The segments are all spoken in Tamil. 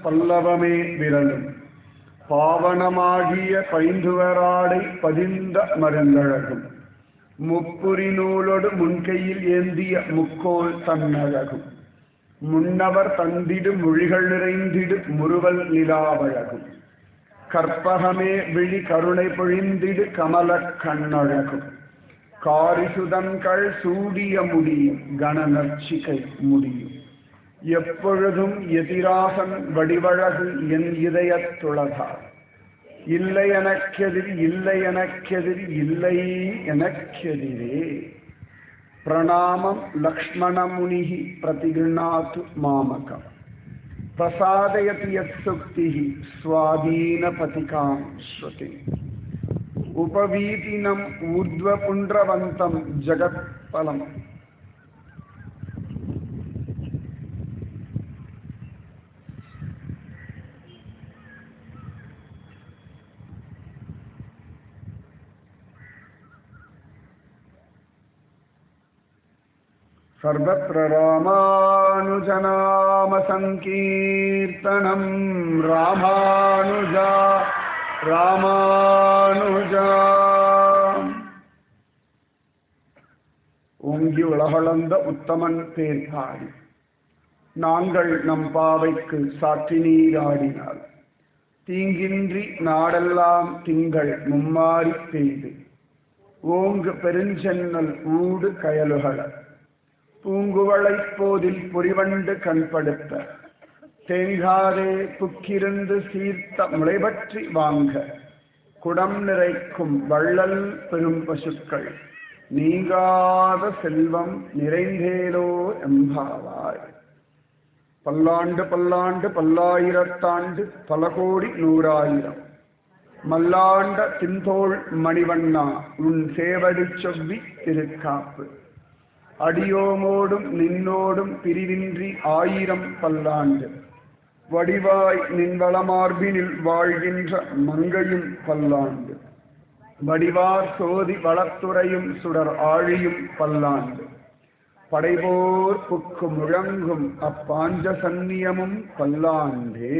பல்லவமே விரலும் பாவனமாகிய பைந்துவராடை பதிந்த மருந்தழகும் முப்புரி நூலோடு முன்கையில் ஏந்திய முக்கோல் தன்னழகும் முன்னவர் தந்திடு மொழிகள் நிறைந்திடு முறுவல் நிலாவழகும் கற்பகமே விழி கருணை பொழிந்திடு கமல கண்ணழகும் காரிசுதன்கள் சூடிய முடியும் கணநர்ச்சிகை முடியும் எப்பொழுதும் எதிராசன் வடிவழகு என் இதயத்துளதார் இல்லை எனக்கெதிர் இல்லை எனக்கெதிர் இல்லை எனக்கெதிரே பிரணாமம் லக்ஷ்மணமுனி பிரதிகிருணாத்து மாமகம் பிரசாதயதி யத்சுக்தி ஸ்வாதீனபதிகாம் ஸ்ருதி உபவீதினம் ஊர்ಧ್ವபுண்ட்ரவந்தம் ஜகத்பலம் सर्वत्र रामानुजनामसङ्कीर्तनम् रामानुजा ராமானுஜா ஓங்கி உலகளந்த உத்தமன் பேர் பாடி நாங்கள் நம் பாவைக்கு சாற்றி நீராடினார் தீங்கின்றி நாடெல்லாம் திங்கள் மும்மாறி பெய்து ஓங்கு பெருஞ்சென்னல் ஊடு கயலுகள பூங்குவளைப் போதில் பொறிவண்டு கண்படுத்த தேங்காதே புக்கிருந்து சீர்த்த முளைபற்றி வாங்க குடம் நிறைக்கும் வள்ளல் பெரும் பசுக்கள் நீங்காத செல்வம் நிறைந்தேலோ எம்பாவாய் பல்லாண்டு பல்லாண்டு பல்லாயிரத்தாண்டு பல கோடி நூறாயிரம் மல்லாண்ட தின்தோள் மணிவண்ணா உன் சேவடி செவ்வி திருக்காப்பு அடியோமோடும் நின்னோடும் பிரிவின்றி ஆயிரம் பல்லாண்டு வடிவாய் நின்வளமார்பினில் வாழ்கின்ற மங்கையும் பல்லாண்டு வடிவார் சோதி வளத்துறையும் சுடர் ஆழியும் பல்லாண்டு படைபோர் புக்கு முழங்கும் அப்பாஞ்ச சந்நியமும் பல்லாண்டே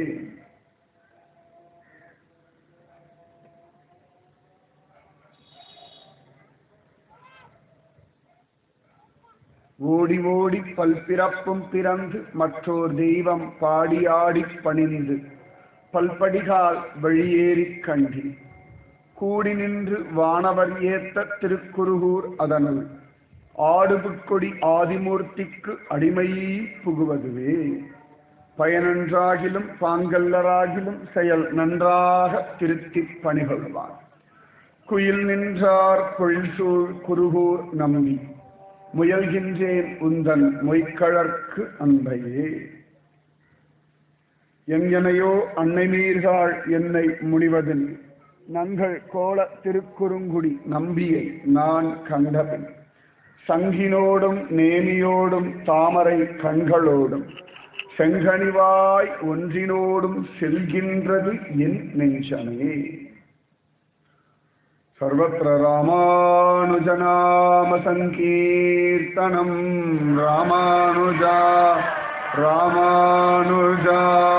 ஓடி ஓடி பல்பிறப்பும் பிறந்து மற்றோர் தெய்வம் பாடி ஆடிப் பணிந்து பல்படிகால் வழியேறிக் கண்டி கூடி நின்று வானவர் ஏத்த திருக்குருகூர் அதனுள் ஆடுபுட்கொடி ஆதிமூர்த்திக்கு அடிமை புகுவதுவே பயனன்றாகிலும் பாங்கல்லராகிலும் செயல் நன்றாக திருத்திப் பணிகொள்வார் குயில் நின்றார் பொழில்சூழ் குருகூர் நம்பி முயல்கின்றேன் உந்தன் மொய்க்கழற்கு அன்பையே எங்கனையோ அன்னை மீர்காள் என்னை முடிவதில் நங்கள் கோல திருக்குறுங்குடி நம்பியை நான் கண்டபின் சங்கினோடும் நேமியோடும் தாமரை கண்களோடும் செங்கனிவாய் ஒன்றினோடும் செல்கின்றது என் நெஞ்சமே सर्वत्र रामानुजनामसङ्कीर्तनम् रामानुजा रामानुजा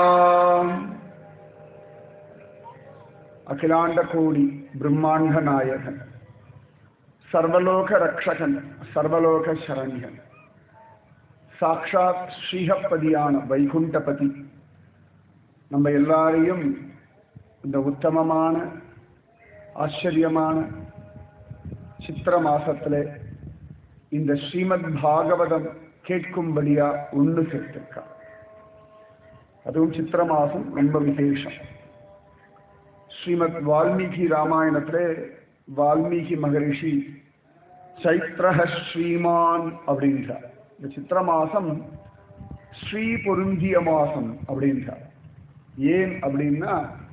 அகிலாண்டகோடி பிரம்மாண்ட நாயகன் சர்வலோக ரக்ஷகன் சர்வலோக சரண்யன் சாக்ஷாத் ஸ்ரீஹப்பதியான வைகுண்டபதி நம்ம எல்லாரையும் இந்த உத்தமமான ஆச்சரியமான சித்திர மாசத்துல இந்த ஸ்ரீமத் பாகவதம் கேட்கும்படியா ஒன்று சேர்த்திருக்கா அதுவும் சித்திர மாசம் ரொம்ப விசேஷம் ஸ்ரீமத் வால்மீகி ராமாயணத்துல வால்மீகி மகரிஷி சைத்ரஹ ஸ்ரீமான் அப்படின்றார் இந்த சித்திர மாசம் ஸ்ரீ பொருந்திய மாசம் அப்படின்றார் ஏன் அப்படின்னா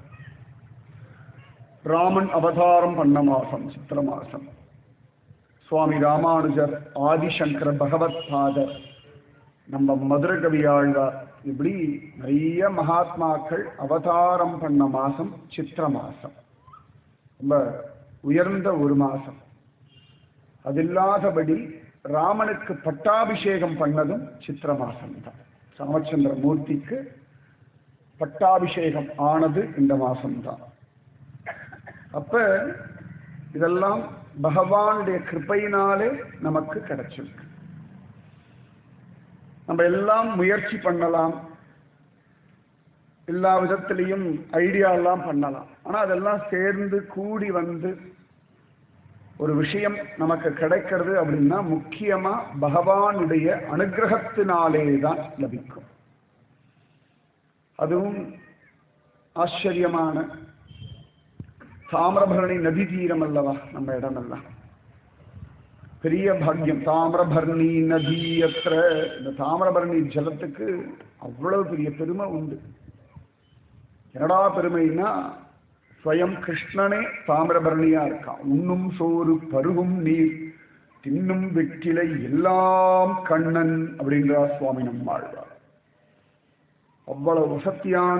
ராமன் அவதாரம் பண்ண மாசம் சித்திர மாசம் சுவாமி ராமானுஜர் ஆதிசங்கர பகவத் பாதர் நம்ம மதுர கவியாழ்வார் இப்படி நிறைய மகாத்மாக்கள் அவதாரம் பண்ண மாசம் சித்திர மாசம் ரொம்ப உயர்ந்த ஒரு மாசம் அதில்லாதபடி ராமனுக்கு பட்டாபிஷேகம் பண்ணதும் சித்திர மாசம் தான் ராமச்சந்திர மூர்த்திக்கு பட்டாபிஷேகம் ஆனது இந்த மாசம்தான் அப்ப இதெல்லாம் பகவானுடைய கிருப்பையினாலே நமக்கு கிடைச்சிருக்கு நம்ம எல்லாம் முயற்சி பண்ணலாம் எல்லா விதத்திலையும் ஐடியா எல்லாம் பண்ணலாம் ஆனா அதெல்லாம் சேர்ந்து கூடி வந்து ஒரு விஷயம் நமக்கு கிடைக்கிறது அப்படின்னா முக்கியமா பகவானுடைய அனுகிரகத்தினாலே தான் லபிக்கும் அதுவும் ஆச்சரியமான தாமிரபரணி நதி தீரம் அல்லவா நம்ம இடம் எல்லாம் பெரிய பாக்கியம் தாமிரபரணி நதி அത്ര இந்த தாமிரபரணி ஜலத்துக்கு அவ்வளவு பெரிய பெருமை உண்டு என்னடா பெருமைன்னா ஸ்வயம் கிருஷ்ணனே தாமிரபரணியா இருக்கான் உண்ணும் சோறு பருகும் நீர் தின்னும் வெற்றிலை எல்லாம் கண்ணன் அப்படின்றார் சுவாமி நம்மாழ்வார் அவ்வளவு வசத்தியான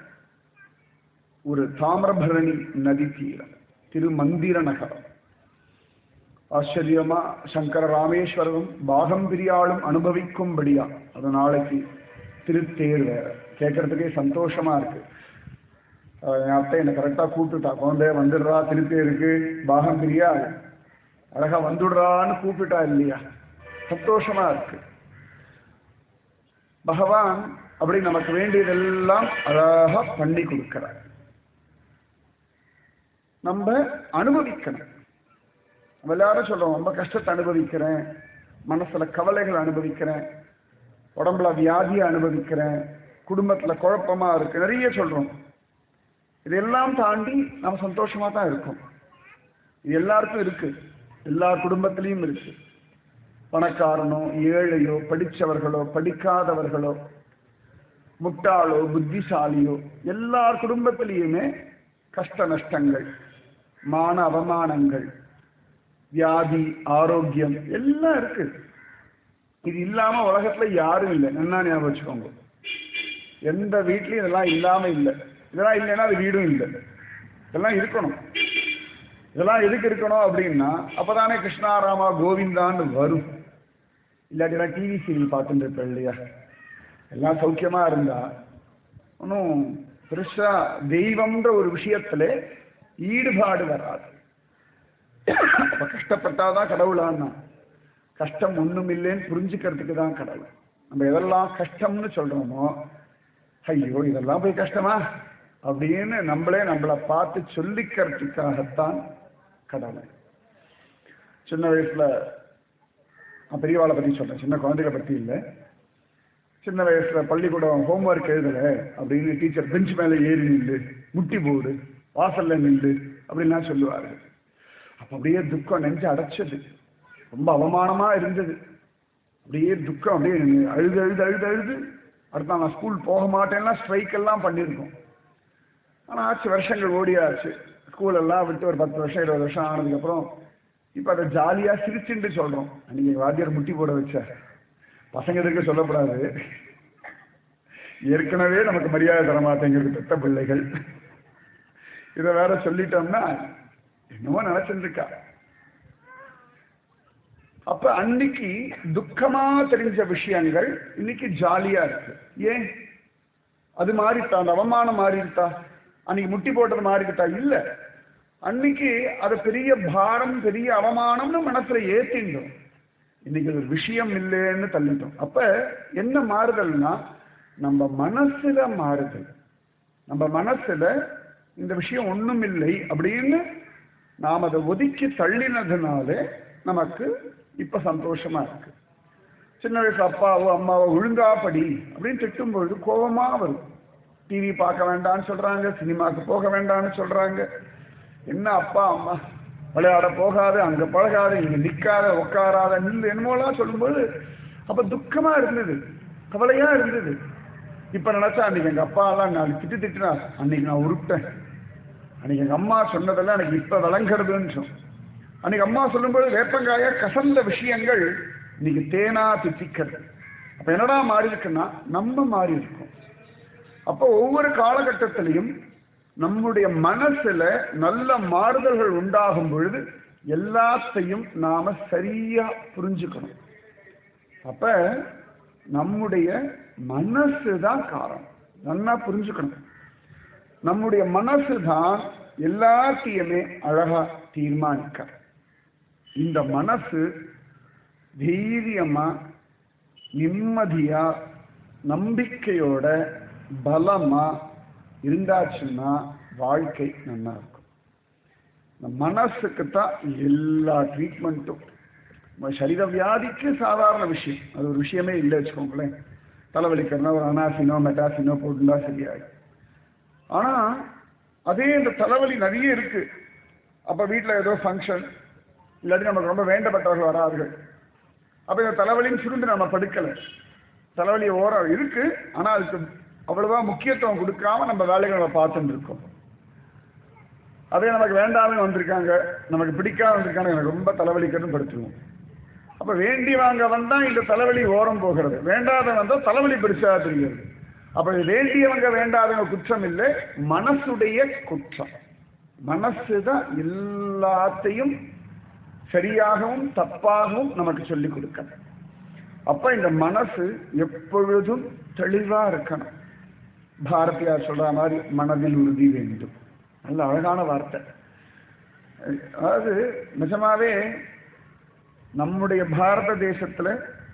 ஒரு தாமிரபரணி நதி தீரம் திருமந்திர நகரம் ஆச்சரியமா சங்கர ராமேஸ்வரரும் பாகம் பிரியாளும் அனுபவிக்கும்படியா அது நாளைக்கு திருத்தேர் வேற கேட்கறதுக்கே சந்தோஷமா இருக்கு என் அத்தை என்னை கரெக்டாக கூப்பிட்டுட்டா குழந்தைய வந்துடுறா திருப்பேருக்கு பாகம் பிரியா அழகா வந்துடுறான்னு கூப்பிட்டா இல்லையா சந்தோஷமா இருக்கு பகவான் அப்படி நமக்கு வேண்டியதெல்லாம் அழகா பண்ணி கொடுக்கிறார் நம்ம அனுபவிக்கணும் நம்ம எல்லாரும் சொல்றோம் ரொம்ப கஷ்டத்தை அனுபவிக்கிறேன் மனசுல கவலைகள் அனுபவிக்கிறேன் உடம்புல வியாதியை அனுபவிக்கிறேன் குடும்பத்துல குழப்பமா இருக்கு நிறைய சொல்றோம் இதெல்லாம் தாண்டி நம்ம சந்தோஷமா தான் இருக்கோம் இது எல்லாருக்கும் இருக்கு எல்லா குடும்பத்திலையும் இருக்கு பணக்காரனோ ஏழையோ படிச்சவர்களோ படிக்காதவர்களோ முட்டாளோ புத்திசாலியோ எல்லார் குடும்பத்திலையுமே கஷ்ட நஷ்டங்கள் மான அவமானங்கள் வியாதி ஆரோக்கியம் எல்லாம் இருக்கு இது இல்லாம உலகத்துல யாரும் இல்லை என்ன ஞாபகம் வச்சுக்கோங்க எந்த வீட்லயும் இதெல்லாம் இல்லாம இல்லை இதெல்லாம் இல்லைன்னா அது வீடும் இல்லை இதெல்லாம் இருக்கணும் இதெல்லாம் எதுக்கு இருக்கணும் அப்படின்னா அப்பதானே கிருஷ்ணாராமா கோவிந்தான்னு வரும் இல்லாட்டினா டிவி சீரியல் பார்த்துட்டு இருப்பேன் இல்லையா எல்லாம் சௌக்கியமா இருந்தா ஒன்றும் பெருசா தெய்வம்ன்ற ஒரு விஷயத்துல ஈடுபாடு வராது அப்ப கஷ்டப்பட்டாதான் கடவுளான்னா கஷ்டம் ஒண்ணும் இல்லைன்னு புரிஞ்சுக்கிறதுக்கு தான் கடவுள் நம்ம எதெல்லாம் கஷ்டம்னு சொல்றோமோ ஐயோ இதெல்லாம் போய் கஷ்டமா அப்படின்னு நம்மளே நம்மளை பார்த்து சொல்லிக்கிறதுக்காகத்தான் கடவுள் சின்ன வயசுல நான் பெரியவாளை பத்தி சொல்றேன் சின்ன குழந்தைகளை பத்தி இல்லை சின்ன வயசுல பள்ளிக்கூடம் ஹோம்ஒர்க் எழுதல அப்படின்னு டீச்சர் பெஞ்ச் மேல ஏறி நில்லு முட்டி போடு வாசல்ல நில்லு அப்படின்லாம் சொல்லுவாரு அப்ப அப்படியே துக்கம் நெஞ்சு அடைச்சது ரொம்ப அவமானமா இருந்தது அப்படியே துக்கம் அப்படியே அழுது அழுது அழுது அழுது அடுத்த நான் ஸ்கூல் போக மாட்டேன்னா ஸ்ட்ரைக் எல்லாம் பண்ணியிருக்கோம் ஆனால் ஆச்சு வருஷங்கள் ஓடியாச்சு ஸ்கூல் எல்லாம் விட்டு ஒரு பத்து வருஷம் இருபது வருஷம் ஆனதுக்கப்புறம் இப்போ அதை ஜாலியாக சிரிச்சுட்டு சொல்கிறோம் அன்றைக்கி வாத்தியார் முட்டி போட வச்ச பசங்க இருக்க சொல்லக்கூடாது ஏற்கனவே நமக்கு மரியாதை தர மாட்டேங்கிறது பெத்த பிள்ளைகள் இதை வேற சொல்லிட்டோம்னா என்னமோ நினைச்சிருக்கா அப்ப அன்னைக்கு துக்கமா தெரிஞ்ச விஷயங்கள் இன்னைக்கு ஜாலியா இருக்கு ஏன் அது மாறிட்டா அந்த அவமானம் மாறிட்டா அன்னைக்கு முட்டி போட்டது மாறிட்டா இல்ல அன்னைக்கு அது பெரிய பாரம் பெரிய அவமானம்னு மனசுல ஏத்திட்டோம் இன்னைக்கு ஒரு விஷயம் இல்லைன்னு தள்ளிட்டோம் அப்ப என்ன மாறுதல்னா நம்ம மனசுல மாறுதல் நம்ம மனசுல இந்த விஷயம் ஒண்ணும் இல்லை அப்படின்னு நாம் அதை ஒதுக்கி தள்ளினதுனால நமக்கு இப்ப சந்தோஷமா இருக்கு சின்ன வயசு அப்பாவோ அம்மாவோ ஒழுங்கா படி அப்படின்னு திட்டும் பொழுது கோபமா வரும் டிவி பார்க்க வேண்டாம்னு சொல்றாங்க சினிமாக்கு போக வேண்டாம்னு சொல்றாங்க என்ன அப்பா அம்மா விளையாட போகாத அங்க பழகாத இங்க நிக்காத உட்காராத நில்லு என்னமோலாம் சொல்லும்போது அப்ப துக்கமா இருந்தது கவலையா இருந்தது இப்ப நினைச்சா அன்னைக்கு எங்க அப்பா எல்லாம் நான் திட்டு திட்டினார் அன்னைக்கு நான் உருட்டேன் அன்னைக்கு எங்க அம்மா சொன்னதெல்லாம் எனக்கு இப்ப விளங்குறதுன்னு சொன்னேன் அன்னைக்கு அம்மா சொல்லும்போது வேப்பங்காய கசந்த விஷயங்கள் இன்னைக்கு தேனா தித்திக்கிறது அப்ப என்னடா மாறி இருக்குன்னா நம்ம மாறி இருக்கோம் அப்போ ஒவ்வொரு காலகட்டத்திலையும் நம்முடைய மனசுல நல்ல மாறுதல்கள் உண்டாகும் பொழுது எல்லாத்தையும் நாம சரியா புரிஞ்சுக்கணும் அப்ப நம்முடைய மனசு தான் காரணம் நல்லா புரிஞ்சுக்கணும் நம்முடைய மனசு தான் எல்லாத்தையுமே அழகா தீர்மானிக்க இந்த மனசு தைரியமா நிம்மதியா நம்பிக்கையோட பலமா இருந்தாச்சுன்னா வாழ்க்கை நல்லா இருக்கும் இந்த மனசுக்கு தான் எல்லா ட்ரீட்மெண்ட்டும் சரீர வியாதிக்கு சாதாரண விஷயம் அது ஒரு விஷயமே இல்லை வச்சுக்கோங்களேன் தலைவலிக்கிறனா ஒரு அனாசினோ மெட்டாசினோ போட்டுண்டா சரியாயிடும் ஆனா அதே இந்த தலைவலி நிறைய இருக்கு அப்ப வீட்டில் ஏதோ ஃபங்க்ஷன் இல்லாட்டி நமக்கு ரொம்ப வேண்டப்பட்டவர்கள் வரார்கள் அப்ப இந்த தலைவலின்னு சுருண்டு நம்ம படுக்கலை தலைவலி ஓரம் இருக்கு ஆனா அதுக்கு அவ்வளவா முக்கியத்துவம் கொடுக்காம நம்ம வேலைகளை நம்ம பார்த்துட்டு இருக்கோம் அதே நமக்கு வேண்டாமே வந்திருக்காங்க நமக்கு பிடிக்காம வந்திருக்காங்க எனக்கு ரொம்ப தலைவலிக்கணும் படுத்துருவோம் அப்ப வேண்டி வாங்க வந்தா இந்த தலைவலி ஓரம் போகிறது வேண்டாத வந்தா தலைவலி பெருசா தெரிகிறது அப்ப இது வேண்டியவங்க வேண்டாதவங்க குற்றம் இல்லை மனசுடைய குற்றம் மனசு தான் எல்லாத்தையும் சரியாகவும் தப்பாகவும் நமக்கு சொல்லிக் கொடுக்கணும் அப்ப இந்த மனசு எப்பொழுதும் தெளிவா இருக்கணும் பாரதியார் சொல்ற மாதிரி மனதில் உறுதி வேண்டும் நல்ல அழகான வார்த்தை அதாவது நிஜமாவே நம்முடைய பாரத தேசத்துல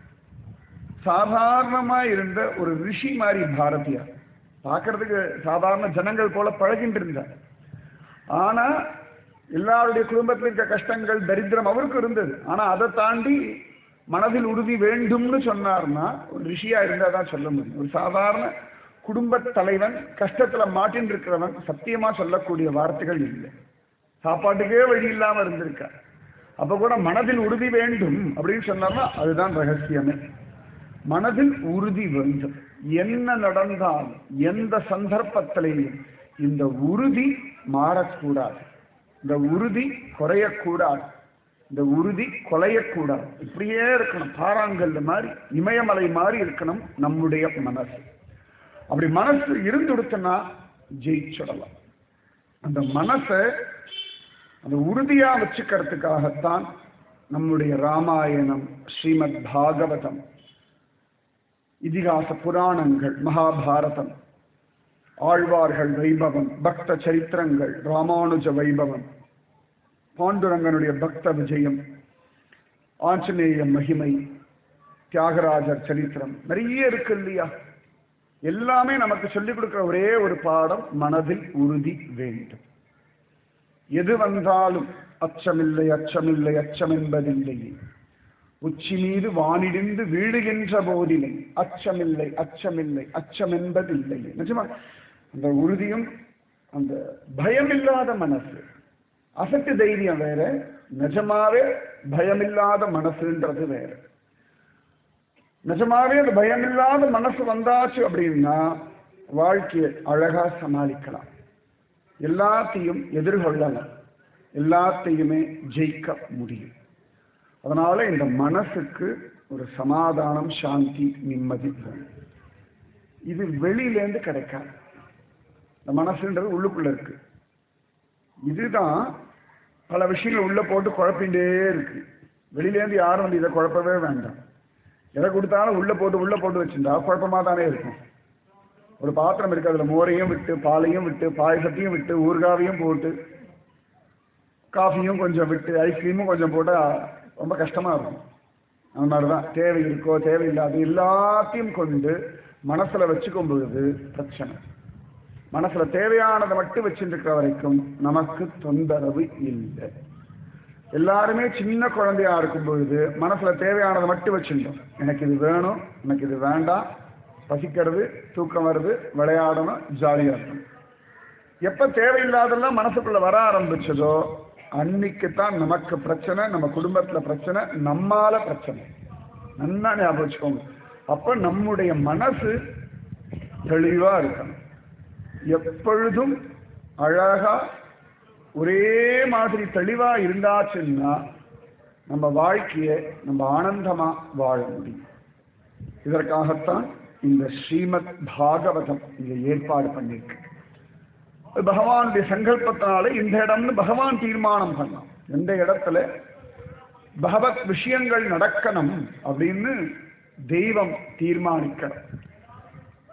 சாதாரணமா இருந்த ஒரு ரிஷி மாதிரி பாரதியார் பார்க்கறதுக்கு சாதாரண ஜனங்கள் போல பழகிட்டு இருந்தார் ஆனா எல்லாருடைய குடும்பத்தில் இருக்க கஷ்டங்கள் தரித்திரம் அவருக்கும் இருந்தது ஆனா அதை தாண்டி மனதில் உறுதி வேண்டும்னு சொன்னார்னா ஒரு ரிஷியா இருந்தா தான் சொல்ல முடியும் ஒரு சாதாரண குடும்ப தலைவன் கஷ்டத்துல மாட்டின்னு இருக்கிறவன் சத்தியமா சொல்லக்கூடிய வார்த்தைகள் இல்லை சாப்பாட்டுக்கே வழி இல்லாம இருந்திருக்கார் அப்ப கூட மனதில் உறுதி வேண்டும் அப்படின்னு சொன்னார்னா அதுதான் ரகசியமே மனதில் உறுதி வேண்டும் என்ன நடந்தாலும் எந்த சந்தர்ப்பத்திலையும் இந்த உறுதி மாறக்கூடாது இந்த உறுதி குறையக்கூடாது இந்த உறுதி கொலையக்கூடாது இப்படியே இருக்கணும் பாறாங்கல்ல மாதிரி இமயமலை மாதிரி இருக்கணும் நம்முடைய மனசு அப்படி மனசு இருந்துடுத்துன்னா ஜெயிச்சிடலாம் அந்த மனசை அந்த உறுதியா வச்சுக்கிறதுக்காகத்தான் நம்முடைய ராமாயணம் ஸ்ரீமத் பாகவதம் இதிகாச புராணங்கள் மகாபாரதம் ஆழ்வார்கள் வைபவம் பக்த சரித்திரங்கள் ராமானுஜ வைபவம் பாண்டுரங்கனுடைய பக்த விஜயம் ஆஞ்சநேய மகிமை தியாகராஜர் சரித்திரம் நிறைய இருக்கு இல்லையா எல்லாமே நமக்கு சொல்லிக் கொடுக்கிற ஒரே ஒரு பாடம் மனதில் உறுதி வேண்டும் எது வந்தாலும் அச்சமில்லை அச்சமில்லை அச்சம் என்பதில்லையே உச்சி மீது வானிடிந்து வீழுகின்ற போதிலும் அச்சமில்லை அச்சமில்லை அச்சம் என்பதில்லை நிஜமா அந்த உறுதியும் அந்த பயமில்லாத மனசு அசட்டு தைரியம் வேற நிஜமாவே பயமில்லாத மனசுன்றது வேற நிஜமாவே அந்த பயமில்லாத மனசு வந்தாச்சு அப்படின்னா வாழ்க்கையை அழகா சமாளிக்கலாம் எல்லாத்தையும் எதிர்கொள்ளலாம் எல்லாத்தையுமே ஜெயிக்க முடியும் அதனால இந்த மனசுக்கு ஒரு சமாதானம் சாந்தி நிம்மதி வேணும் இது வெளியிலேருந்து கிடைக்காது இந்த மனசுன்றது உள்ளுக்குள்ள இருக்கு இதுதான் பல விஷயங்கள் உள்ள போட்டு குழப்பிண்டே இருக்கு வெளியிலேருந்து யாரும் வந்து இதை குழப்பவே வேண்டாம் எதை கொடுத்தாலும் உள்ள போட்டு உள்ள போட்டு வச்சிருந்தா குழப்பமா தானே இருக்கும் ஒரு பாத்திரம் இருக்கு அதுல மோரையும் விட்டு பாலையும் விட்டு பாயசத்தையும் விட்டு ஊறுகாவையும் போட்டு காஃபியும் கொஞ்சம் விட்டு ஐஸ்கிரீமும் கொஞ்சம் போட்டா ரொம்ப கஷ்டமா இருக்கும் அந்த மாதிரிதான் தேவை இருக்கோ தேவையில்லாத எல்லாத்தையும் கொண்டு மனசுல வச்சுக்கும் பொழுது பிரச்சனை மனசுல தேவையானதை மட்டும் வச்சுருக்கிற வரைக்கும் நமக்கு தொந்தரவு இல்லை எல்லாருமே சின்ன குழந்தையா இருக்கும் பொழுது மனசுல தேவையானதை மட்டும் வச்சுட்டோம் எனக்கு இது வேணும் எனக்கு இது வேண்டாம் பசிக்கிறது தூக்கம் வருது விளையாடணும் ஜாலியா இருக்கணும் எப்ப தேவையில்லாதெல்லாம் மனசுக்குள்ள வர ஆரம்பிச்சதோ அன்னைக்கு தான் நமக்கு பிரச்சனை நம்ம குடும்பத்துல பிரச்சனை நம்மால பிரச்சனை நல்லா ஞாபகம் வச்சுக்கோங்க அப்ப நம்முடைய மனசு தெளிவா இருக்கணும் எப்பொழுதும் அழகா ஒரே மாதிரி தெளிவா இருந்தாச்சுன்னா நம்ம வாழ்க்கையை நம்ம ஆனந்தமா வாழ முடியும் இதற்காகத்தான் இந்த ஸ்ரீமத் பாகவதம் இங்க ஏற்பாடு பண்ணிருக்கு பகவானுடைய சங்கல்பத்தினால இந்த இடம்னு பகவான் தீர்மானம் பண்ணான் எந்த இடத்துல பகவத் விஷயங்கள் நடக்கணும் அப்படின்னு தெய்வம் தீர்மானிக்கணும்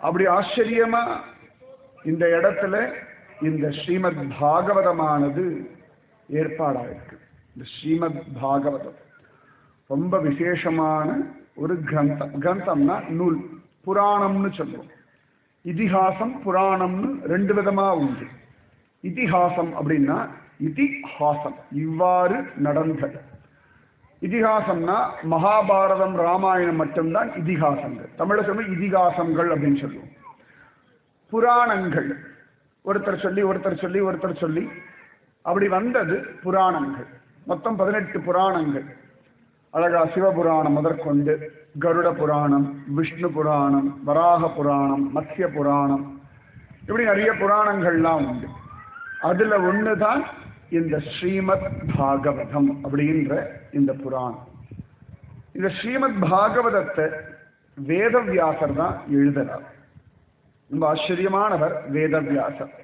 அப்படி ஆச்சரியமா இந்த இடத்துல இந்த ஸ்ரீமத் பாகவதமானது ஏற்பாடாயிருக்கு இந்த ஸ்ரீமத் பாகவதம் ரொம்ப விசேஷமான ஒரு கிரந்தம் கிரந்தம்னா நூல் புராணம்னு சொல்லுவோம் இதிகாசம் புராணம்னு ரெண்டு விதமா உண்டு இதிகாசம் அப்படின்னா இதிஹாசம் இவ்வாறு நடந்தது இதிகாசம்னா மகாபாரதம் ராமாயணம் மட்டும்தான் இதிகாசங்கள் தமிழ சொல்லி இதிகாசங்கள் அப்படின்னு சொல்லுவோம் புராணங்கள் ஒருத்தர் சொல்லி ஒருத்தர் சொல்லி ஒருத்தர் சொல்லி அப்படி வந்தது புராணங்கள் மொத்தம் பதினெட்டு புராணங்கள் அழகா சிவபுராணம் முதற்கொண்டு கருட புராணம் விஷ்ணு புராணம் வராக புராணம் மத்ய புராணம் இப்படி நிறைய புராணங்கள்லாம் உண்டு அதுல ஒண்ணுதான் இந்த ஸ்ரீமத் பாகவதம் அப்படின்ற இந்த புராணம் இந்த ஸ்ரீமத் பாகவதத்தை வேதவியாசர் தான் எழுதுறார் ரொம்ப ஆச்சரியமானவர் வேதவியாசர்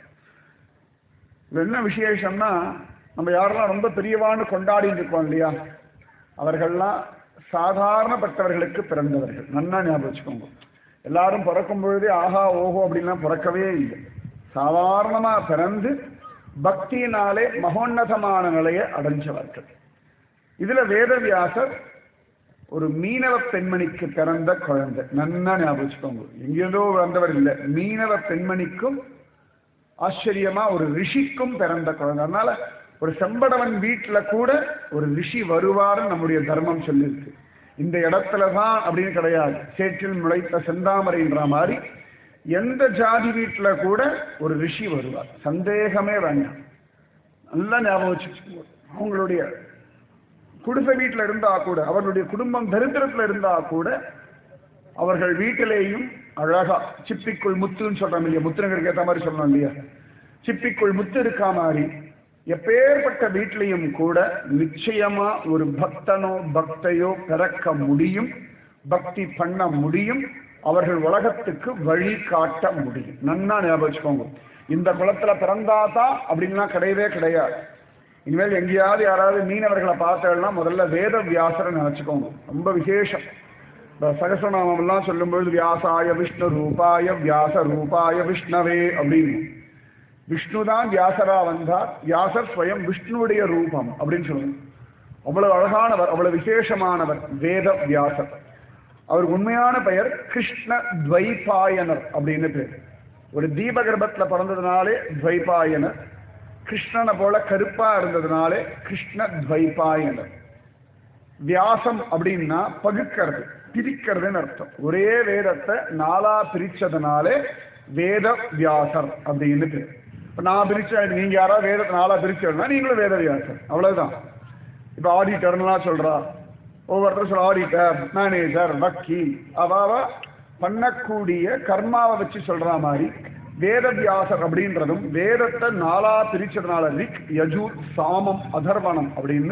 இது என்ன விசேஷம்னா நம்ம யாரெல்லாம் ரொம்ப பெரியவான்னு கொண்டாடிட்டு இருக்கோம் இல்லையா அவர்கள்லாம் சாதாரணப்பட்டவர்களுக்கு பிறந்தவர்கள் நன்னா ஞாபகம் வச்சுக்கோங்க எல்லாரும் பிறக்கும் பொழுதே ஆஹா ஓஹோ அப்படின்லாம் பிறக்கவே இல்லை சாதாரணமா பிறந்து பக்தியினாலே மகோன்னதமான நிலையை அடைஞ்சவர்கள் இதுல வேதவியாசர் ஒரு மீனவ பெண்மணிக்கு பிறந்த குழந்தை நன்னா ஞாபகம் வச்சுக்கோங்க எங்கேதோ வந்தவர் இல்லை மீனவ பெண்மணிக்கும் ஆச்சரியமா ஒரு ரிஷிக்கும் பிறந்த குழந்தை அதனால ஒரு செம்படவன் வீட்டுல கூட ஒரு ரிஷி வருவாருன்னு நம்முடைய தர்மம் சொல்லியிருக்கு இந்த இடத்துல தான் அப்படின்னு கிடையாது சேற்றில் முளைத்த செந்தாமரைன்ற மாதிரி எந்த ஜாதி வீட்டுல கூட ஒரு ரிஷி வருவார் சந்தேகமே வேண்டாம் நல்லா ஞாபகம் வச்சுக்கோங்க அவங்களுடைய குடிசை வீட்டுல இருந்தா கூட அவர்களுடைய குடும்பம் தரித்திரத்துல இருந்தா கூட அவர்கள் வீட்டிலேயும் அழகா சிப்பிக்குள் முத்துன்னு சொல்றோம் இல்லையா முத்துனங்களுக்கு ஏத்த மாதிரி சொல்லணும் இல்லையா சிப்பிக்குள் முத்து இருக்கா மாதிரி எப்பேற்பட்ட வீட்டிலையும் கூட நிச்சயமா ஒரு பக்தனோ பக்தையோ பிறக்க முடியும் பக்தி பண்ண முடியும் அவர்கள் உலகத்துக்கு வழி காட்ட முடியும் நன்னா ஞாபகம் வச்சுக்கோங்க இந்த குளத்துல பிறந்தாதான் அப்படின்லாம் கிடையவே கிடையாது இனிமேல் எங்கேயாவது யாராவது மீனவர்களை பார்த்தேன்னா முதல்ல வேத வியாசரை நினைச்சுக்கோங்க ரொம்ப விசேஷம் இந்த சகசநாமம் எல்லாம் சொல்லும்பொழுது வியாசாய விஷ்ணு ரூபாய வியாச ரூபாய விஷ்ணவே அப்படின்னு விஷ்ணு தான் வியாசரா வந்தார் வியாசர் ஸ்வயம் விஷ்ணுவுடைய ரூபம் அப்படின்னு சொல்லுவாங்க அவ்வளவு அழகானவர் அவ்வளவு விசேஷமானவர் வேத வியாசர் அவருக்கு உண்மையான பெயர் கிருஷ்ண துவைபாயனர் அப்படின்னு பேர் ஒரு தீபகர்ப்பத்துல பிறந்ததுனாலே துவைபாயனர் கிருஷ்ணனை போல கருப்பா இருந்ததுனாலே கிருஷ்ண துவைபாயனர் வியாசம் அப்படின்னா பகுக்கிறது பிரிக்கிறதுன்னு அர்த்தம் ஒரே வேதத்தை நாலா பிரிச்சதுனாலே வேத வியாசர் அப்படின்னு பேர் இப்ப நான் பிரிச்ச நீங்க யாராவது வேதத்தை நாளா பிரிச்சா நீங்களும் வேத வியாசர் அவ்வளவுதான் இப்ப ஆடிட்டர்லாம் சொல்றா ஒவ்வொருத்தரும் சொல்ல ஆடிட்டர் மேனேஜர் வக்கீல் அவாவ பண்ணக்கூடிய கர்மாவை வச்சு சொல்ற மாதிரி வேத வியாசர் அப்படின்றதும் வேதத்தை நாளா பிரிச்சதுனால ரிக் யஜூர் சாமம் அதர்வனம் அப்படின்னு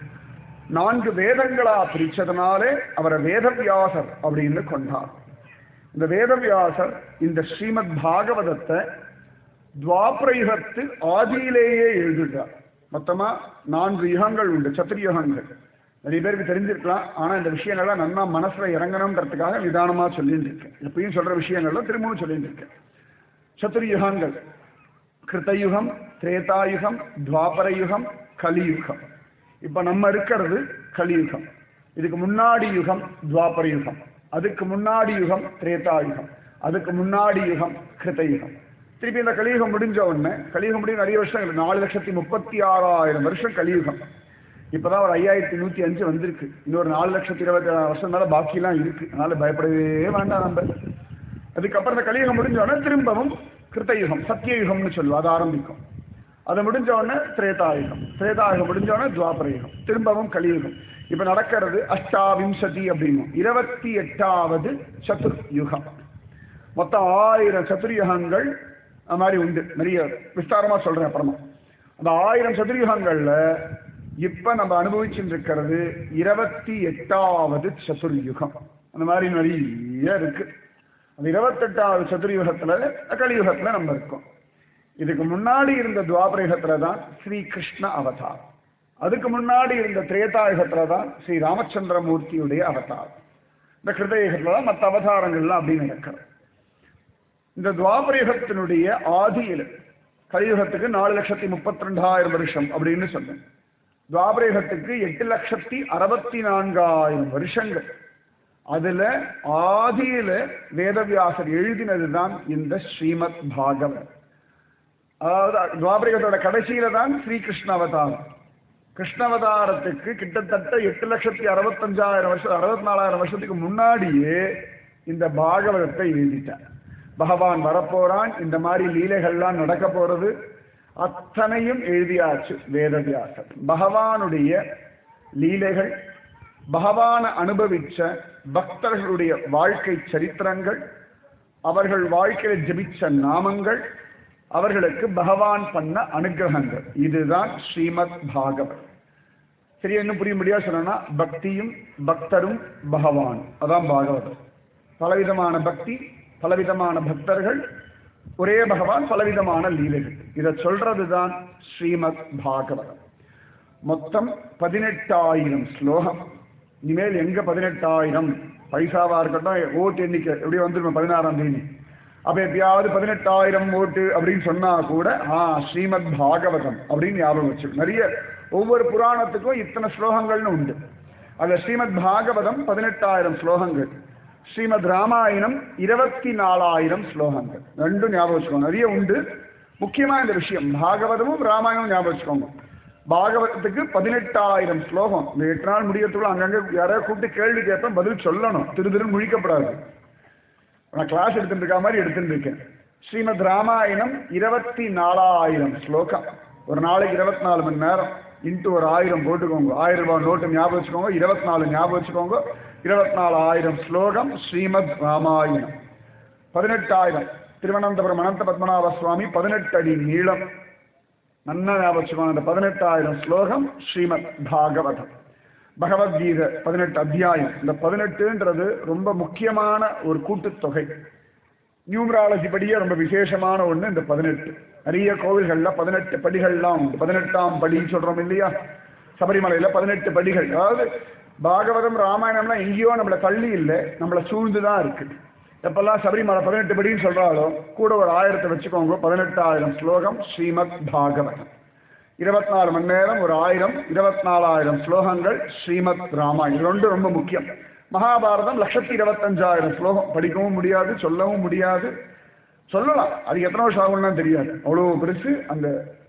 நான்கு வேதங்களா பிரிச்சதுனாலே அவரை வேதவியாசர் அப்படின்னு கொண்டார் இந்த வேதவியாசர் இந்த ஸ்ரீமத் பாகவதத்தை துவாபரயுகத்து ஆதியிலேயே எழுதுகிறார் மொத்தமா நான்கு யுகங்கள் உண்டு சத்துர்யுகங்கள் நிறைய பேருக்கு தெரிஞ்சிருக்கலாம் ஆனா இந்த விஷயங்கள்லாம் நன்னா மனசுல இறங்கணுன்றதுக்காக நிதானமா சொல்லிட்டு இருக்கேன் எப்பயும் சொல்ற விஷயங்கள்லாம் திரும்பவும் சொல்லிட்டு இருக்கேன் சத்துர்யுகங்கள் கிருத்தயுகம் திரேதாயுகம் துவாபரயுகம் கலியுகம் இப்ப நம்ம இருக்கிறது கலியுகம் இதுக்கு முன்னாடி யுகம் துவாபர யுகம் அதுக்கு முன்னாடி யுகம் திரேதாயுகம் அதுக்கு முன்னாடி யுகம் கிருத்தயுகம் திருப்பி இந்த கலியுகம் முடிஞ்ச உடனே கலியுகம் முடிஞ்ச நிறைய வருஷம் இல்லை நாலு லட்சத்தி முப்பத்தி ஆறாயிரம் வருஷம் கலியுகம் இப்பதான் ஒரு ஐயாயிரத்தி நூத்தி அஞ்சு வந்திருக்கு இன்னொரு நாலு லட்சத்தி இருபத்தி ஏழாயிரம் வருஷம் மேல பாக்கிலாம் இருக்கு அதனால பயப்படவே வேண்டாம் நம்ம அதுக்கப்புறம் இந்த கலியுகம் முடிஞ்ச உடனே திரும்பவும் கிருத்தயுகம் சத்தியயுகம்னு சொல்லுவோம் அது ஆரம்பிக்கும் அது முடிஞ்ச உடனே திரேதாயுகம் திரேதாயுகம் முடிஞ்ச உடனே துவாபரயுகம் திரும்பவும் கலியுகம் இப்ப நடக்கிறது அஷ்டாவிம்சதி அப்படின்னு இருபத்தி எட்டாவது சதுர்யுகம் மொத்தம் ஆயிரம் சதுர்யுகங்கள் அந்த மாதிரி உண்டு நிறைய விஸ்தாரமா சொல்றேன் அப்புறமா அந்த ஆயிரம் சதுர்யுகங்கள்ல இப்ப நம்ம அனுபவிச்சுட்டு இருக்கிறது இருபத்தி எட்டாவது சதுர்யுகம் அந்த மாதிரி நிறைய இருக்கு அந்த இருபத்தெட்டாவது சதுர்யுகத்துல கலியுகத்துல நம்ம இருக்கோம் இதுக்கு முன்னாடி இருந்த துவாபரயுகத்துல தான் ஸ்ரீ கிருஷ்ண அவதாரம் அதுக்கு முன்னாடி இருந்த திரேதாயுகத்துல தான் ஸ்ரீ ராமச்சந்திரமூர்த்தியுடைய அவதாரம் இந்த கிருதயுகத்துல தான் மற்ற அவதாரங்கள்லாம் அப்படின்னு நடக்கிறது இந்த துவாபரயுகத்தினுடைய ஆதியில் கலியுகத்துக்கு நாலு லட்சத்தி முப்பத்தி ரெண்டாயிரம் வருஷம் அப்படின்னு சொன்னேன் துவாபரயுகத்துக்கு எட்டு லட்சத்தி அறுபத்தி நான்காயிரம் வருஷங்கள் அதுல ஆதியில வேதவியாசர் எழுதினதுதான் இந்த ஸ்ரீமத் பாகவத் அதாவது துவாபரயுகத்தோட கடைசியில தான் ஸ்ரீகிருஷ்ண அவதாரம் கிருஷ்ணவதாரத்துக்கு கிட்டத்தட்ட எட்டு லட்சத்தி அறுபத்தஞ்சாயிரம் வருஷம் அறுபத்தி நாலாயிரம் வருஷத்துக்கு முன்னாடியே இந்த பாகவதத்தை எழுதிட்டார் பகவான் வரப்போறான் இந்த மாதிரி லீலைகள்லாம் நடக்க போறது அத்தனையும் எழுதியாச்சு வேதவியாசர் பகவானுடைய லீலைகள் பகவான அனுபவிச்ச பக்தர்களுடைய வாழ்க்கை சரித்திரங்கள் அவர்கள் வாழ்க்கையில ஜபிச்ச நாமங்கள் அவர்களுக்கு பகவான் பண்ண அனுகிரகங்கள் இதுதான் ஸ்ரீமத் பாகவத் சரி என்ன புரியும்படியா சொன்னா பக்தியும் பக்தரும் பகவான் அதான் பாகவதம் பலவிதமான பக்தி பலவிதமான பக்தர்கள் ஒரே பகவான் பலவிதமான லீலைகள் இதை சொல்றதுதான் ஸ்ரீமத் பாகவதம் மொத்தம் பதினெட்டாயிரம் ஸ்லோகம் இனிமேல் எங்க பதினெட்டாயிரம் பைசாவா இருக்கட்டும் ஓட்டு எண்ணிக்கை எப்படி வந்துருமே பதினாறாம் தேதி அப்ப எப்பயாவது பதினெட்டாயிரம் ஓட்டு அப்படின்னு சொன்னா கூட ஆ ஸ்ரீமத் பாகவதம் அப்படின்னு ஞாபகம் வச்சு நிறைய ஒவ்வொரு புராணத்துக்கும் இத்தனை ஸ்லோகங்கள்னு உண்டு அதுல ஸ்ரீமத் பாகவதம் பதினெட்டாயிரம் ஸ்லோகங்கள் ஸ்ரீமத் ராமாயணம் இருபத்தி நாலாயிரம் ஸ்லோகங்கள் ரெண்டும் ஞாபகம் வச்சுக்கோங்க நிறைய உண்டு முக்கியமா இந்த விஷயம் பாகவதமும் ராமாயணமும் ஞாபகம் வச்சுக்கோங்க பாகவதத்துக்கு பதினெட்டாயிரம் ஸ்லோகம் இந்த எட்டு நாள் முடியறதுக்குள்ள அங்கங்க யாராவது கூப்பிட்டு கேள்வி கேட்பேன் பதில் சொல்லணும் திரு திருன்னு முழிக்கப்படாது நான் கிளாஸ் எடுத்துட்டு இருக்க மாதிரி எடுத்துட்டு இருக்கேன் ஸ்ரீமத் ராமாயணம் இருபத்தி நாலாயிரம் ஸ்லோகம் ஒரு நாளைக்கு இருபத்தி நாலு மணி நேரம் இன்ட்டு ஒரு ஆயிரம் போட்டுக்கோங்க ஆயிரம் ரூபாய் நோட்டு ஞாபகம் வச்சுக்கோங்க இருபத்தி நாலு ஞாபகம் வச்சுக்கோங்க இருபத்தி நாலு ஆயிரம் ஸ்லோகம் ஸ்ரீமத் ராமாயணம் பதினெட்டாயிரம் திருவனந்தபுரம் அனந்த பத்மநாப சுவாமி பதினெட்டு அடி நீளம் நல்லா ஞாபகம் வச்சுக்கோங்க அந்த பதினெட்டாயிரம் ஸ்லோகம் ஸ்ரீமத் பாகவதம் பகவத்கீதை பதினெட்டு அத்தியாயம் இந்த பதினெட்டுன்றது ரொம்ப முக்கியமான ஒரு கூட்டுத்தொகை நியூமராலஜி படியே ரொம்ப விசேஷமான ஒண்ணு இந்த பதினெட்டு நிறைய கோவில்கள்ல பதினெட்டு படிகள்லாம் உண்டு பதினெட்டாம் படின்னு சொல்றோம் இல்லையா சபரிமலையில பதினெட்டு படிகள் அதாவது பாகவதம் ராமாயணம்லாம் எங்கேயோ நம்மளை தள்ளி இல்லை நம்மளை சூழ்ந்து தான் இருக்கு எப்பெல்லாம் சபரிமலை பதினெட்டு படின்னு சொல்றாலோ கூட ஒரு ஆயிரத்தை வச்சுக்கோங்க பதினெட்டாயிரம் ஸ்லோகம் ஸ்ரீமத் பாகவதம் இருபத்தி நாலு மணி நேரம் ஒரு ஆயிரம் இருபத்தி நாலாயிரம் ஸ்லோகங்கள் ஸ்ரீமத் ராமாயணம் இது ரெண்டும் ரொம்ப முக்கியம் மகாபாரதம் லட்சத்தி இருபத்தஞ்சாயிரம் ஸ்லோகம் படிக்கவும் முடியாது சொல்லவும் முடியாது சொல்லலாம் அது எத்தனை வருஷம் ஆகும்லாம் தெரியாது அவ்வளோ பெருசு அந்த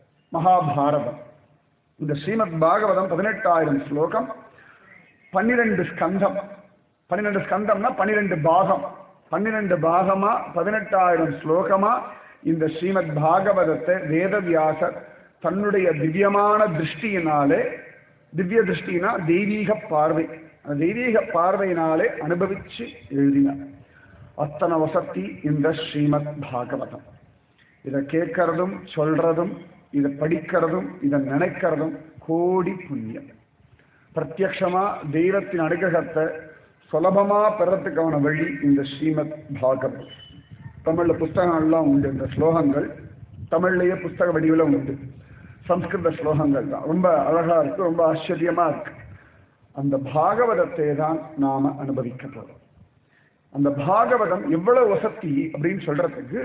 மகாபாரதம் இந்த ஸ்ரீமத் பாகவதம் பதினெட்டாயிரம் ஸ்லோகம் பன்னிரெண்டு ஸ்கந்தம் பன்னிரெண்டு ஸ்கந்தம்னா பன்னிரெண்டு பாகம் பன்னிரெண்டு பாகமா பதினெட்டாயிரம் ஸ்லோகமா இந்த ஸ்ரீமத் பாகவதத்தை வேதவியாசர் தன்னுடைய திவ்யமான திருஷ்டியினாலே திவ்ய திருஷ்டினா தெய்வீக பார்வை அந்த தெய்வீக பார்வையினாலே அனுபவிச்சு எழுதினார் அத்தனை வசதி இந்த ஸ்ரீமத் பாகவதம் இதை கேட்கறதும் சொல்றதும் இதை படிக்கிறதும் இதை நினைக்கிறதும் கோடி புண்ணியம் பிரத்யக்ஷமா தெய்வத்தின் அனுகிரகத்தை சுலபமா பெறத்துக்கான வழி இந்த ஸ்ரீமத் பாகவத் தமிழ்ல புஸ்தகங்கள்லாம் உண்டு இந்த ஸ்லோகங்கள் தமிழ்லயே புஸ்தக வடிவில் உண்டு சம்ஸ்கிருத ஸ்லோகங்கள் தான் ரொம்ப அழகா இருக்கு ரொம்ப ஆச்சரியமா இருக்கு அந்த பாகவதத்தை தான் நாம அனுபவிக்க போறோம் அந்த பாகவதம் எவ்வளவு வசதி அப்படின்னு சொல்றதுக்கு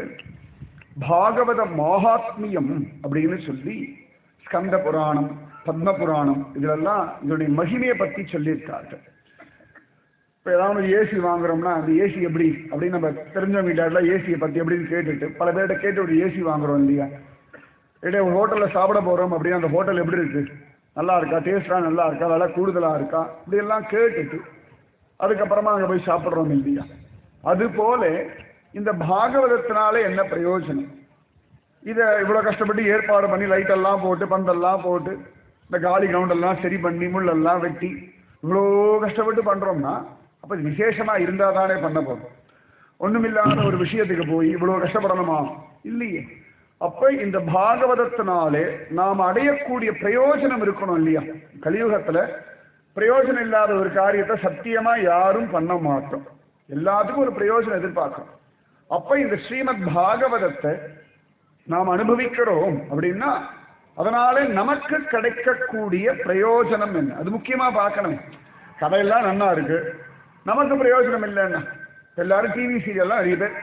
பாகவத மகாத்மியம் அப்படின்னு சொல்லி ஸ்கந்த புராணம் பத்ம புராணம் இதுலெல்லாம் இதனுடைய மகிமையை பத்தி சொல்லியிருக்கார்கள் இப்போ ஏதாவது ஏசி வாங்குறோம்னா அந்த ஏசி எப்படி அப்படின்னு நம்ம தெரிஞ்சவங்க வீட்டால ஏசியை பத்தி எப்படின்னு கேட்டுட்டு பல பேர்கிட்ட கேட்டு ஒரு ஏசி வாங்குறோம் இல்லையா இடையே ஒரு ஹோட்டலில் சாப்பிட போறோம் அப்படின்னா அந்த ஹோட்டல் எப்படி இருக்கு நல்லா இருக்கா டேஸ்டா நல்லா இருக்கா விலை கூடுதலா இருக்கா இப்படி எல்லாம் கேட்டுட்டு அதுக்கப்புறமா அங்கே போய் சாப்பிட்றோம் இல்லையா அது போல இந்த பாகவதத்தினால என்ன பிரயோஜனம் இதை இவ்வளோ கஷ்டப்பட்டு ஏற்பாடு பண்ணி லைட் எல்லாம் போட்டு பந்தெல்லாம் போட்டு இந்த காலி கிரவுண்ட் எல்லாம் சரி பண்ணி முள்ளெல்லாம் வெட்டி இவ்வளோ கஷ்டப்பட்டு பண்றோம்னா அப்போ இது விசேஷமா இருந்தா தானே பண்ண போறோம் ஒண்ணுமில்லாத ஒரு விஷயத்துக்கு போய் இவ்வளவு கஷ்டப்படணுமா இல்லையே அப்ப இந்த பாகவதத்தினாலே நாம் அடையக்கூடிய பிரயோஜனம் இருக்கணும் இல்லையா கலியுகத்துல பிரயோஜனம் இல்லாத ஒரு காரியத்தை சத்தியமா யாரும் பண்ண மாட்டோம் எல்லாத்துக்கும் ஒரு பிரயோஜனம் எதிர்பார்க்கிறோம் அப்ப இந்த ஸ்ரீமத் பாகவதத்தை நாம் அனுபவிக்கிறோம் அப்படின்னா அதனாலே நமக்கு கிடைக்கக்கூடிய பிரயோஜனம் என்ன அது முக்கியமா பார்க்கணும் கதையெல்லாம் நன்னா இருக்கு நமக்கு பிரயோஜனம் இல்லைன்னா எல்லாரும் டிவி சீரியல்லாம் நிறைய பேர்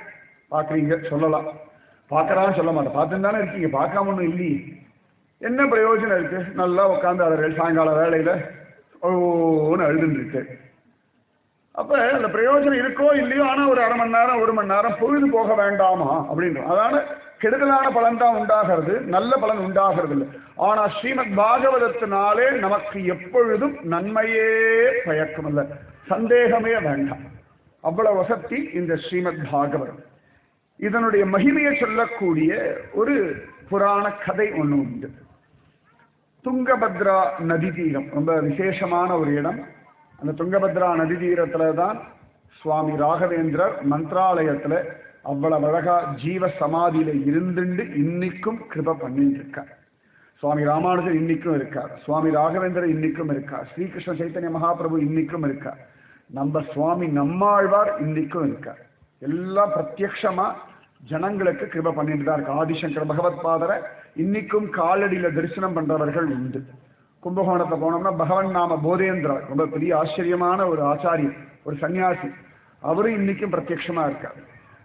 பார்க்குறீங்க சொல்லலாம் பார்க்கறான்னு சொல்ல மாட்டேன் பார்த்துன்னு தானே இருக்கீங்க பார்க்காம ஒன்றும் இல்லையே என்ன பிரயோஜனம் இருக்கு நல்லா உட்காந்து அழகு சாயங்கால வேலையில ஓன்னு அழுதுன்னு இருக்கு அப்ப அந்த பிரயோஜனம் இருக்கோ இல்லையோ ஆனா ஒரு அரை மணி நேரம் ஒரு மணி நேரம் பொழுது போக வேண்டாமா அப்படின்றோம் அதனால கெடுதலான பலன் தான் உண்டாகிறது நல்ல பலன் உண்டாகிறது இல்லை ஆனா ஸ்ரீமத் பாகவதத்தினாலே நமக்கு எப்பொழுதும் நன்மையே பயக்கும் இல்லை சந்தேகமே வேண்டாம் அவ்வளவு வசதி இந்த ஸ்ரீமத் பாகவதம் இதனுடைய மகிமையை சொல்லக்கூடிய ஒரு புராண கதை ஒண்ணு உண்டு துங்கபத்ரா நதி தீரம் ரொம்ப விசேஷமான ஒரு இடம் அந்த துங்கபத்ரா நதி தீரத்துல தான் சுவாமி ராகவேந்திரர் மந்திராலயத்துல அவ்வளவு அழகா ஜீவ சமாதியில இருந்துண்டு இன்னைக்கும் கிருப பண்ணிட்டு இருக்கார் சுவாமி ராமானுஜர் இன்னைக்கும் இருக்கார் சுவாமி ராகவேந்திரர் இன்னைக்கும் இருக்கார் ஸ்ரீகிருஷ்ண சைத்தன்ய மகாபிரபு இன்னைக்கும் இருக்கார் நம்ம சுவாமி நம்மாழ்வார் இன்னைக்கும் இருக்கார் எல்லாம் பிரத்யக்ஷமா ஜனங்களுக்கு கிருப பண்ணிட்டு தான் இருக்கு ஆதிசங்கர பகவத் பாதரை இன்னைக்கும் காலடியில தரிசனம் பண்றவர்கள் உண்டு கும்பகோணத்தை போனோம்னா பகவன் நாம போதேந்திரா ரொம்ப பெரிய ஆச்சரியமான ஒரு ஆச்சாரியர் ஒரு சன்னியாசி அவரும் இன்னைக்கும் பிரத்யக்ஷமா இருக்கார்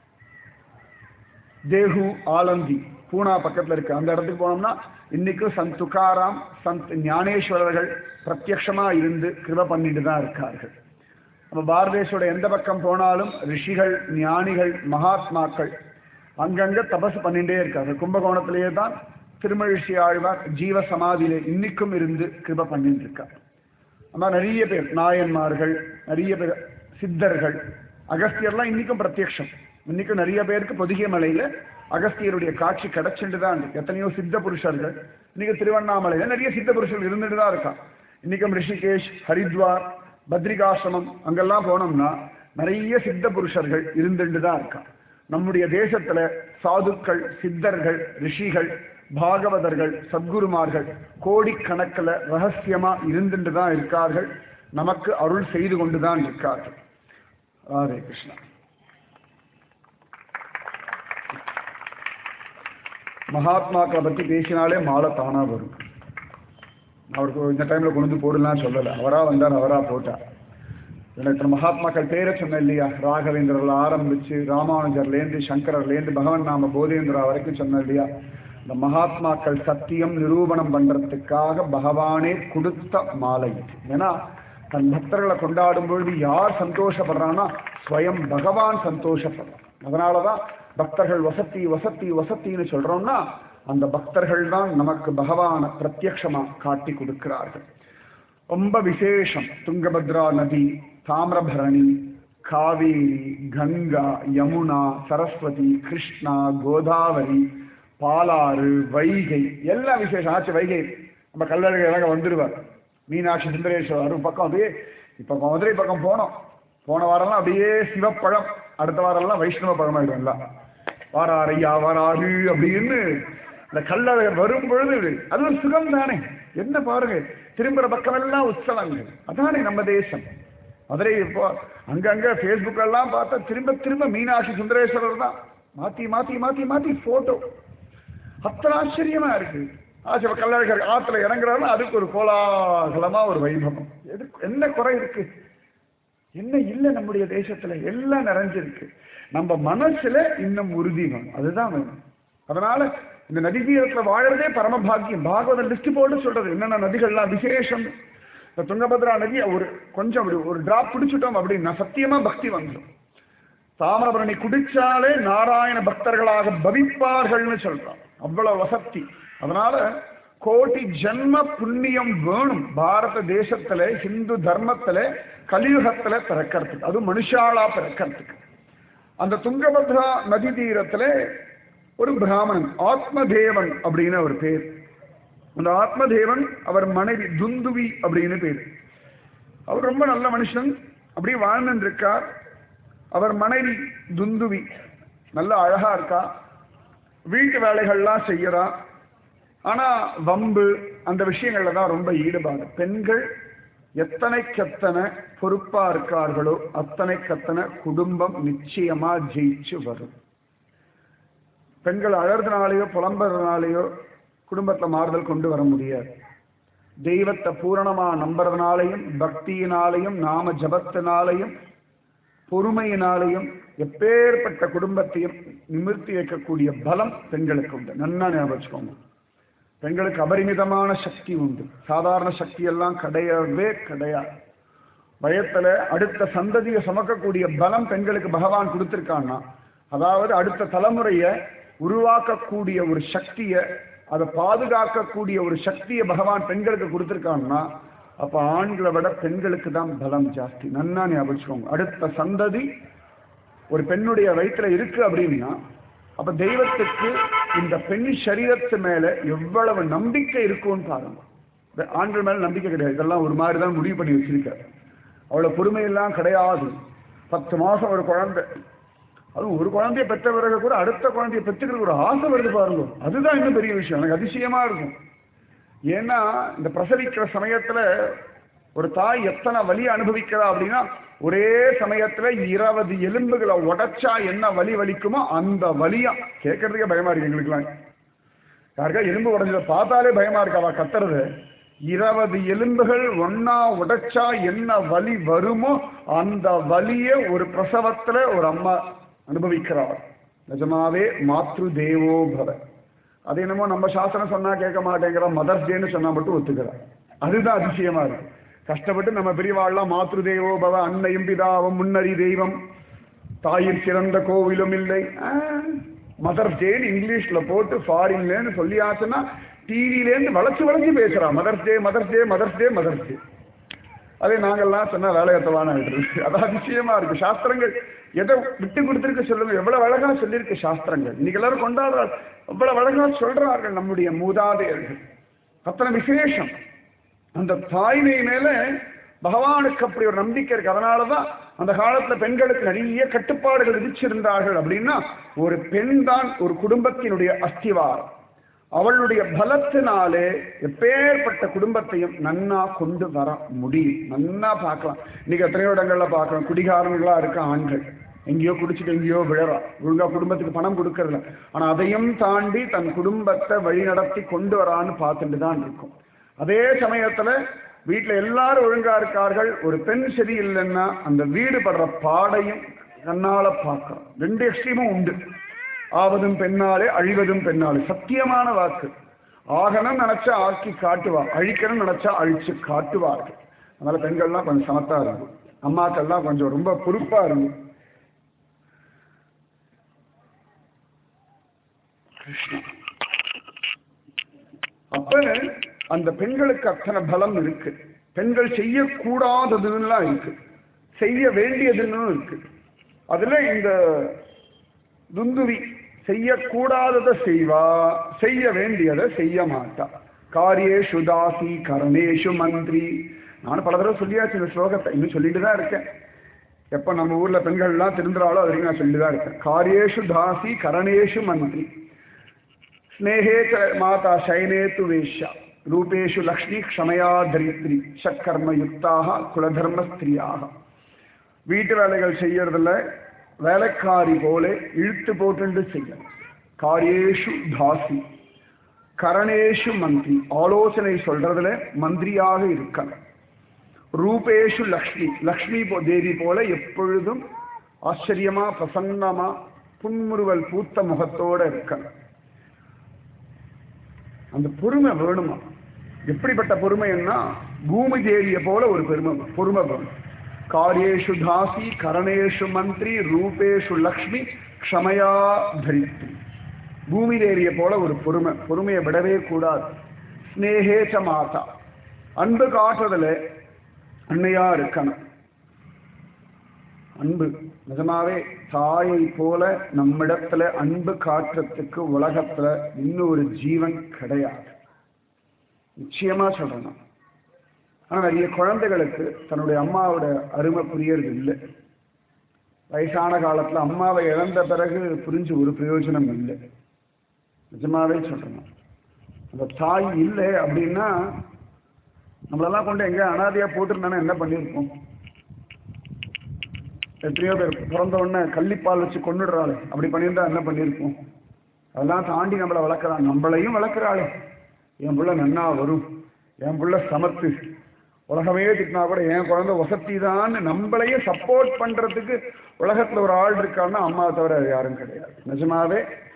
தேகு ஆலந்தி பூனா பக்கத்துல இருக்கு அந்த இடத்துக்கு போனோம்னா இன்னைக்கும் சந்த் துகாராம் சந்த் ஞானேஸ்வரர்கள் பிரத்யக்ஷமா இருந்து கிருப பண்ணிட்டு தான் இருக்கார்கள் நம்ம பாரதேஷோட எந்த பக்கம் போனாலும் ரிஷிகள் ஞானிகள் மகாத்மாக்கள் அங்கங்க தபசு பண்ணிட்டே இருக்காங்க கும்பகோணத்திலேயே தான் திருமழிசி ஆழ்வார் ஜீவ சமாதியில இன்னைக்கும் இருந்து கிருப பண்ணிட்டு இருக்கார் ஆனா நிறைய பேர் நாயன்மார்கள் நிறைய பேர் சித்தர்கள் அகஸ்தியர்லாம் இன்னைக்கும் பிரத்யக்ஷம் இன்னைக்கும் நிறைய பேருக்கு பொதிகை மலையில அகஸ்தியருடைய காட்சி கிடைச்சிட்டு தான் இருக்கு எத்தனையோ சித்த புருஷர்கள் இன்னைக்கு திருவண்ணாமலையில நிறைய சித்த புருஷர்கள் இருந்துட்டு தான் இருக்கா இன்னைக்கும் ரிஷிகேஷ் ஹரித்வார் பத்ரிகாசிரமம் அங்கெல்லாம் போனோம்னா நிறைய சித்த புருஷர்கள் இருந்துட்டு தான் இருக்கா நம்முடைய தேசத்துல சாதுக்கள் சித்தர்கள் ரிஷிகள் பாகவதர்கள் சத்குருமார்கள் கோடிக்கணக்கில் ரகசியமா இருந்துட்டு தான் இருக்கார்கள் நமக்கு அருள் செய்து கொண்டு தான் இருக்கார்கள் ராதே கிருஷ்ணா மகாத்மாக்களை பத்தி பேசினாலே மாலை தானா வரும் அவருக்கு இந்த டைம்ல கொண்டு வந்து போடலாம் சொல்லல அவரா வந்தார் அவரா போட்டார் எனக்கு மகாத்மாக்கள் பேரை சொன்னேன் இல்லையா ராகவேந்திரர்ல ஆரம்பிச்சு ராமானுஜர்லேருந்து சங்கரர்லேருந்து பகவன் நாம போதேந்திரா வரைக்கும் சொன்னேன் இல்லையா இந்த மகாத்மாக்கள் சத்தியம் நிரூபணம் பண்றதுக்காக பகவானே கொடுத்த மாலை இது. ஏன்னா தன் பக்தர்களை கொண்டாடும் பொழுது யார் சந்தோஷப்படுறான்னா ஸ்வயம் பகவான் சந்தோஷப்படுறான் அதனாலதான் பக்தர்கள் வசத்தி வசத்தி வசத்தின்னு சொல்றோம்னா அந்த பக்தர்கள் தான் நமக்கு பகவானை பிரத்யக்ஷமா காட்டி கொடுக்கிறார்கள் ரொம்ப விசேஷம் துங்கபத்ரா நதி தாமிரபரணி காவேரி கங்கா யமுனா சரஸ்வதி கிருஷ்ணா கோதாவரி பாலாறு வைகை எல்லாம் விசேஷம் ஆச்சு வைகை நம்ம கல்லழகர் இறங்க வந்துடுவார் மீனாட்சி சுந்தரேஸ்வரர் ஒரு பக்கம் அப்படியே இப்போ மதுரை பக்கம் போனோம் போன வாரம்லாம் அப்படியே சிவப்பழம் அடுத்த வாரம்லாம் வைஷ்ணவ பழமாயிடும் எல்லாம் வாரார் ஐயா வாராரு அப்படின்னு இந்த கல்லழகர் வரும் பொழுது அது ஒரு சுகம் தானே என்ன பாருங்க திரும்புற பக்கமெல்லாம் உற்சவங்கள் அதானே நம்ம தேசம் மதுரை இப்போ அங்கங்க ஃபேஸ்புக் எல்லாம் பார்த்தா திரும்ப திரும்ப மீனாட்சி சுந்தரேஸ்வரர் தான் மாத்தி மாத்தி மாத்தி மாத்தி போட்டோ அத்தனை ஆச்சரியமா இருக்கு ஆச்சரிய கல்லழகர் ஆத்துல இறங்குறாருன்னா அதுக்கு ஒரு கோலாகலமா ஒரு வைபவம் எது என்ன குறை இருக்கு என்ன இல்லை நம்முடைய தேசத்துல எல்லாம் நிறைஞ்சிருக்கு நம்ம மனசுல இன்னும் உறுதி வேணும் அதுதான் வேணும் அதனால இந்த நதி தீரத்துல வாழறதே பரமபாகியம் பாகவத லிஸ்ட் போட்டு சொல்றது என்னென்ன நதிகள்லாம் விசேஷம் இந்த துங்கபத்ரா நதி ஒரு கொஞ்சம் ஒரு ஒரு டிராப் பிடிச்சிட்டோம் அப்படின்னா சத்தியமா பக்தி வந்துடும் தாமிரபரணி குடிச்சாலே நாராயண பக்தர்களாக பவிப்பார்கள்னு சொல்றான் அவ்வளவு வசத்தி அதனால கோடி ஜென்ம புண்ணியம் வேணும் பாரத தேசத்துல ஹிந்து தர்மத்துல கலியுகத்துல பிறக்கிறதுக்கு அது மனுஷாலா பிறக்கிறதுக்கு அந்த துங்கபத்ரா நதி தீரத்துல ஒரு பிராமணன் ஆத்மதேவன் அப்படின்னு ஒரு பேர் அந்த ஆத்மதேவன் அவர் மனைவி துந்துவி அப்படின்னு பேர் அவர் ரொம்ப நல்ல மனுஷன் அப்படியே வாழ்ந்துட்டு இருக்கார் அவர் மனைவி துந்துவி நல்ல அழகா இருக்கா வீட்டு வேலைகள்லாம் செய்யறா ஆனா வம்பு அந்த விஷயங்கள்ல தான் ரொம்ப ஈடுபாடு பெண்கள் எத்தனைக்கெத்தனை பொறுப்பா இருக்கார்களோ அத்தனைக்கத்தனை குடும்பம் நிச்சயமா ஜெயிச்சு வரும் பெண்கள் அழறதுனாலேயோ புலம்புறதுனாலேயோ குடும்பத்துல மாறுதல் கொண்டு வர முடியாது தெய்வத்தை பூரணமா நம்புறதுனாலையும் பக்தியினாலையும் நாம ஜபத்தினாலையும் பொறுமையினாலையும் எப்பேற்பட்ட குடும்பத்தையும் நிமிர்த்தி வைக்கக்கூடிய பலம் பெண்களுக்கு உண்டு நன்னா ஞாபகம் வச்சுக்கோங்க பெண்களுக்கு அபரிமிதமான சக்தி உண்டு சாதாரண சக்தி எல்லாம் கிடையவே கிடையாது பயத்துல அடுத்த சந்ததியை சுமக்கக்கூடிய பலம் பெண்களுக்கு பகவான் கொடுத்திருக்கான்னா அதாவது அடுத்த தலைமுறையை உருவாக்கக்கூடிய ஒரு சக்தியை அதை பாதுகாக்கக்கூடிய ஒரு சக்தியை பகவான் பெண்களுக்கு கொடுத்திருக்கான்னா அப்ப ஆண்களை விட பெண்களுக்கு தான் பலம் ஜாஸ்தி நன்னா ஞாபகம் வச்சுக்கோங்க அடுத்த சந்ததி ஒரு பெண்ணுடைய வயிற்றுல இருக்கு அப்படின்னா அப்ப தெய்வத்துக்கு இந்த பெண் சரீரத்து மேல எவ்வளவு நம்பிக்கை இருக்கும்னு பாருங்க இந்த ஆண்கள் மேல நம்பிக்கை கிடையாது இதெல்லாம் ஒரு மாதிரி தான் முடிவு பண்ணி வச்சிருக்காரு அவ்வளவு பொறுமையெல்லாம் கிடையாது பத்து மாசம் ஒரு குழந்தை அதுவும் ஒரு குழந்தைய பெற்ற பிறகு கூட அடுத்த குழந்தைய பெற்றுக்கிற ஒரு ஆசை வருது பாருங்க அதுதான் இன்னும் பெரிய விஷயம் எனக்கு அதிசயமா இருக்கும் ஏன்னா இந்த பிரசவிக்கிற சமயத்துல ஒரு தாய் எத்தனை வலி அனுபவிக்கிறா அப்படின்னா ஒரே சமயத்துல இருபது எலும்புகளை உடைச்சா என்ன வலி வலிக்குமோ அந்த வலியா கேட்கறதுக்கே பயமா இருக்கு எங்களுக்குலாம் யாருக்கா எலும்பு உடைஞ்சதை பார்த்தாலே பயமா இருக்கு அவ கத்துறது இருபது எலும்புகள் ஒன்னா உடைச்சா என்ன வலி வருமோ அந்த வலிய ஒரு பிரசவத்துல ஒரு அம்மா அனுபவிக்கிறார் நிஜமாவே மாத்ரு தேவோ பவ அது என்னமோ நம்ம சாஸ்திரம் சொன்னா கேட்க மாட்டேங்கிற மதர்ஸ் டேன்னு சொன்னா மட்டும் ஒத்துக்கிறார் அதுதான் அதிசயமா இருக்கு கஷ்டப்பட்டு நம்ம பெரியவாள்லாம் மாத்ரு தேவோ பவ அன்னையும் பிதாவும் முன்னறி தெய்வம் தாயிற் சிறந்த கோவிலும் இல்லை மதர்ஸ் டேன்னு இங்கிலீஷ்ல போட்டு ஃபாரின்லேன்னு சொல்லியாச்சுன்னா டிவிலேருந்து வளைச்சு வளைச்சு பேசுறா mother's day mother's day mother's day mother's day அதே நாங்கள்லாம் சொன்னா வேலையத்தவான இருக்கு அது அதிசயமா இருக்கு சாஸ்திரங்கள் எதை விட்டு கொடுத்துருக்க சொல்லுங்க எவ்வளவு அழகா சொல்லியிருக்கு சாஸ்திரங்கள் இன்னைக்கு எல்லாரும் கொண்டாடுறாங்க எவ்வளவு அழகா சொல்றார்கள் நம்முடைய மூதாதையர்கள் அத்தனை விசேஷம் அந்த தாய்மை மேல பகவானுக்கு அப்படி ஒரு நம்பிக்கை இருக்கு அதனாலதான் அந்த காலத்துல பெண்களுக்கு நிறைய கட்டுப்பாடுகள் விதிச்சிருந்தார்கள் அப்படின்னா ஒரு பெண் தான் ஒரு குடும்பத்தினுடைய அஸ்திவாரம் அவளுடைய பலத்தினாலே எப்பேற்பட்ட குடும்பத்தையும் நன்னா கொண்டு வர முடியும் நன்னா பார்க்கலாம் இன்னைக்கு எத்தனையோ இடங்கள்ல பார்க்கலாம் குடிகாரங்களா இருக்க ஆண்கள் எங்கேயோ குடிச்சிட்டு எங்கேயோ விழறா ஒழுங்கா குடும்பத்துக்கு பணம் கொடுக்கறதில்ல ஆனா அதையும் தாண்டி தன் குடும்பத்தை வழி நடத்தி கொண்டு வரான்னு பார்த்துட்டு தான் இருக்கும் அதே சமயத்துல வீட்டுல எல்லாரும் ஒழுங்கா இருக்கார்கள் ஒரு பெண் சரி இல்லைன்னா அந்த வீடு படுற பாடையும் கண்ணால பார்க்கிறோம் ரெண்டு எக்ஸ்ட்ரீமும் உண்டு ஆவதும் பெண்ணாலே அழிவதும் பெண்ணாலே சத்தியமான வாக்கு ஆகணும் நினைச்சா ஆக்கி காட்டுவா அழிக்கணும் நினைச்சா அழிச்சு காட்டுவார்கள் அதனால பெண்கள்லாம் கொஞ்சம் சமத்தா இருக்கும் அம்மாக்கள்லாம் கொஞ்சம் ரொம்ப பொறுப்பா இருக்கும் அப்ப அந்த பெண்களுக்கு அத்தனை பலம் இருக்கு பெண்கள் செய்யக்கூடாததுலாம் இருக்கு செய்ய வேண்டியதுன்னு இருக்கு அதுல இந்த துந்துவி செய்யக்கூடாததை செய்வா செய்ய வேண்டியதை செய்ய மாட்டா காரியேஷு தாசி கரணேஷு மந்திரி நானும் பல தடவை சொல்லியாச்சு இந்த ஸ்லோகத்தை இன்னும் சொல்லிட்டு தான் இருக்கேன் எப்ப நம்ம ஊர்ல பெண்கள்லாம் திருந்துறாளோ அது வரைக்கும் நான் சொல்லிட்டு தான் இருக்கேன் காரியேஷு தாசி கரணேஷு மந்திரி ஸ்னேகே ச மாதா சயனே து வேஷ்யா ரூபேஷு லக்ஷ்மி க்ஷமயா தரித்ரி சக்கர்ம யுக்தாக குலதர்ம ஸ்திரியாக வீட்டு வேலைகள் செய்யறதுல வேலைக்காரி போல இழுத்து போட்டு செய்யணும் காரியேஷு தாசி கரணேஷு மந்திரி ஆலோசனை சொல்றதுல மந்திரியாக இருக்கணும் ரூபேஷு லக்ஷ்மி லக்ஷ்மி போ- தேவி போல எப்பொழுதும் ஆச்சரியமா பிரசன்னமா புன்முறுவல் பூத்த முகத்தோட இருக்கணும் அந்த பொறுமை வேணுமா எப்படிப்பட்ட பொறுமைன்னா பூமி தேவிய போல ஒரு பெருமை பொறுமை வேணும் காரியேஷு தாசி கரணேஷு மந்திரி ரூபேஷு லக்ஷ்மி க்ஷமயா தரித்ரி பூமி தேவிய போல ஒரு பொறுமை பொறுமையை விடவே கூடாது ஸ்னேகேச்ச மாதா அன்பு காட்டுறதுல அன்னையா இருக்கணும் அன்பு நிஜமாவே தாயை போல நம்மிடத்துல அன்பு காட்டுறதுக்கு உலகத்துல இன்னொரு ஜீவன் கிடையாது நிச்சயமா சொல்லணும் ஆனா நிறைய குழந்தைகளுக்கு தன்னுடைய அம்மாவோட அருமை புரியறது இல்லை வயசான காலத்துல அம்மாவை இழந்த பிறகு புரிஞ்சு ஒரு பிரயோஜனம் இல்லை நிஜமாவே சொல்றேன் அந்த தாய் இல்லை அப்படின்னா நம்மளெல்லாம் கொண்டு எங்க அனாதையா போட்டிருந்தானே என்ன பண்ணியிருப்போம் எத்தனையோ பேர் பிறந்த உடனே கள்ளிப்பால் வச்சு கொண்டுடுறாளே அப்படி பண்ணியிருந்தா என்ன பண்ணியிருப்போம் அதெல்லாம் தாண்டி நம்மளை வளர்க்குறான் நம்மளையும் வளர்க்குறாளே என் புள்ள நன்னா வரும் என் புள்ள சமத்து உலகமே திட்டினா கூட என் குழந்தை வசதி தான் நம்மளையே சப்போர்ட் பண்றதுக்கு உலகத்துல ஒரு ஆள் இருக்கான்னா அம்மாவை தவிர அது யாரும் கிடையாது நிஜமாவே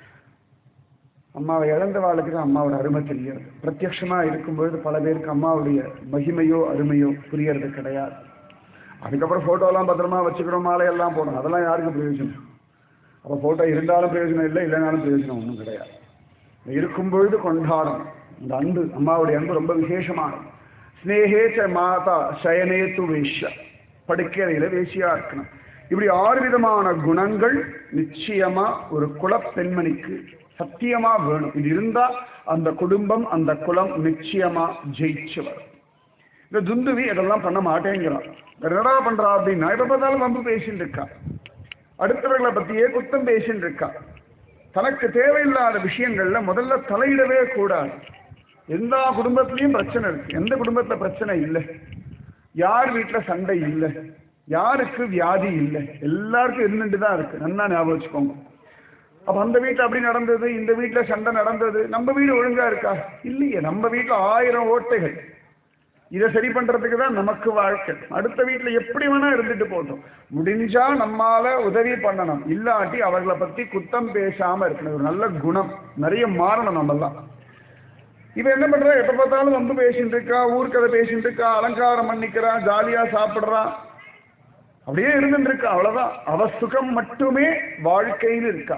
அம்மாவை இழந்த வாழ்க்கை தான் அம்மாவோட அருமை தெரியாது பிரத்யட்சமா இருக்கும்பொழுது பல பேருக்கு அம்மாவுடைய மகிமையோ அருமையோ புரியறது கிடையாது அதுக்கப்புறம் போட்டோலாம் பத்திரமா வச்சுக்கிறோம் மாலையெல்லாம் போடணும் அதெல்லாம் யாருக்கு பிரயோஜனம் அப்போ போட்டோ இருந்தாலும் பிரயோஜனம் இல்லை இல்லைனாலும் பிரயோஜனம் ஒன்றும் கிடையாது இருக்கும் பொழுது கொண்டாடணும் இந்த அன்பு அம்மாவுடைய அன்பு ரொம்ப விசேஷமானது ஸ்னேகேச்ச மாதா சயனேத்து வேஷ்ய படுக்கையில வேசியா இருக்கணும் இப்படி ஆறு விதமான குணங்கள் நிச்சயமா ஒரு குலப் பெண்மணிக்கு சத்தியமா வேணும் இது இருந்தா அந்த குடும்பம் அந்த குலம் நிச்சயமா ஜெயிச்சு வரும் இந்த துந்துவி இதெல்லாம் பண்ண மாட்டேங்கிறான் என்னடா பண்றா அப்படின்னா எப்ப பார்த்தாலும் வம்பு பேசிட்டு இருக்கா அடுத்தவர்களை பத்தியே குத்தம் பேசிட்டு இருக்கா தனக்கு தேவையில்லாத விஷயங்கள்ல முதல்ல தலையிடவே கூடாது எல்லா குடும்பத்திலையும் பிரச்சனை இருக்கு எந்த குடும்பத்துல பிரச்சனை இல்லை யார் வீட்டுல சண்டை இல்லை யாருக்கு வியாதி இல்லை எல்லாருக்கும் இருந்துட்டு தான் இருக்கு நல்லா ஞாபகம் வச்சுக்கோங்க அப்ப அந்த வீட்டுல அப்படி நடந்தது இந்த வீட்டுல சண்டை நடந்தது நம்ம வீடு ஒழுங்கா இருக்கா இல்லையே நம்ம வீட்டுல ஆயிரம் ஓட்டைகள் இதை சரி பண்றதுக்கு தான் நமக்கு வாழ்க்கை அடுத்த வீட்டுல எப்படி வேணா இருந்துட்டு போட்டோம் முடிஞ்சா நம்மால உதவி பண்ணணும் இல்லாட்டி அவர்களை பத்தி குத்தம் பேசாம இருக்கணும் ஒரு நல்ல குணம் நிறைய மாறணும் நம்மெல்லாம் இவ என்ன பண்றா எப்ப பார்த்தாலும் வந்து பேசிட்டு இருக்கா ஊர்க்கதை பேசிட்டு இருக்கா அலங்காரம் பண்ணிக்கிறா ஜாலியா சாப்பிடுறா அப்படியே இருந்துட்டு இருக்கா அவ்வளவுதான் அவ சுகம் மட்டுமே வாழ்க்கைன்னு இருக்கா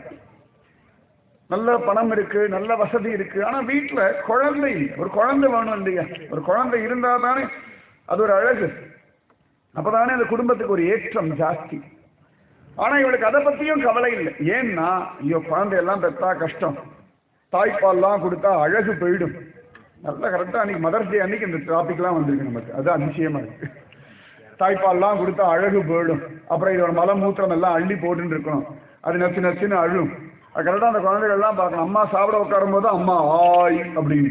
நல்ல பணம் இருக்கு நல்ல வசதி இருக்கு ஆனா வீட்டுல குழந்தை இல்லை ஒரு குழந்தை வேணும் இல்லையா ஒரு குழந்தை இருந்தா தானே அது ஒரு அழகு அப்பதானே அந்த குடும்பத்துக்கு ஒரு ஏற்றம் ஜாஸ்தி ஆனா இவளுக்கு அதை பத்தியும் கவலை இல்லை ஏன்னா ஐயோ குழந்தையெல்லாம் பெற்றா கஷ்டம் தாய்ப்பால்லாம் கொடுத்தா அழகு போயிடும் நல்லா கரெக்டா அன்னைக்கு மதர்ஸ் டே அன்னைக்கு இந்த டாபிக்லாம் வந்திருக்கு நமக்கு அது அதிசயமா இருக்கு தாய்ப்பால்லாம் கொடுத்தா அழகு போயிடும் அப்புறம் இதோட மலம் மூத்திரம் எல்லாம் அள்ளி போட்டுன்னு இருக்கணும் அது நச்சு நச்சுன்னு அழும் அது கரெக்டாக அந்த குழந்தைகள்லாம் பார்க்கணும் அம்மா சாப்பிட உட்காரும் போது அம்மா ஆய் அப்படின்னு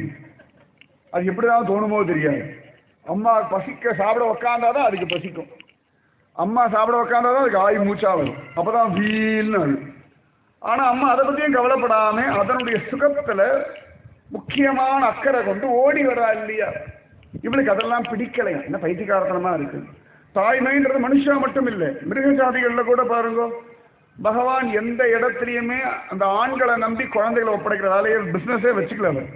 அது எப்படிதான் தோணுமோ தெரியாது அம்மா பசிக்க சாப்பிட உக்காந்தாதான் அதுக்கு பசிக்கும் அம்மா சாப்பிட உக்காந்தாதான் அதுக்கு ஆய் மூச்சா வரும் அப்பதான் வீல்னு அழும் ஆனா அம்மா அதை பத்தியும் கவலைப்படாம அதனுடைய சுகத்துல முக்கியமான அக்கறை கொண்டு ஓடி வரா இல்லையா இவளுக்கு அதெல்லாம் பிடிக்கலையா என்ன பைத்தியக்காரத்தனமா இருக்கு தாய்மைன்றது மனுஷா மட்டும் இல்லை மிருக ஜாதிகள்ல கூட பாருங்க பகவான் எந்த இடத்துலயுமே அந்த ஆண்களை நம்பி குழந்தைகளை ஒப்படைக்கிற வேலையை பிசினஸே வச்சுக்கல அவர்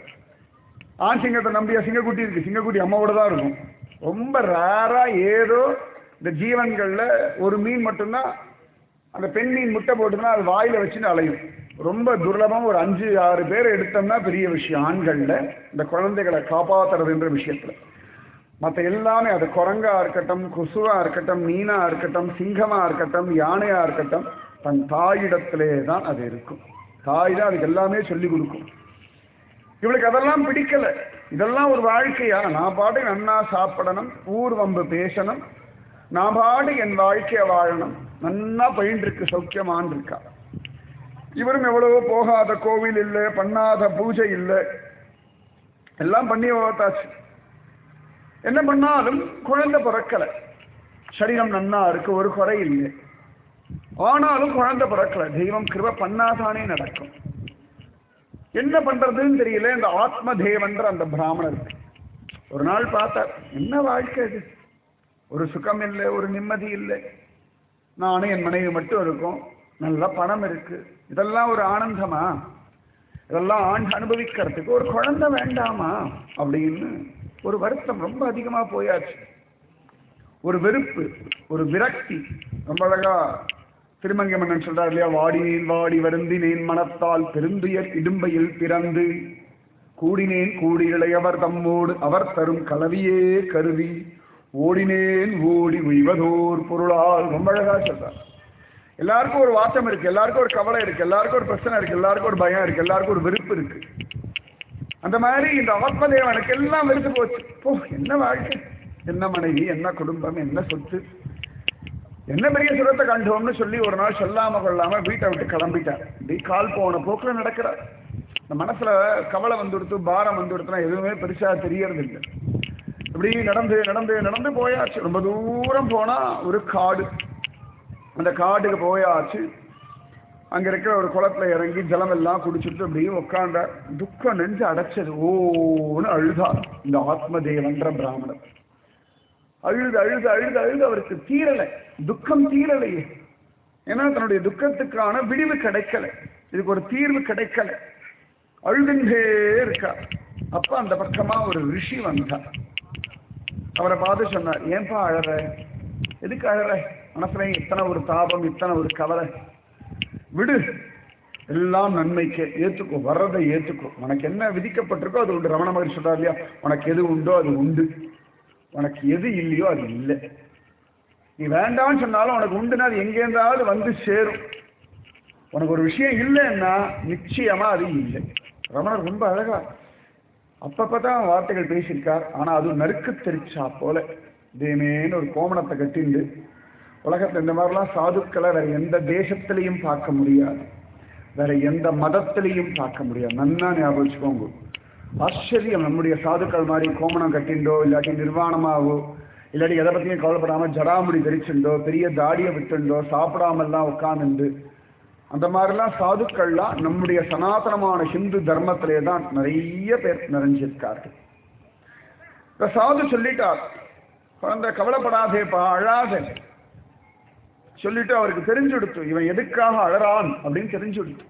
ஆண் சிங்கத்தை நம்பி சிங்கக்குட்டி இருக்கு சிங்கக்குட்டி அம்மாவோட தான் இருக்கும் ரொம்ப ரேரா ஏதோ இந்த ஜீவன்கள்ல ஒரு மீன் மட்டும்தான் அந்த பெண் மீன் முட்டை போட்டுதுன்னா அது வாயில வச்சுன்னு அலையும் ரொம்ப துர்லபம் ஒரு அஞ்சு ஆறு பேர் எடுத்தோம்னா பெரிய விஷயம் ஆண்கள்ல இந்த குழந்தைகளை காப்பாத்துறதுன்ற விஷயத்துல மற்ற எல்லாமே அது குரங்கா இருக்கட்டும் கொசுவா இருக்கட்டும் மீனா இருக்கட்டும் சிங்கமா இருக்கட்டும் யானையா இருக்கட்டும் தன் தாயிடத்திலே தான் அது இருக்கும் தாய் தான் அதுக்கு எல்லாமே சொல்லி கொடுக்கும் இவளுக்கு அதெல்லாம் பிடிக்கல இதெல்லாம் ஒரு வாழ்க்கையா நான் பாட்டு நன்னா சாப்பிடணும் ஊர் வம்பு பேசணும் நான் பாடு என் வாழ்க்கைய வாழணும் நன்னா பயின்று இருக்கு சௌக்கியமான் இருக்கா இவரும் எவ்வளவோ போகாத கோவில் இல்லை பண்ணாத பூஜை இல்லை எல்லாம் பண்ணி பார்த்தாச்சு என்ன பண்ணாலும் குழந்தை பிறக்கல சரீரம் நன்னா இருக்கு ஒரு குறை இல்லை ஆனாலும் குழந்தை பிறக்கல தெய்வம் கிருப பண்ணாதானே நடக்கும் என்ன பண்றதுன்னு தெரியல இந்த ஆத்ம தேவன்ற அந்த பிராமணருக்கு ஒரு நாள் பார்த்தார் என்ன வாழ்க்கை இது ஒரு சுகம் இல்லை ஒரு நிம்மதி இல்லை நானும் என் மனைவி மட்டும் இருக்கோம் நல்ல பணம் இருக்கு இதெல்லாம் ஒரு ஆனந்தமா இதெல்லாம் ஆண்டு அனுபவிக்கிறதுக்கு ஒரு குழந்தை வேண்டாமா அப்படின்னு ஒரு வருத்தம் ரொம்ப அதிகமா போயாச்சு ஒரு வெறுப்பு ஒரு விரக்தி ரொம்ப அழகா திருமங்கை மன்னன் சொல்றார் இல்லையா வாடினேன் வாடி வருந்தினேன் மனத்தால் பெருந்துயர் இடும்பையில் பிறந்து கூடினேன் கூடி இளையவர் தம்மோடு அவர் தரும் கலவியே கருவி ஓடினேன் ஓடி உய்வதோர் பொருளால் ரொம்ப அழகா சொல்றார் எல்லாருக்கும் ஒரு வாட்டம் இருக்கு எல்லாருக்கும் ஒரு கவலை இருக்கு எல்லாருக்கும் ஒரு பிரச்சனை இருக்கு எல்லாருக்கும் ஒரு பயம் இருக்கு எல்லாருக்கும் ஒரு வெறுப்பு இருக்கு அந்த மாதிரி இந்த ஆத்மதேவனுக்கு எல்லாம் வெறுத்து போச்சு போ என்ன வாழ்க்கை என்ன மனைவி என்ன குடும்பம் என்ன சொத்து என்ன பெரிய சுரத்தை கண்டோம்னு சொல்லி ஒரு நாள் சொல்லாம கொள்ளாம வீட்டை விட்டு கிளம்பிட்டார் இப்படி கால் போன போக்குல நடக்கிறார் இந்த மனசுல கவலை வந்துடுத்து பாரம் வந்துடுத்துனா எதுவுமே பெருசா தெரியறது இல்லை இப்படி நடந்து நடந்து நடந்து போயாச்சு ரொம்ப தூரம் போனா ஒரு காடு அந்த காட்டுக்கு போயாச்சு அங்க இருக்கிற ஒரு குளத்துல இறங்கி ஜலம் எல்லாம் குடிச்சிட்டு அப்படியே உட்காண்ட துக்கம் நெஞ்சு அடைச்சது ஓன்னு அழுதா இந்த ஆத்மதேவன்ற பிராமணர் அழுது அழுது அழுது அழுது அவருக்கு தீரலை துக்கம் தீரலையே ஏன்னா தன்னுடைய துக்கத்துக்கான விடிவு கிடைக்கல இதுக்கு ஒரு தீர்வு கிடைக்கல அழுதுண்டே இருக்கா அப்ப அந்த பக்கமா ஒரு ரிஷி வந்தார் அவரை பார்த்து சொன்னார் ஏன்பா அழற எதுக்கு அழற மனசுல இத்தனை ஒரு தாபம் இத்தனை ஒரு கவலை விடு எல்லாம் நன்மைக்கு ஏத்துக்கோ வர்றதை ஏத்துக்கோ உனக்கு என்ன விதிக்கப்பட்டிருக்கோ அது உண்டு ரமண மகர்ஷி சொல்றார் இல்லையா உனக்கு எது உண்டோ அது உண்டு உனக்கு எது இல்லையோ அது இல்லை நீ வேண்டாம்னு சொன்னாலும் உனக்கு உண்டுனா அது எங்கேருந்தாவது வந்து சேரும் உனக்கு ஒரு விஷயம் இல்லைன்னா நிச்சயமா அது இல்லை ரமணர் ரொம்ப அழகா அப்பப்பதான் வார்த்தைகள் பேசியிருக்கார் ஆனா அது நறுக்கு தெரிச்சா போல தேமேன்னு ஒரு கோமணத்தை கட்டிண்டு உலகத்துல இந்த மாதிரிலாம் சாதுக்களை வேற எந்த தேசத்திலையும் பார்க்க முடியாது வேற எந்த மதத்திலையும் பார்க்க முடியாது நன்னா ஞாபகம் வச்சுக்கோங்க ஆச்சரியம் நம்முடைய சாதுக்கள் மாதிரி கோமணம் கட்டிண்டோ இல்லாட்டி நிர்வாணமாவோ இல்லாட்டி எதை பத்தியும் கவலைப்படாம ஜடாமுடி தரிச்சுண்டோ பெரிய தாடியை விட்டுண்டோ சாப்பிடாமல்லாம் உட்கார்ந்துண்டு அந்த மாதிரிலாம் சாதுக்கள்லாம் நம்முடைய சனாதனமான ஹிந்து தர்மத்திலே தான் நிறைய பேர் நிறைஞ்சிருக்கார்கள் இப்ப சாது சொல்லிட்டார் குழந்தை கவலைப்படாதேப்பா அழாத சொல்லிட்டு அவருக்கு தெரிஞ்சுடுத்து இவன் எதுக்காக அழறான் அப்படின்னு தெரிஞ்சுடுத்து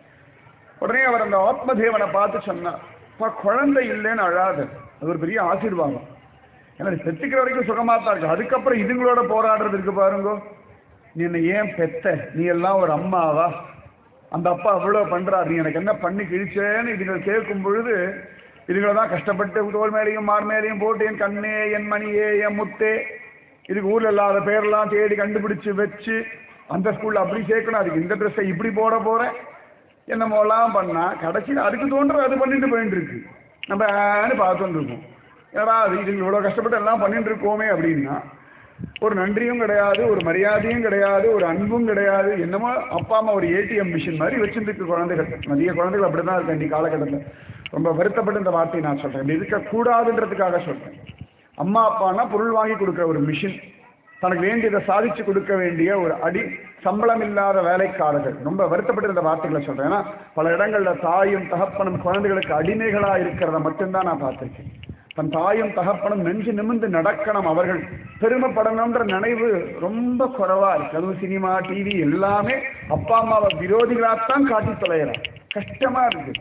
உடனே அவர் அந்த ஆத்மதேவனை பார்த்து சொன்னார் "அப்பா, குழந்தை இல்லைன்னு அழாத அது ஒரு பெரிய ஆசீர்வாதம் ஏன்னா நீ பெத்துக்கிற வரைக்கும் சுகமா தான் இருக்கு அதுக்கப்புறம் இதுங்களோட போராடுறது இருக்கு பாருங்க நீ என்ன ஏன் பெத்த நீ எல்லாம் ஒரு அம்மாவா அந்த அப்பா அவ்வளவு பண்றாரு நீ எனக்கு என்ன பண்ணி கிழிச்சேன்னு இதுகள் கேட்கும் பொழுது இதுகளை தான் கஷ்டப்பட்டு தோல் மேலையும் மார் மேலையும் போட்டு என் கண்ணே என் மணியே என் முத்தே இதுக்கு ஊர்ல இல்லாத பேரெல்லாம் தேடி கண்டுபிடிச்சு வச்சு அந்த ஸ்கூல்ல அப்படி சேர்க்கணும் அதுக்கு இந்த ட்ரெஸ்ஸை இப்படி போட போறேன் என்னமோலாம் பண்ணா கடைசியில் அதுக்கு தோன்ற அது பண்ணிட்டு போயிட்டு இருக்கு நம்ம ஆன்னு பார்த்துட்டு இருக்கோம் ஏடா அது இது இவ்வளோ கஷ்டப்பட்டு எல்லாம் பண்ணிட்டு இருக்கோமே அப்படின்னா ஒரு நன்றியும் கிடையாது ஒரு மரியாதையும் கிடையாது ஒரு அன்பும் கிடையாது என்னமோ அப்பா அம்மா ஒரு ஏடிஎம் மிஷின் மாதிரி வச்சிருக்கு குழந்தைகள் நிறைய குழந்தைகள் அப்படிதான் இருக்கு இன்னைக்கு காலகட்டத்தில் ரொம்ப வருத்தப்பட்டு இந்த வார்த்தையை நான் சொல்றேன் இப்படி இருக்கக்கூடாதுன்றதுக்காக சொல்றேன் அம்மா அப்பானா பொருள் வாங்கி கொடுக்குற ஒரு மிஷின் தனக்கு வேண்டியதை சாதிச்சு கொடுக்க வேண்டிய ஒரு அடி சம்பளம் இல்லாத வேலைக்காரர்கள் ரொம்ப வருத்தப்பட்டு இந்த வார்த்தைகளை சொல்றேன் ஏன்னா பல இடங்கள்ல தாயும் தகப்பனும் குழந்தைகளுக்கு அடிமைகளா இருக்கிறத மட்டும்தான் நான் பார்த்திருக்கேன் தன் தாயும் தகப்பனும் நெஞ்சு நிமிர்ந்து நடக்கணும் அவர்கள் பெருமைப்படணும்ன்ற நினைவு ரொம்ப குறைவா இருக்கு அதுவும் சினிமா டிவி எல்லாமே அப்பா அம்மாவை விரோதிகளாத்தான் காட்டி தொலைகிறார் கஷ்டமா இருக்கு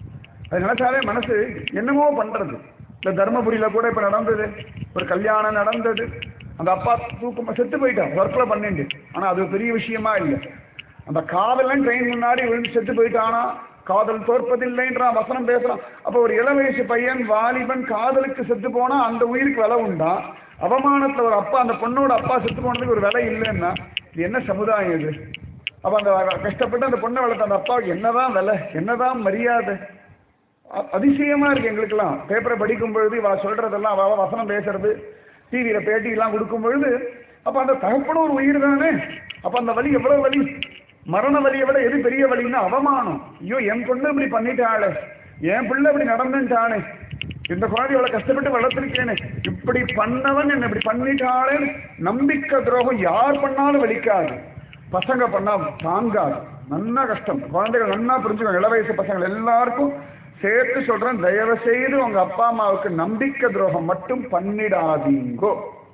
அது நினைச்சாலே மனசு என்னமோ பண்றது இந்த தர்மபுரியில கூட இப்ப நடந்தது ஒரு கல்யாணம் நடந்தது அந்த அப்பா தூக்கம் செத்து போயிட்டான் ஒர்க்ல பண்ணிட்டு ஆனா அது ஒரு பெரிய விஷயமா இல்லை அந்த காதலன் ட்ரெயின் முன்னாடி விழுந்து செத்து போயிட்டானா காதல் தோற்பதில்லைன்றான் வசனம் பேசுறான் அப்ப ஒரு இளம் வயசு பையன் வாலிபன் காதலுக்கு செத்து போனா அந்த உயிருக்கு விலை உண்டா அவமானத்துல ஒரு அப்பா அந்த பொண்ணோட அப்பா செத்து போனதுக்கு ஒரு விலை இல்லைன்னா இது என்ன சமுதாயம் இது அப்ப அந்த கஷ்டப்பட்டு அந்த பொண்ணை வளர்த்த அந்த அப்பாவுக்கு என்னதான் விலை என்னதான் மரியாதை அ- அதிசயமா இருக்கு எங்களுக்கெல்லாம் பேப்பரை படிக்கும் பொழுது இவ சொல்றதெல்லாம் அவ அவ வசனம் பேசுறது டிவியில பேட்டி எல்லாம் கொடுக்கும் பொழுது அப்ப அந்த தகப்பனும் ஒரு உயிர் தானே அப்ப அந்த வலி எவ்வளவு வலி மரண வலியை விட எது பெரிய வலின்னா அவமானம் ஐயோ என் பொண்ணு இப்படி பண்ணிட்டாளே என் பிள்ளை இப்படி நடந்துட்டானே இந்த குழந்தை இவ்வளவு கஷ்டப்பட்டு வளர்த்திருக்கேனே இப்படி பண்ணவன் என்ன இப்படி பண்ணிட்டாளேன்னு நம்பிக்கை துரோகம் யார் பண்ணாலும் வலிக்காது பசங்க பண்ணா தாங்காது நன்னா கஷ்டம் குழந்தைகள் நன்னா புரிஞ்சுக்கோங்க இள வயசு பசங்க எல்லாருக்கும் சேர்த்து சொல்றேன் தயவு செய்து உங்க அப்பா அம்மாவுக்கு நம்பிக்கை துரோகம் மட்டும் பண்ணிடாதீங்கோ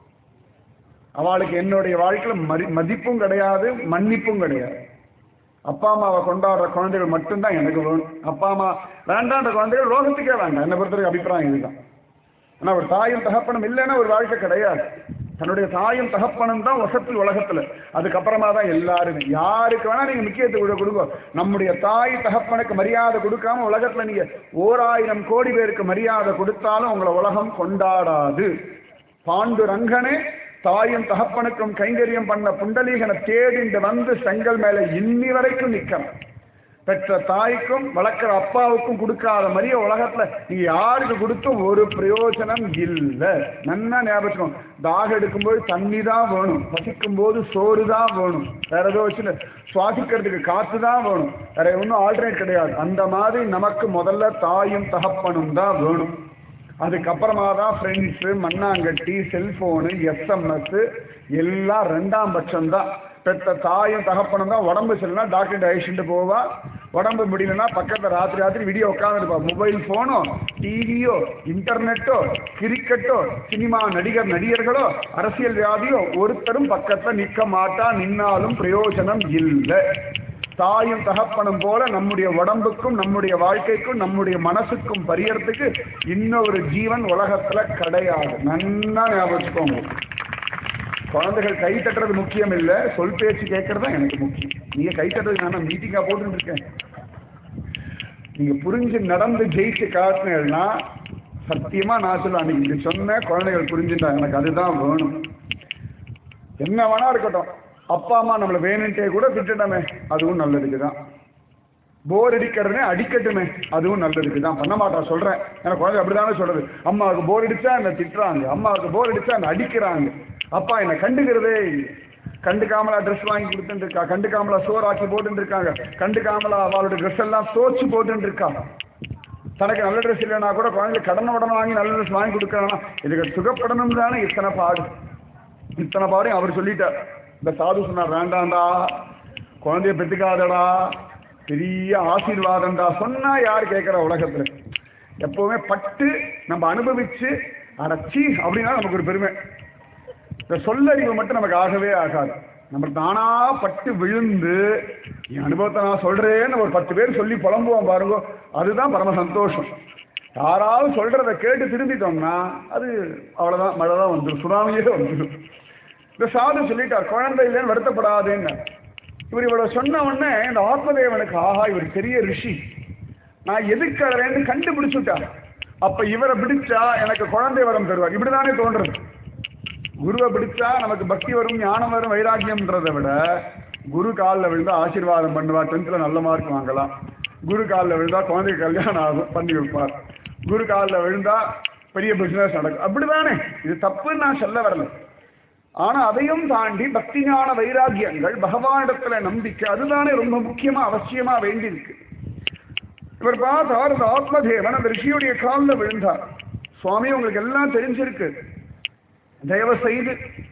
அவளுக்கு என்னுடைய வாழ்க்கையில மதி மதிப்பும் கிடையாது மன்னிப்பும் கிடையாது அப்பா அம்மாவை கொண்டாடுற குழந்தைகள் மட்டும்தான் எனக்கு வேணும் அப்பா அம்மா வேண்டான்ற குழந்தைகள் ரோகத்துக்கே வேண்டாம் என்னை பொறுத்தவரைக்கும் அபிப்பிராயம் இதுதான் ஆனா ஒரு தாயும் தகப்பனும் இல்லைன்னா ஒரு வாழ்க்கை கிடையாது தன்னுடைய தாயும் தகப்பனும் தான் வசத்தில் உலகத்துல அதுக்கப்புறமா தான் எல்லாருமே யாருக்கு வேணா நீங்க முக்கியத்துவம் கொடுங்க நம்முடைய தாய் தகப்பனுக்கு மரியாதை கொடுக்காம உலகத்துல நீங்க ஓராயிரம் கோடி பேருக்கு மரியாதை கொடுத்தாலும் உங்களை உலகம் கொண்டாடாது பாண்டு ரங்கனே தாயும் தகப்பனுக்கும் கைங்கரியம் பண்ண புண்டலீகனை தேடிண்டு வந்து செங்கல் மேல இன்னி வரைக்கும் நிக்கணும் பெற்ற தாய்க்கும் வளர்க்குற அப்பாவுக்கும் கொடுக்காத மாதிரியே உலகத்துல நீங்க யாருக்கு கொடுத்தும் ஒரு பிரயோஜனம் இல்லை நன்னா ஞாபகம் தாக எடுக்கும்போது தண்ணி தான் வேணும் பசிக்கும் போது சோறு தான் வேணும் வேற ஏதோ வச்சு சுவாசிக்கிறதுக்கு காத்து தான் வேணும் வேற ஒன்றும் ஆல்டர்னேட் கிடையாது அந்த மாதிரி நமக்கு முதல்ல தாயும் தகப்பனும் தான் வேணும் அதுக்கப்புறமா தான் ஃப்ரெண்ட்ஸு மண்ணாங்கட்டி செல்ஃபோனு எஸ்எம்எஸ் எல்லாம் ரெண்டாம் பட்சம் தான் பெத்த தாயும் தகப்பனும் தான் உடம்பு சரியில்லைனா டாக்டர் அழிச்சுட்டு போவா உடம்பு முடியலன்னா பக்கத்துல ராத்திரி ராத்திரி வீடியோ உட்காந்துருப்பா மொபைல் போனோ டிவியோ இன்டர்நெட்டோ கிரிக்கெட்டோ சினிமா நடிகர் நடிகர்களோ அரசியல் வியாதியோ ஒருத்தரும் பக்கத்துல நிக்க மாட்டா நின்னாலும் பிரயோஜனம் இல்லை தாயும் தகப்பனும் போல நம்முடைய உடம்புக்கும் நம்முடைய வாழ்க்கைக்கும் நம்முடைய மனசுக்கும் பரியறதுக்கு இன்னொரு ஜீவன் உலகத்துல கிடையாது நன்னா ஞாபகம் வச்சுக்கோங்க குழந்தைகள் கை தட்டுறது முக்கியம் இல்ல சொல் பேச்சு கேட்கறது தான் எனக்கு முக்கியம் நீங்க கை தட்டுறது நான் மீட்டிங்கா போட்டுட்டு இருக்கேன் நீங்க புரிஞ்சு நடந்து ஜெயிச்சு காட்டினா சத்தியமா நான் சொல்லுவேன் அன்னைக்கு இப்படி சொன்ன குழந்தைகள் புரிஞ்சுட்டா எனக்கு அதுதான் வேணும் என்ன வேணா இருக்கட்டும் அப்பா அம்மா நம்மளை வேணுன்ட்டே கூட திட்டணுமே அதுவும் நல்லதுக்கு தான் போர் அடிக்கிறதுனே அடிக்கட்டுமே அதுவும் நல்லதுக்கு தான் பண்ண மாட்டான் சொல்றேன் எனக்கு குழந்தை அப்படிதானே சொல்றது அம்மாவுக்கு போர் அடிச்சா என்ன திட்டுறாங்க அம்மாவுக்கு போர் அடிச்சா என்ன அடிக்கிறாங்க அப்பா என்னை கண்டுக்கிறதே இல்லை. கண்டுக்காமலா ட்ரெஸ் வாங்கி கொடுத்துட்டு இருக்கா கண்டுக்காமலா சோறு ஆக்கி போட்டுட்டு இருக்காங்க கண்டுக்காமலா அவளோட ட்ரெஸ் எல்லாம் தோச்சு போட்டுட்டு இருக்கா தனக்கு நல்ல ட்ரெஸ் இல்லைன்னா கூட குழந்தை கடன் உடனே வாங்கி நல்ல ட்ரெஸ் வாங்கி கொடுக்கறானா இதுக்கு சுகப்படணும் தானே இத்தனை பாடு இத்தனை பாடையும் அவர் சொல்லிட்டார் இந்த சாது சொன்னார் வேண்டாண்டா குழந்தைய பெற்றுக்காதடா பெரிய ஆசீர்வாதம்டா சொன்னா யார் கேட்கிற உலகத்துல எப்பவுமே பட்டு நம்ம அனுபவிச்சு அடைச்சி அப்படின்னா நமக்கு ஒரு பெருமை இந்த சொல்லறிவு மட்டும் நமக்கு ஆகவே ஆகாது நம்ம தானா பட்டு விழுந்து என் அனுபவத்தை நான் சொல்றேன்னு ஒரு பத்து பேர் சொல்லி புலம்புவோம் பாருங்க அதுதான் பரம சந்தோஷம் யாராவது சொல்றத கேட்டு திரும்பிட்டோம்னா அது அவ்வளவுதான் மழை தான் வந்துடும் சுனாமியே வந்துடும் இந்த சாது சொல்லிட்டார் குழந்தை இல்லைன்னு வருத்தப்படாதேன்னு இவர் இவ்வளவு சொன்ன உடனே இந்த ஆத்மதேவனுக்கு ஆஹா இவர் பெரிய ரிஷி நான் எதுக்கிறேன்னு கண்டுபிடிச்சுட்டார் அப்ப இவரை பிடிச்சா எனக்கு குழந்தை வரம் தருவார் இப்படிதானே தோன்றது குருவை பிடிச்சா நமக்கு பக்தி வரும் ஞானம் வரும் வைராக்கியம்ன்றதை விட குரு காலில் விழுந்தா ஆசீர்வாதம் பண்ணுவா டென்த்தில் நல்ல மார்க் வாங்கலாம் குரு காலில் விழுந்தா குழந்தைக்கு கல்யாணம் ஆகும் பண்ணி வைப்பார் குரு காலில் விழுந்தா பெரிய பிசினஸ் நடக்கும் அப்படிதானே இது தப்புன்னு நான் சொல்ல வரல ஆனா அதையும் தாண்டி பக்தி ஞான வைராக்கியங்கள் பகவானிடத்துல நம்பிக்கை அதுதானே ரொம்ப முக்கியமா அவசியமா வேண்டியிருக்கு இவர் பார்த்தார் இந்த ஆத்மதேவன் அந்த ரிஷியுடைய காலில் விழுந்தார் சுவாமி உங்களுக்கு எல்லாம் தெரிஞ்சிருக்கு தயவு செய்து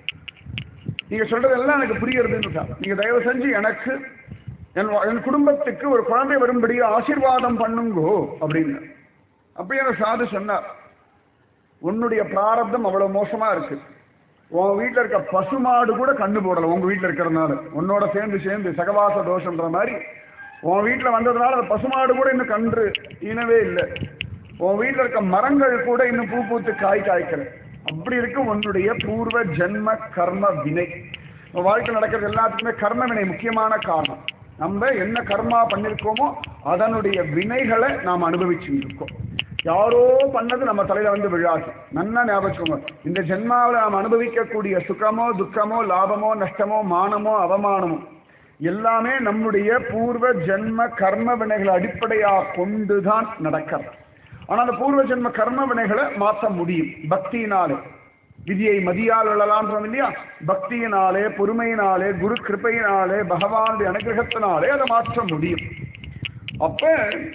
நீங்க சொல்றது எல்லாம் எனக்கு புரியறதுன்னு நீங்க தயவு செஞ்சு எனக்கு என் வா- என் குடும்பத்துக்கு ஒரு குழந்தை வரும்படி ஆசீர்வாதம் பண்ணுங்கோ அப்படின்னு அப்ப எனக்கு சாது சொன்னார் உன்னுடைய பிராரப்தம் அவ்வளவு மோசமா இருக்கு உன் வீட்டுல இருக்க பசுமாடு கூட கண்ணு போடல உங்க வீட்டுல இருக்கிறதுனால உன்னோட சேர்ந்து சேர்ந்து சகவாச தோஷம்ன்ற மாதிரி உன் வீட்டுல வந்ததுனால அந்த பசுமாடு கூட இன்னும் கன்று ஈனவே இல்லை உன் வீட்டுல இருக்க மரங்கள் கூட இன்னும் பூ பூத்து காய் காய்க்கல அப்படி இருக்கு உன்னுடைய பூர்வ ஜென்ம கர்ம வினை உன் வாழ்க்கையில் நடக்கிறது எல்லாத்துக்குமே கர்ம வினை முக்கியமான காரணம் நம்ம என்ன கர்மா பண்ணிருக்கோமோ அதனுடைய வினைகளை நாம் அனுபவிச்சுட்டு இருக்கோம் யாரோ பண்ணது நம்ம தலையில வந்து விழாது நன்னா ஞாபகம் வச்சுக்கோங்க. இந்த ஜென்மாவில் நாம் அனுபவிக்கக்கூடிய சுகமோ துக்கமோ லாபமோ நஷ்டமோ மானமோ அவமானமோ எல்லாமே நம்முடைய பூர்வ ஜென்ம கர்ம வினைகளை அடிப்படையாக கொண்டுதான் நடக்கிறது ஆனா அந்த பூர்வ ஜென்ம கர்ம வினைகளை மாற்ற முடியும் பக்தியினாலே விதியை மதியால் விழலாம் சொன்னோம் இல்லையா பக்தியினாலே பொறுமையினாலே குரு கிருபையினாலே பகவானுடைய அனுகிரகத்தினாலே அதை மாற்ற முடியும் அப்ப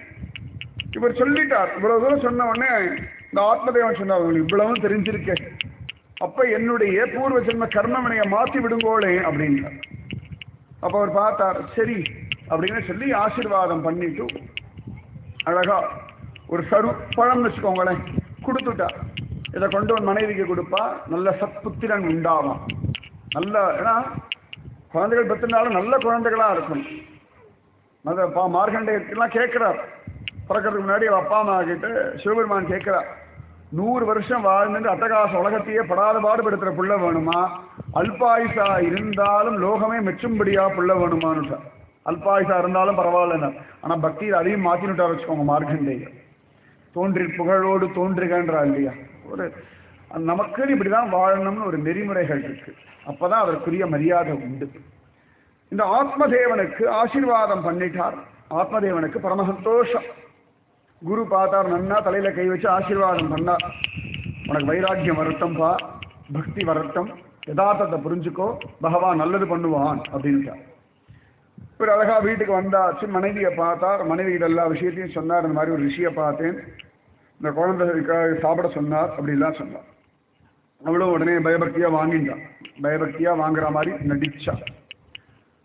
இவர் சொல்லிட்டார் இவ்வளவு தூரம் சொன்ன உடனே இந்த ஆத்மதேவன் சொன்னார் உங்களுக்கு இவ்வளவும் தெரிஞ்சிருக்கே அப்ப என்னுடைய பூர்வ ஜென்ம கர்மவினையை மாற்றி விடுங்கோளே அப்படின்றார் அப்ப அவர் பார்த்தார் சரி அப்படின்னு சொல்லி ஆசீர்வாதம் பண்ணிட்டு அழகா ஒரு சரு பழம் வச்சுக்கோங்களேன் கொடுத்துட்டா இதை கொண்டு வந்து மனைவிக்கு கொடுப்பா நல்ல சத்புத்திரன் உண்டாவான் நல்ல ஏன்னா குழந்தைகள் பெற்றிருந்தாலும் நல்ல குழந்தைகளா இருக்கணும் அது பா மார்க்கண்டேயத்துக்கெல்லாம் கேட்கிறார் பிறக்கிறதுக்கு முன்னாடி அவ அப்பா அம்மா கிட்ட சிவபெருமான் கேட்கிறார் நூறு வருஷம் வாழ்ந்துட்டு அட்டகாச உலகத்தையே படாத பாடுபடுத்துற புள்ள வேணுமா அல்பாயுசா இருந்தாலும் லோகமே மெச்சும்படியா புள்ள வேணுமான்னு அல்பாயுசா இருந்தாலும் பரவாயில்லன்னு ஆனா பக்தியில் அதையும் மாத்தினுட்டா வச்சுக்கோங்க மார்க்கண்டேயர் தோன்றி புகழோடு தோன்றுகன்றா இல்லையா ஒரு நமக்கு இப்படிதான் வாழணும்னு ஒரு நெறிமுறைகள் இருக்கு அப்பதான் அதற்குரிய மரியாதை உண்டு இந்த ஆத்மதேவனுக்கு ஆசீர்வாதம் பண்ணிட்டார் ஆத்மதேவனுக்கு பரம சந்தோஷம் குரு பார்த்தார் நன்னா தலையில கை வச்சு ஆசீர்வாதம் பண்ணார் உனக்கு வைராக்கியம் வரட்டும்பா பக்தி வரட்டும் யதார்த்தத்தை புரிஞ்சுக்கோ பகவான் நல்லது பண்ணுவான் அப்படின்ட்டார் இவர் அழகா வீட்டுக்கு வந்தாச்சு மனைவியை பார்த்தார் மனைவி கிட்ட எல்லா விஷயத்தையும் சொன்னார் இந்த மாதிரி ஒரு ரிஷியை பார்த்தேன் இந்த குழந்தைகளுக்காக சாப்பிட சொன்னார் அப்படிலாம் சொன்னார் அவளும் உடனே பயபக்தியா வாங்கிட்டான் பயபக்தியா வாங்குற மாதிரி நடிச்சா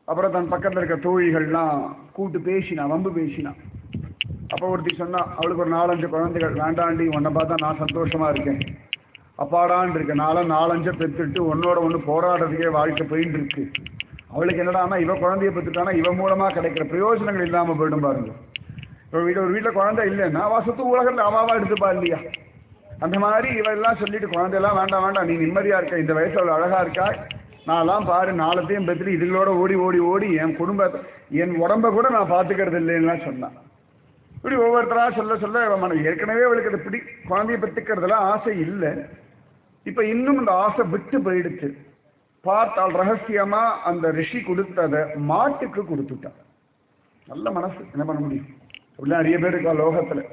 அப்புறம் தன் பக்கத்துல இருக்க தோழிகள்லாம் கூட்டு பேசினா வம்பு பேசினா அப்போ ஒருத்தி சொன்னா அவளுக்கு ஒரு நாலஞ்சு குழந்தைகள் வேண்டாண்டி உன்னை பார்த்தா நான் சந்தோஷமா இருக்கேன் அப்பாடான் இருக்கு நானும் நாலஞ்ச பெத்துட்டு உன்னோட ஒன்று போராடுறதுக்கே வாழ்க்கை போயிட்டு இருக்கு அவளுக்கு என்னடான்னா இவ குழந்தைய பெற்றுட்டானா இவ மூலமா கிடைக்கிற பிரயோஜனங்கள் இல்லாம போயிடும் பாருங்க ஒரு வீடு ஒரு வீட்டில் குழந்தை இல்லைன்னா அவ சுத்து உலகத்தில் அவாவா எடுத்துப்பா இல்லையா அந்த மாதிரி இவெல்லாம் சொல்லிட்டு குழந்தையெல்லாம் வேண்டாம் வேண்டாம் நீ நிம்மதியா இருக்க இந்த வயசுல அவள் அழகா இருக்கா நான்லாம் பாரு நாளத்தையும் பெற்றுட்டு இதுகளோட ஓடி ஓடி ஓடி என் குடும்பத்தை என் உடம்ப கூட நான் பார்த்துக்கிறது இல்லைன்னுலாம் சொன்னான் இப்படி ஒவ்வொருத்தரா சொல்ல சொல்ல இவன் மன ஏற்கனவே அவளுக்கு அது பிடி குழந்தைய பெற்றுக்கிறதுலாம் ஆசை இல்லை இப்ப இன்னும் அந்த ஆசை விட்டு போயிடுச்சு பார்த்தால் ரகசியமா அந்த ரிஷி கொடுத்ததை மாட்டுக்கு கொடுத்துட்டான் நல்ல மனசு என்ன பண்ண முடியும் அப்படிலாம் நிறைய பேர் இருக்கா லோகத்துல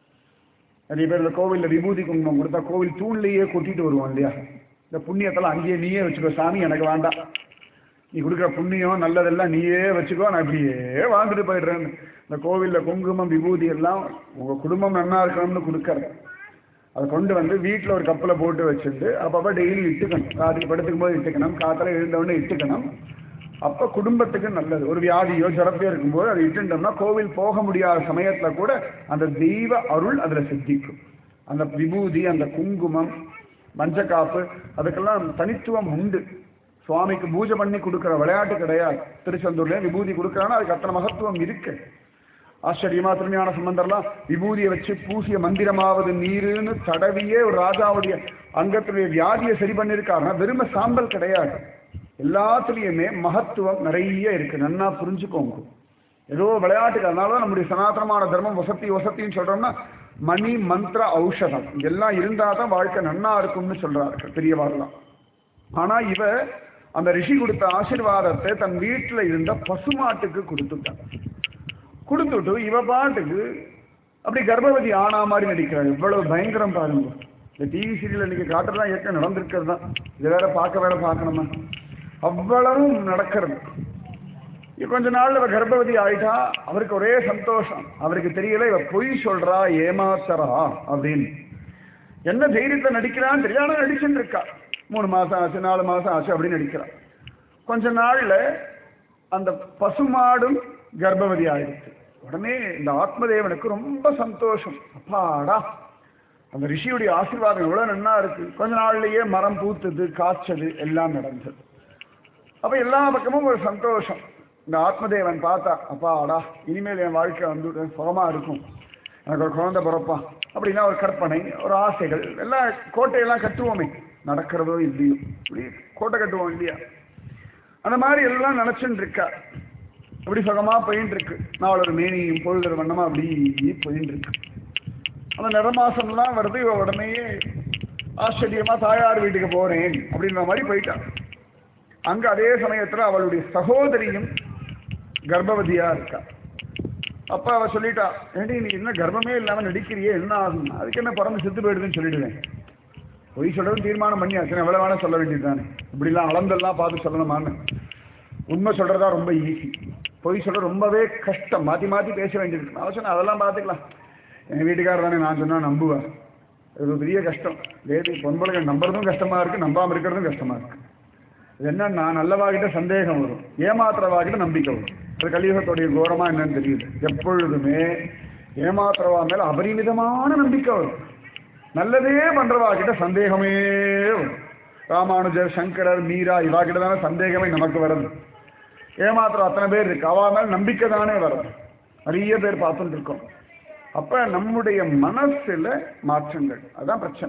நிறைய பேர் இந்த கோவில்ல விபூதி குங்குமம் கொடுத்தா கோவில் தூண்லயே கொட்டிட்டு வருவோம் இல்லையா இந்த புண்ணியத்தெல்லாம் அங்கேயே நீயே வச்சுக்கோ சாமி எனக்கு வேண்டாம் நீ கொடுக்குற புண்ணியம் நல்லதெல்லாம் நீயே வச்சுக்கோ நான் இப்படியே வாழ்ந்துட்டு போயிடுறேன்னு இந்த கோவில்ல குங்குமம் விபூதி எல்லாம் உங்க குடும்பம் நன்னா இருக்கணும்னு கொடுக்கறது அதை கொண்டு வந்து வீட்டில் ஒரு கப்பில் போட்டு வச்சுட்டு அப்பப்போ டெய்லி இட்டுக்கணும் ராத்திரி படுத்துக்கும் போது இட்டுக்கணும் காத்தால எழுந்தவுடனே இட்டுக்கணும் அப்போ குடும்பத்துக்கு நல்லது ஒரு வியாதியோ ஜரப்பையோ இருக்கும்போது அதை இட்டுட்டோம்னா கோவில் போக முடியாத சமயத்துல கூட அந்த தெய்வ அருள் அதுல சித்திக்கும் அந்த விபூதி அந்த குங்குமம் மஞ்சக்காப்பு அதுக்கெல்லாம் தனித்துவம் உண்டு சுவாமிக்கு பூஜை பண்ணி கொடுக்குற விளையாட்டு கிடையாது திருச்செந்தூர்ல விபூதி கொடுக்குறான்னா அதுக்கு அத்தனை மகத்துவம் இருக்கு ஆச்சரியமா திருஞான சம்பந்தர்லாம் விபூதியை வச்சு பூசிய மந்திரமாவது நீருன்னு தடவியே ஒரு ராஜாவுடைய அங்கத்துடைய வியாதியை சரி பண்ணியிருக்காருன்னா வெறும சாம்பல் கிடையாது எல்லாத்துலேயுமே மகத்துவம் நிறைய இருக்கு நன்னா புரிஞ்சுக்கோங்க ஏதோ விளையாட்டுக்கு அதனால தான் நம்முடைய சனாதனமான தர்மம் வசதி வசத்தின்னு சொல்றோம்னா மணி மந்திர ஔஷதம் இதெல்லாம் இருந்தால் தான் வாழ்க்கை நன்னா இருக்கும்னு சொல்றார்கள் பெரியவாள்லாம் ஆனா இவ அந்த ரிஷி கொடுத்த ஆசீர்வாதத்தை தன் வீட்டுல இருந்த பசுமாட்டுக்கு கொடுத்துட்டான் கொடுத்துட்டு இவ பாட்டுக்கு அப்படி கர்ப்பவதி ஆனா மாதிரி நடிக்கிறாள் எவ்வளவு பயங்கரம் பாருங்க இந்த டிவி சீரியல் இன்னைக்கு காட்டுறதுலாம் ஏற்கனவே நடந்திருக்கிறது தான் இதை வேற பார்க்க வேற பார்க்கணுமா அவ்வளவும் நடக்கிறது இவ கொஞ்ச நாள்ல இவ கர்ப்பவதி ஆயிட்டா அவருக்கு ஒரே சந்தோஷம் அவருக்கு தெரியல இவ பொய் சொல்றா ஏமாத்தரா அப்படின்னு என்ன தைரியத்தை நடிக்கிறான்னு தெரியாம நடிச்சுட்டு இருக்கா மூணு மாசம் ஆச்சு நாலு மாசம் ஆச்சு அப்படின்னு நடிக்கிறா கொஞ்ச நாள்ல அந்த பசுமாடும் கர்ப்பவதி ஆயிடுச்சு உடனே இந்த ஆத்மதேவனுக்கு ரொம்ப சந்தோஷம் அப்பாடா அந்த ரிஷியுடைய ஆசீர்வாதம் எவ்வளவு நன்னா இருக்கு கொஞ்ச நாள்லயே மரம் பூத்துது காய்ச்சது எல்லாம் நடந்தது அப்ப எல்லா பக்கமும் ஒரு சந்தோஷம் இந்த ஆத்மதேவன் பார்த்தா அப்பாடா இனிமேல் என் வாழ்க்கை வந்து சுகமா இருக்கும் எனக்கு ஒரு குழந்தை பிறப்பான் அப்படின்னா ஒரு கற்பனை ஒரு ஆசைகள் எல்லாம் கோட்டையெல்லாம் கட்டுவோமே நடக்கிறதோ இல்லையோ இப்படி கோட்டை கட்டுவோம் இல்லையா அந்த மாதிரி எல்லாம் நினைச்சுட்டு இருக்கா அப்படி சுகமா போயின்னு இருக்கு நாள் ஒரு மேனியும் பொழுது வண்ணமா அப்படி போயின்னு இருக்கு அந்த நிறமாசம்லாம் வருது இவ உடனேயே ஆச்சரியமா தாயார் வீட்டுக்கு போறேன் அப்படின்ற மாதிரி போயிட்டான் அங்க அதே சமயத்துல அவளுடைய சகோதரியும் கர்ப்பவதியா இருக்கா அப்ப அவ சொல்லிட்டா ஏண்டி நீ என்ன கர்ப்பமே இல்லாம நடிக்கிறியே என்ன ஆகும் அதுக்கு என்ன பிறந்து செத்து போயிடுதுன்னு சொல்லிடுவேன் பொய் சொல்றது தீர்மானம் பண்ணியாச்சு எவ்வளவு வேணா சொல்ல வேண்டியதுதானே இப்படிலாம் அளந்தெல்லாம் பார்த்து சொல்லணுமான்னு உண்மை சொல்றதா ரொம்ப ஈஸி பொய் சொல்ற ரொம்பவே கஷ்டம் மாத்தி மாத்தி பேச வேண்டியிருக்கு நான் சொன்னேன் அதெல்லாம் பார்த்துக்கலாம் என் வீட்டுக்காரர் தானே நான் சொன்னா நம்புவேன் இது ஒரு பெரிய கஷ்டம் லேடி பொன்பளைகள் நம்புறதும் கஷ்டமா இருக்கு நம்பாம இருக்கிறதும் கஷ்டமா இருக்கு இது என்னன்னா நல்லவாகிட்ட சந்தேகம் வரும் ஏமாத்துறவாகிட்ட நம்பிக்கை வரும் அது கலியுகத்துடைய கோரமா என்னன்னு தெரியுது எப்பொழுதுமே ஏமாத்துறவா மேல அபரிமிதமான நம்பிக்கை வரும் நல்லதே பண்றவா கிட்ட சந்தேகமே வரும் ராமானுஜர் சங்கரர் மீரா இவா கிட்ட தானே சந்தேகமே நமக்கு வருது ஏமாத்துற அத்தனை பேர் இருக்கு அவா மேல நம்பிக்கை தானே வரும் நிறைய பேர் பார்த்துட்டு இருக்கோம் அப்ப நம்முடைய மனசுல மாற்றங்கள் அதான் பிரச்சனை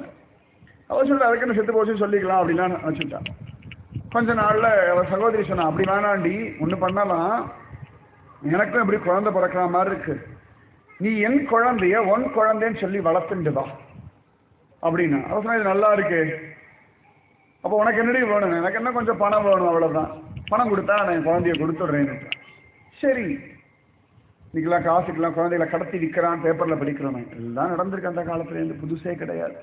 அவ சொல்ல அதுக்கு என்ன செத்து போச்சுன்னு சொல்லிக்கலாம் அப்படிலாம் வச்சுட்டான் கொஞ்ச நாள்ல அவ சகோதரி சொன்னா அப்படி வேணாண்டி ஒண்ணு பண்ணலாம் எனக்கும் இப்படி குழந்தை பிறக்கிற மாதிரி இருக்கு நீ என் குழந்தைய உன் குழந்தைன்னு சொல்லி வளர்த்துண்டு வா அப்படின்னா அவ சொன்னா இது நல்லா இருக்கு அப்போ உனக்கு என்னடி வேணும் எனக்கு என்ன கொஞ்சம் பணம் வேணும் அவ்வளவுதான் பணம் கொடுத்தா நான் என் குழந்தைய கொடுத்துட்றேன் சரி இன்னைக்கெல்லாம் காசுக்கெல்லாம் குழந்தைகளை கடத்தி விற்கிறான் பேப்பர்ல படிக்கிறோம் எல்லாம் நடந்திருக்கு அந்த காலத்துல இருந்து புதுசே கிடையாது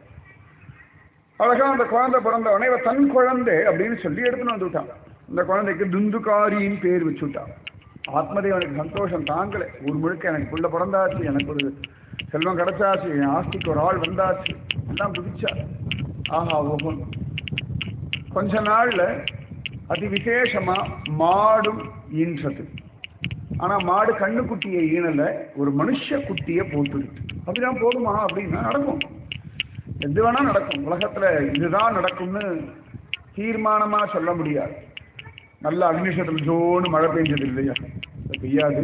அழகா அந்த குழந்தை பிறந்த உடனே இவ தன் குழந்தை அப்படின்னு சொல்லி எடுத்துன்னு வந்து விட்டான் இந்த குழந்தைக்கு துந்துகாரின்னு பேர் வச்சு விட்டான் ஆத்மதேவனுக்கு சந்தோஷம் தாங்கலை ஊர் முழுக்க எனக்கு புள்ள பிறந்தாச்சு எனக்கு ஒரு செல்வம் கிடைச்சாச்சு என் ஆஸ்திக்கு ஒரு ஆள் வந்தாச்சு எல்லாம் புதிச்சா ஆஹா ஓஹோன் கொஞ்ச நாள்ல அதி விசேஷமா மாடும் ஈன்றது ஆனா மாடு கண்ணுக்குட்டியை ஈனல ஒரு மனுஷ குட்டியை போட்டுடுது அப்படிதான் போதுமா அப்படின்னா நடக்கும் எது வேணா நடக்கும் உலகத்துல இதுதான் நடக்கும்னு தீர்மானமா சொல்ல முடியாது நல்ல அக்னிஷத்தில் ஜோன்னு மழை பெஞ்சது இல்லையா அது பெய்யாது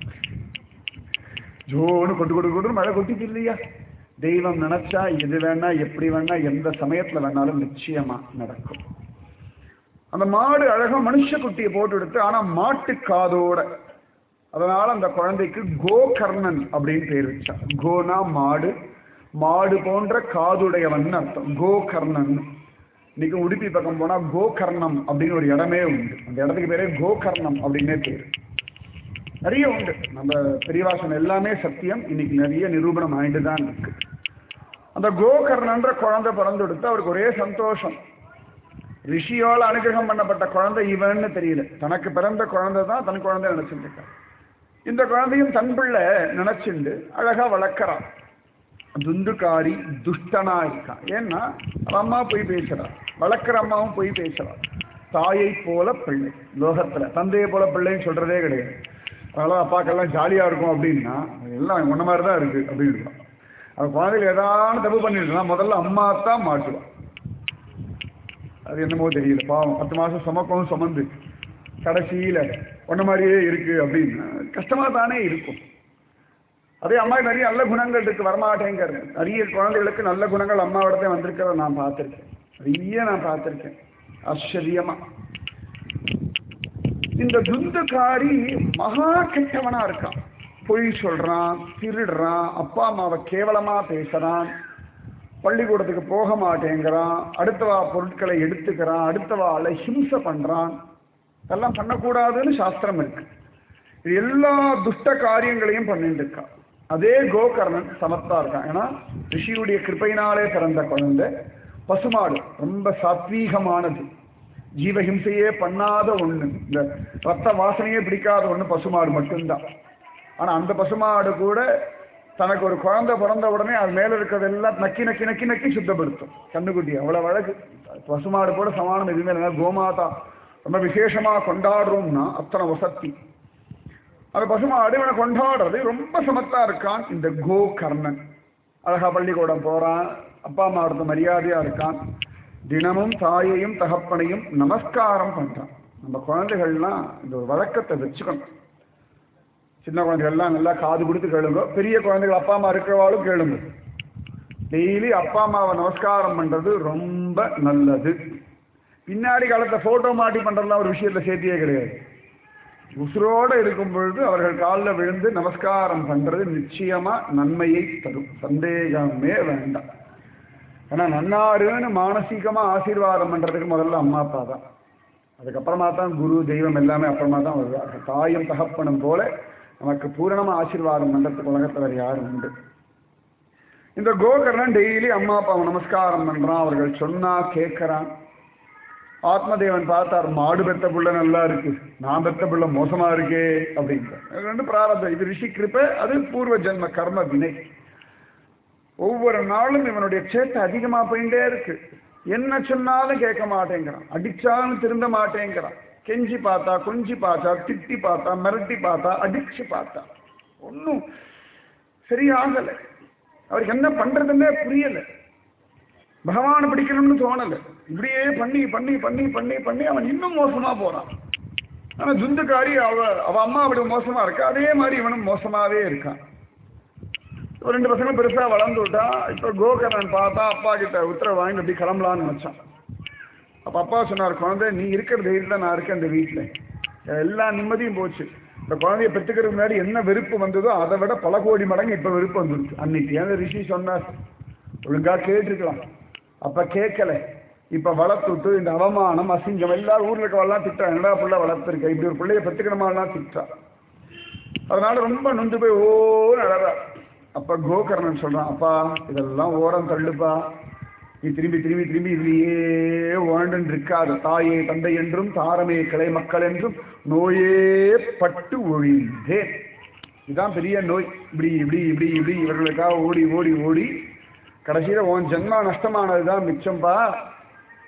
ஜோன்னு கொட்டு கொட்டு கொட்டு மழை கொட்டிச்சு இல்லையா தெய்வம் நினைச்சா எது வேணா எப்படி வேணா எந்த சமயத்துல வேணாலும் நிச்சயமா நடக்கும் அந்த மாடு அழகா மனுஷ குட்டியை போட்டு எடுத்து ஆனா மாட்டு காதோட அதனால அந்த குழந்தைக்கு கோகர்ணன் அப்படின்னு பேர் வச்சா கோனா மாடு மாடு போன்ற காதுடையவன் அர்த்தம் கோகர்ணன் இன்னைக்கு உடுப்பி பக்கம் போனா கோகர்ணம் அப்படின்னு ஒரு இடமே உண்டு அந்த இடத்துக்கு பேரே கோகர்ணம் அப்படின்னே பேர் நிறைய உண்டு நம்ம பெரியவாசன் எல்லாமே சத்தியம் இன்னைக்கு நிறைய நிரூபணம் ஆயிட்டு தான் இருக்கு அந்த கோகர்ணன்ற குழந்தை பிறந்து எடுத்து அவருக்கு ஒரே சந்தோஷம் ரிஷியால் அனுகிரகம் பண்ணப்பட்ட குழந்தை இவன்னு தெரியல தனக்கு பிறந்த குழந்தை தான் தன் குழந்தை நினைச்சிட்டு இருக்கான் இந்த குழந்தையும் தன் பிள்ளை நினைச்சுண்டு அழகா வளர்க்கறான் துந்துக்காரி துஷ்டனா இருக்கான் ஏன்னா அவன் அம்மா போய் பேசுறான் வளர்க்குற அம்மாவும் போய் அவன் தாயை போல பிள்ளை லோகத்துல தந்தையை போல பிள்ளைன்னு சொல்றதே கிடையாது அதனால அப்பாக்கெல்லாம் ஜாலியா இருக்கும் அப்படின்னா எல்லாம் உன்ன மாதிரி தான் இருக்கு அப்படின்னு அவன் குழந்தைகள் ஏதாவது தப்பு பண்ணிருக்கலாம் முதல்ல அம்மா தான் மாட்டுவான் அது என்னமோ தெரியல பாவம் பத்து மாசம் சுமக்கவும் சுமந்து கடைசியில ஒன்ன மாதிரியே இருக்கு அப்படின்னு கஷ்டமா தானே இருக்கும் அதே அம்மா நிறைய நல்ல குணங்கள் இருக்கு வரமாட்டேங்கிறது நிறைய குழந்தைகளுக்கு நல்ல குணங்கள் அம்மாவிடத்தே வந்திருக்கிறத நான் பார்த்துருக்கேன் நிறைய நான் பார்த்துருக்கேன் ஆச்சரியமா இந்த துந்துக்காரி மகா கெட்டவனா இருக்கான் பொய் சொல்றான் திருடுறான் அப்பா அம்மாவை கேவலமா பேசுறான் பள்ளிக்கூடத்துக்கு போக மாட்டேங்கிறான் அடுத்தவா பொருட்களை எடுத்துக்கிறான் அடுத்தவாளை ஹிம்சை பண்றான் இதெல்லாம் பண்ணக்கூடாதுன்னு சாஸ்திரம் இருக்கு இது எல்லா துஷ்ட காரியங்களையும் பண்ணிட்டு இருக்கான் அதே கோகர்ணன் சமத்தா இருக்கான் ஏன்னா ரிஷியுடைய கிருப்பையினாலே பிறந்த குழந்தை பசுமாடு ரொம்ப சாத்வீகமானது ஜீவஹிம்சையே பண்ணாத ஒண்ணு இந்த ரத்த வாசனையே பிடிக்காத ஒண்ணு பசுமாடு மட்டும்தான் ஆனா அந்த பசுமாடு கூட தனக்கு ஒரு குழந்தை பிறந்த உடனே அது மேல இருக்கிறதெல்லாம் நக்கி நக்கி நக்கி நக்கி சுத்தப்படுத்தும் கண்ணுக்குட்டி அவ்வளவு அழகு பசுமாடு கூட சமானம் எதுவுமே இல்லை கோமாதா ரொம்ப விசேஷமா கொண்டாடுறோம்னா அத்தனை வசத்தி அந்த பசுமாடு இவனை கொண்டாடுறது ரொம்ப சமத்தா இருக்கான் இந்த கோ கர்ணன் அழகா பள்ளிக்கூடம் போறான் அப்பா அம்மா அடுத்த மரியாதையா இருக்கான் தினமும் தாயையும் தகப்பனையும் நமஸ்காரம் பண்றான் நம்ம குழந்தைகள்லாம் இந்த ஒரு வழக்கத்தை வச்சுக்கணும் சின்ன குழந்தைகள்லாம் நல்லா காது கொடுத்து கேளுங்க பெரிய குழந்தைகள் அப்பா அம்மா இருக்கிறவாளும் கேளுங்க டெய்லி அப்பா அம்மாவை நமஸ்காரம் பண்றது ரொம்ப நல்லது பின்னாடி காலத்தை போட்டோ மாட்டி பண்றதுலாம் ஒரு விஷயத்துல சேர்த்தியே கிடையாது உசுரோட இருக்கும் பொழுது அவர்கள் காலில் விழுந்து நமஸ்காரம் பண்றது நிச்சயமா நன்மையை தரும் சந்தேகமே வேண்டாம் ஏன்னா நன்னாருன்னு மானசீகமா ஆசீர்வாதம் பண்றதுக்கு முதல்ல அம்மா அப்பா தான் அதுக்கப்புறமா தான் குரு தெய்வம் எல்லாமே அப்புறமா தான் வருவாங்க தாயும் தகப்பனும் போல நமக்கு பூரணமா ஆசீர்வாதம் பண்றதுக்கு உலகத்துல வேற யாரும் உண்டு இந்த கோகர்ணன் டெய்லி அம்மா அப்பாவை நமஸ்காரம் பண்றான் அவர்கள் சொன்னா கேட்கறான் ஆத்மதேவன் பார்த்தார் மாடு பெத்த புள்ள நல்லா இருக்கு நான் பெத்த புள்ள மோசமா இருக்கே அப்படின்ற ரெண்டு பிராரத்தம் இது ரிஷி கிருப்பை அது பூர்வ ஜென்ம கர்ம வினை ஒவ்வொரு நாளும் இவனுடைய சேட்டை அதிகமா போயிட்டே இருக்கு என்ன சொன்னாலும் கேட்க மாட்டேங்கிறான் அடிச்சாலும் திருந்த மாட்டேங்கிறான் கெஞ்சி பார்த்தா கொஞ்சி பார்த்தா திட்டி பார்த்தா மிரட்டி பார்த்தா அடிச்சு பார்த்தா ஒன்றும் சரியாகலை அவருக்கு என்ன பண்றதுன்னே புரியல பகவானை பிடிக்கணும்னு தோணல இப்படியே பண்ணி பண்ணி பண்ணி பண்ணி பண்ணி அவன் இன்னும் மோசமா போறான் ஆனா ஜுந்துக்காரி அவ அவ அம்மா அப்படி மோசமா இருக்கா அதே மாதிரி இவனும் மோசமாவே இருக்கான் ஒரு ரெண்டு பசங்களும் பெருசா வளர்ந்து விட்டா இப்ப கோகர்ணன் பார்த்தா அப்பா கிட்ட உத்தரவு வாங்கி அப்படி கிளம்பலான்னு நினைச்சான் அப்ப அப்பா சொன்னார் குழந்தை நீ இருக்கிற தைரியத்துல நான் இருக்கேன் இந்த வீட்டுல எல்லா நிம்மதியும் போச்சு இந்த குழந்தைய பெற்றுக்கிறதுக்கு முன்னாடி என்ன வெறுப்பு வந்ததோ அதை விட பல கோடி மடங்கு இப்ப வெறுப்பு வந்துருச்சு அன்னைக்கு ஏன் ரிஷி சொன்னார் ஒழுங்கா கேட்டிருக்கலாம் அப்ப கேட்கல இப்ப வளர்த்துட்டு இந்த அவமானம் அசிங்கம் எல்லா ஊர்ல இருக்கவெல்லாம் திட்டா என்னடா பிள்ளை வளர்த்துருக்க இப்படி ஒரு பிள்ளைய பெற்றுக்கணுமாலாம் திட்டா அதனால ரொம்ப நொந்து போய் ஓன்னு அழறா அப்ப கோகர்ணன் சொல்றான் அப்பா இதெல்லாம் ஓரம் தள்ளுப்பா நீ திரும்பி திரும்பி திரும்பி இதுலயே வாழ்ந்து இருக்காது தாயே தந்தை என்றும் தாரமே கிளை மக்கள் என்றும் நோயே பட்டு ஒழிந்தேன் இதுதான் பெரிய நோய் இப்படி இப்படி இப்படி இப்படி இவர்களுக்காக ஓடி ஓடி ஓடி கடைசியில உன் ஜென்மா நஷ்டமானதுதான் மிச்சம்பா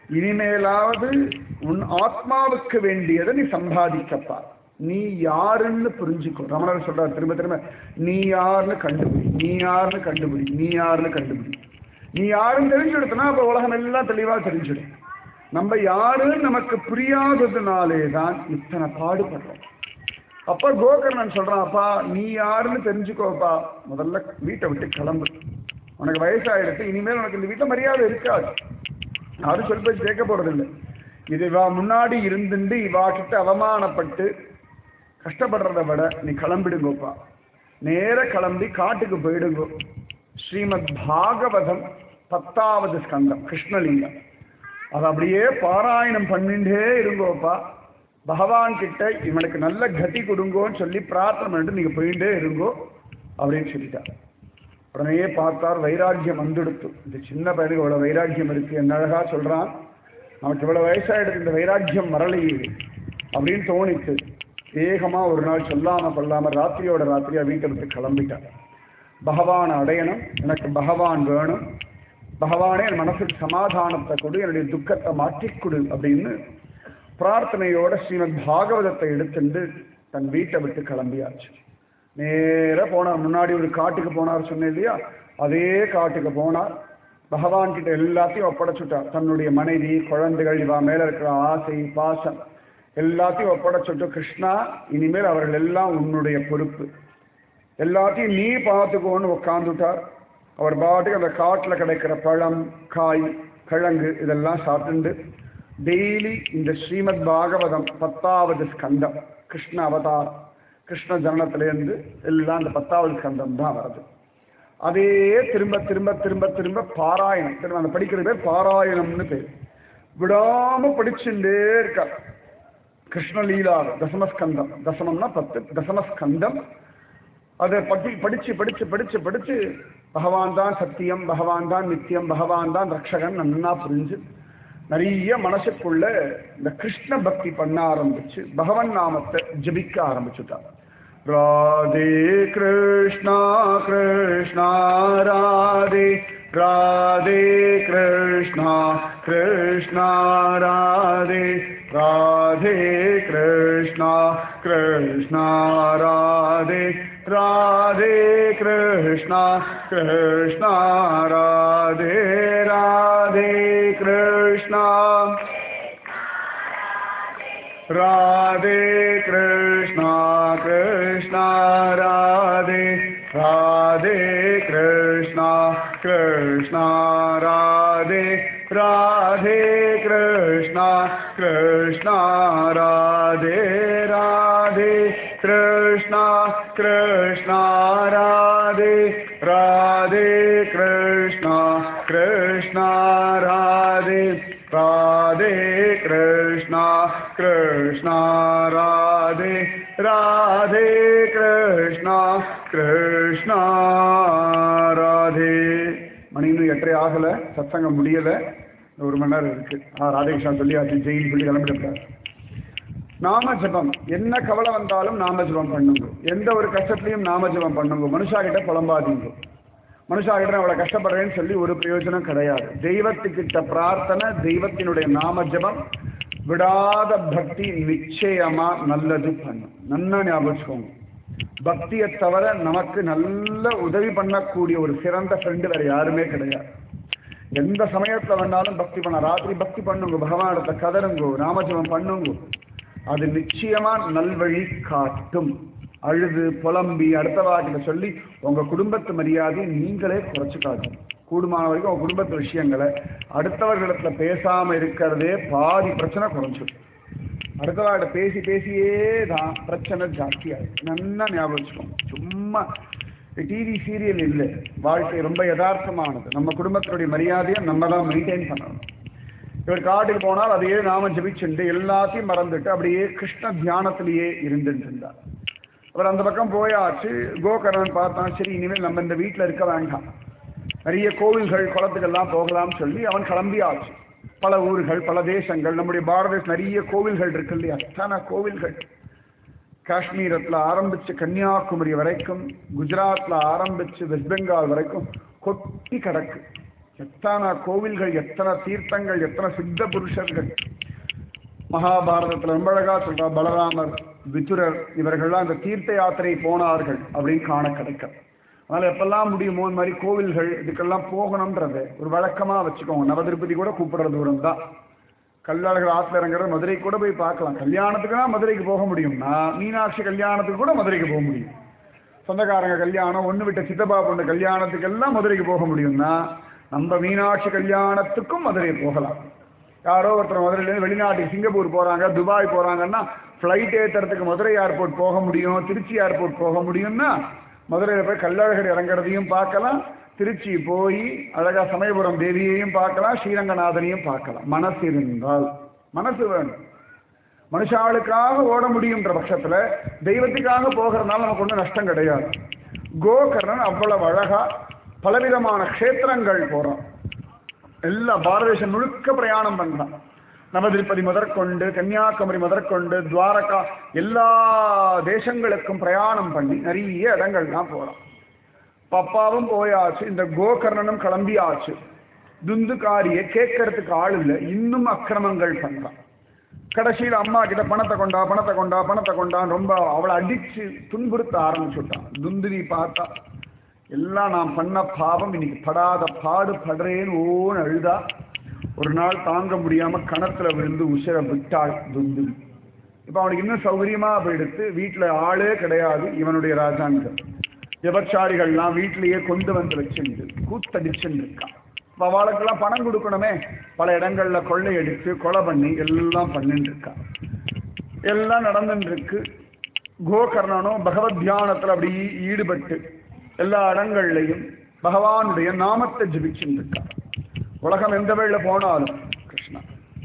இனிமேலாவது உன் ஆத்மாவுக்கு வேண்டியதை நீ சம்பாதிக்கப்பா நீ யாருன்னு புரிஞ்சுக்கோ ரமணர் சொல்றார் திரும்ப திரும்ப நீ யாருன்னு கண்டுபிடி நீ யாருன்னு கண்டுபிடி நீ யாருன்னு கண்டுபிடி நீ யாருன்னு தெரிஞ்சுடுத்தனா அப்ப உலகம் எல்லாம் தெளிவா தெரிஞ்சிடும் நம்ம யாருன்னு நமக்கு புரியாததுனாலே தான் இத்தனை பாடுபடுறோம் அப்ப கோகர்ணன் சொல்றான் அப்பா நீ யாருன்னு தெரிஞ்சுக்கோப்பா முதல்ல வீட்டை விட்டு கிளம்பு உனக்கு வயசாயிடுச்சு இனிமேல் உனக்கு இந்த வீட்டில் மரியாதை இருக்காது யாரும் சொல்லி போய் கேட்க போறதில்லை இது இவா முன்னாடி இருந்துட்டு இவா கிட்ட அவமானப்பட்டு கஷ்டப்படுறத விட நீ கிளம்பிடுங்கோப்பா நேர கிளம்பி காட்டுக்கு போயிடுங்கோ ஸ்ரீமத் பாகவதம் பத்தாவது ஸ்கந்தம் கிருஷ்ணலிங்கம் அது அப்படியே பாராயணம் பண்ணிட்டே இருங்கோப்பா பகவான் கிட்ட இவனுக்கு நல்ல கதி கொடுங்கோன்னு சொல்லி பிரார்த்தனை பண்ணிட்டு நீங்க போயிட்டே இருங்கோ அப்படின்னு சொல்லிட்டார் உடனே பார்த்தார் வைராக்கியம் வந்துடுத்து இந்த சின்ன பையனுக்கு இவ்வளவு வைராக்கியம் இருக்கு என்ன அழகா சொல்றான் நமக்கு இவ்வளவு வயசாயிடுது இந்த வைராக்கியம் மரளையே அப்படின்னு தோணிச்சு வேகமா ஒரு நாள் சொல்லாம கொள்ளாம ராத்திரியோட ராத்திரியா வீட்டை விட்டு கிளம்பிட்டார் பகவான் அடையணும் எனக்கு பகவான் வேணும் பகவானே என் மனசுக்கு சமாதானத்தை கொடு என்னுடைய துக்கத்தை மாற்றிக் கொடு அப்படின்னு பிரார்த்தனையோட ஸ்ரீமத் பாகவதத்தை எடுத்துட்டு தன் வீட்டை விட்டு கிளம்பியாச்சு நேரா போனார் முன்னாடி ஒரு காட்டுக்கு போனார் சொன்னேன் இல்லையா அதே காட்டுக்கு போனார் பகவான் கிட்ட எல்லாத்தையும் ஒப்படைச்சுட்டார் தன்னுடைய மனைவி குழந்தைகள் இவா மேல இருக்கிற ஆசை பாசம் எல்லாத்தையும் ஒப்படைச்சுட்டு கிருஷ்ணா இனிமேல் அவர்கள் எல்லாம் உன்னுடைய பொறுப்பு எல்லாத்தையும் நீ பார்த்துக்கோன்னு உட்காந்துட்டார் அவர் பாட்டுக்கு அந்த காட்டில் கிடைக்கிற பழம் காய் கிழங்கு இதெல்லாம் சாப்பிட்டு டெய்லி இந்த ஸ்ரீமத் பாகவதம் பத்தாவது ஸ்கந்தம் கிருஷ்ண அவதாரம் கிருஷ்ண ஜனனத்திலேருந்து எல்லாம் அந்த பத்தாவது ஸ்கந்தம் தான் வருது அதே திரும்ப திரும்ப திரும்ப திரும்ப பாராயணம் திரும்ப அந்த படிக்கிற பேர் பாராயணம்னு பேர் விடாம படிச்சுட்டே இருக்கார் கிருஷ்ணலீலா தசமஸ்கந்தம் தசமம்னா பத்து தசமஸ்கந்தம் அதை படி படிச்சு படிச்சு படிச்சு படிச்சு பகவான் தான் சத்தியம் பகவான் தான் நித்தியம் பகவான் தான் ரக்ஷகன் நன்னா புரிஞ்சு நிறைய மனசுக்குள்ள இந்த கிருஷ்ண பக்தி பண்ண ஆரம்பிச்சு பகவன் நாமத்தை ஜபிக்க ஆரம்பிச்சுட்டான் ராதே கிருஷ்ணா கிருஷ்ணா ராதே ராதே கிருஷ்ணா கிருஷ்ணா ராதே ராதே கிருஷ்ணா கிருஷ்ணா ராதே ராதே கிருஷ்ணா கிருஷ்ணா ராதே ராதே கிருஷ்ணா ராதே கிருஷ்ணா கிருஷ்ணா ராதே ராதே கிருஷ்ணா கிருஷ்ணா ராதே ராதே கிருஷ்ணா கிருஷ்ணா ராதே ராதே கிருஷ்ணா கிருஷ்ணா ராதே ராதே கிருஷ்ணா கிருஷ்ணா ராதே ராதே கிருஷ்ணா கிருஷ்ணா ராதே ராதே கிருஷ்ணா கிருஷ்ணா ராதே மணி இன்னும் எட்டரை ஆகல சத்சங்கம் முடியல இன்னும் ஒரு மணி நேரம் இருக்கு ஆ ராதேகிருஷ்ணா சொல்லி அது ஜெயில் சொல்லி கிளம்பிட்டு நாம ஜபம் என்ன கவலை வந்தாலும் நாம ஜபம் பண்ணுங்க எந்த ஒரு கஷ்டத்திலையும் நாம ஜபம் பண்ணுங்க மனுஷா கிட்ட புலம்பாதீங்க மனுஷா கிட்ட நான் அவ்வளவு கஷ்டப்படுறேன்னு சொல்லி ஒரு பிரயோஜனம் கிடையாது தெய்வத்துக்கிட்ட பிரார்த்தனை தெய்வத்தினுடைய நாம ஜபம் விடாத பக்தி நிச்சயமா நல்லது பண்ணும் நன்னா ஞாபகம் வச்சுக்கோங்க பக்தியை தவிர நமக்கு நல்ல உதவி பண்ணக்கூடிய ஒரு சிறந்த ஃப்ரெண்டு வேற யாருமே கிடையாது எந்த சமயத்துல வேணாலும் பக்தி பண்ண ராத்திரி பக்தி பண்ணுங்க பகவானிடத்தை கதருங்கோ நாமஜபம் பண்ணுங்க அது நிச்சயமா நல்வழி காட்டும் அழுது புலம்பி அடுத்த வாட்டில சொல்லி உங்க குடும்பத்து மரியாதையை நீங்களே குறைச்சுக்காது கூடுமான வரைக்கும் உங்க குடும்பத்து விஷயங்களை அடுத்தவர்களிடத்துல பேசாம இருக்கிறதே பாதி பிரச்சனை குறைஞ்சிடும் அடுத்தவாட பேசி பேசியே தான் பிரச்சனை ஜாஸ்தியாகும் நல்லா ஞாபகம் வச்சுக்கோங்க சும்மா டிவி சீரியல் இல்லை வாழ்க்கை ரொம்ப யதார்த்தமானது நம்ம குடும்பத்தினுடைய மரியாதையை நம்ம தான் மெயின்டைன் பண்ணணும் இவர் காட்டுக்கு போனால் அதையே நாம ஜபிச்சுண்டு எல்லாத்தையும் மறந்துட்டு அப்படியே கிருஷ்ண தியானத்திலேயே இருந்துட்டு இருந்தார் அவர் அந்த பக்கம் போயாச்சு கோகர்ணன் பார்த்தான் சரி இனிமேல் நம்ம இந்த வீட்டில் இருக்க வேண்டாம் நிறைய கோவில்கள் குளத்துக்கெல்லாம் போகலாம்னு சொல்லி அவன் கிளம்பியாச்சு பல ஊர்கள் பல தேசங்கள் நம்முடைய பாரத தேசம் நிறைய கோவில்கள் இருக்கு இல்லையா அத்தனை கோவில்கள் காஷ்மீரத்தில் ஆரம்பிச்சு கன்னியாகுமரி வரைக்கும் குஜராத்தில் ஆரம்பிச்சு வெஸ்ட் பெங்கால் வரைக்கும் கொட்டி கிடக்கு எத்தனை கோவில்கள் எத்தனை தீர்த்தங்கள் எத்தனை சித்த புருஷர்கள் மகாபாரதத்துல ரொம்ப அழகா சொல்றா பலராமர் விதுரர் இவர்கள்லாம் அந்த தீர்த்த யாத்திரை போனார்கள் அப்படின்னு காண கிடைக்கும் அதனால எப்பெல்லாம் முடியுமோ இந்த மாதிரி கோவில்கள் இதுக்கெல்லாம் போகணும்ன்றது ஒரு வழக்கமா வச்சுக்கோங்க நவதிருப்பதி கூட கூப்பிடுற தூரம் தான் கல்லாளர்கள் ஆத்துல இறங்குறது மதுரை கூட போய் பார்க்கலாம் கல்யாணத்துக்குனா மதுரைக்கு போக முடியும்னா மீனாட்சி கல்யாணத்துக்கு கூட மதுரைக்கு போக முடியும் சொந்தக்காரங்க கல்யாணம் ஒண்ணு விட்ட சித்தப்பா பொண்ணு கல்யாணத்துக்கு எல்லாம் மதுரைக்கு போக முடியும்னா நம்ம மீனாட்சி கல்யாணத்துக்கும் மதுரை போகலாம் யாரோ ஒருத்தர் மதுரையிலேருந்து வெளிநாட்டுக்கு சிங்கப்பூர் போறாங்க துபாய் போறாங்கன்னா ஃப்ளைட் ஏத்துறதுக்கு மதுரை ஏர்போர்ட் போக முடியும் திருச்சி ஏர்போர்ட் போக முடியும்னா மதுரையில் போய் கள்ளழகர் இறங்குறதையும் பார்க்கலாம் திருச்சி போய் அழகா சமயபுரம் தேவியையும் பார்க்கலாம் ஸ்ரீரங்கநாதனையும் பார்க்கலாம் மனசு இருந்தால் மனசு வேணும் மனுஷாளுக்காக ஓட முடியுன்ற பட்சத்துல தெய்வத்துக்காக போகிறதுனால நமக்கு ஒன்றும் நஷ்டம் கிடையாது கோகர்ணன் அவ்வளவு அழகா பலவிதமான க்ஷேத்திரங்கள் போறான் எல்லா பாரத தேசம் முழுக்க பிரயாணம் பண்றான் நவதிருப்பதி முதற்கொண்டு கன்னியாகுமரி முதற்கொண்டு துவாரகா எல்லா தேசங்களுக்கும் பிரயாணம் பண்ணி நிறைய இடங்கள்லாம் போறான் பப்பாவும் போயாச்சு இந்த கோகர்ணனும் கிளம்பியாச்சு துந்துக்காரியை கேட்கறதுக்கு ஆள் இல்லை இன்னும் அக்கிரமங்கள் பண்றான் கடைசியில் அம்மா கிட்ட பணத்தை கொண்டா பணத்தை கொண்டா பணத்தை கொண்டா ரொம்ப அவளை அடிச்சு துன்புறுத்த ஆரம்பிச்சுட்டான் துந்துவி பார்த்தா எல்லாம் நான் பண்ண பாவம் இன்னைக்கு படாத பாடு படுறேன்னு ஓன்னு அழுதா ஒரு நாள் தாங்க முடியாம கணத்துல விழுந்து உசிர விட்டாள் துந்துவி இப்ப அவனுக்கு இன்னும் சௌகரியமா போயிடுத்து வீட்டுல ஆளே கிடையாது இவனுடைய ராஜாங்கம் விபச்சாரிகள்லாம் வீட்டிலேயே கொண்டு வந்து வச்சிருந்து கூத்தடிச்சுன்னு இருக்கான் இப்ப அவளுக்கெல்லாம் பணம் கொடுக்கணுமே பல இடங்கள்ல கொள்ளையடிச்சு கொலை பண்ணி எல்லாம் பண்ணிட்டு இருக்கான் எல்லாம் நடந்துட்டு இருக்கு கோகர்ணனும் பகவத் தியானத்துல அப்படி ஈடுபட்டு எல்லா இடங்கள்லையும் பகவானுடைய நாமத்தை ஜபிச்சுட்டு இருக்கான் உலகம் எந்த வழியில போனாலும் கிருஷ்ணா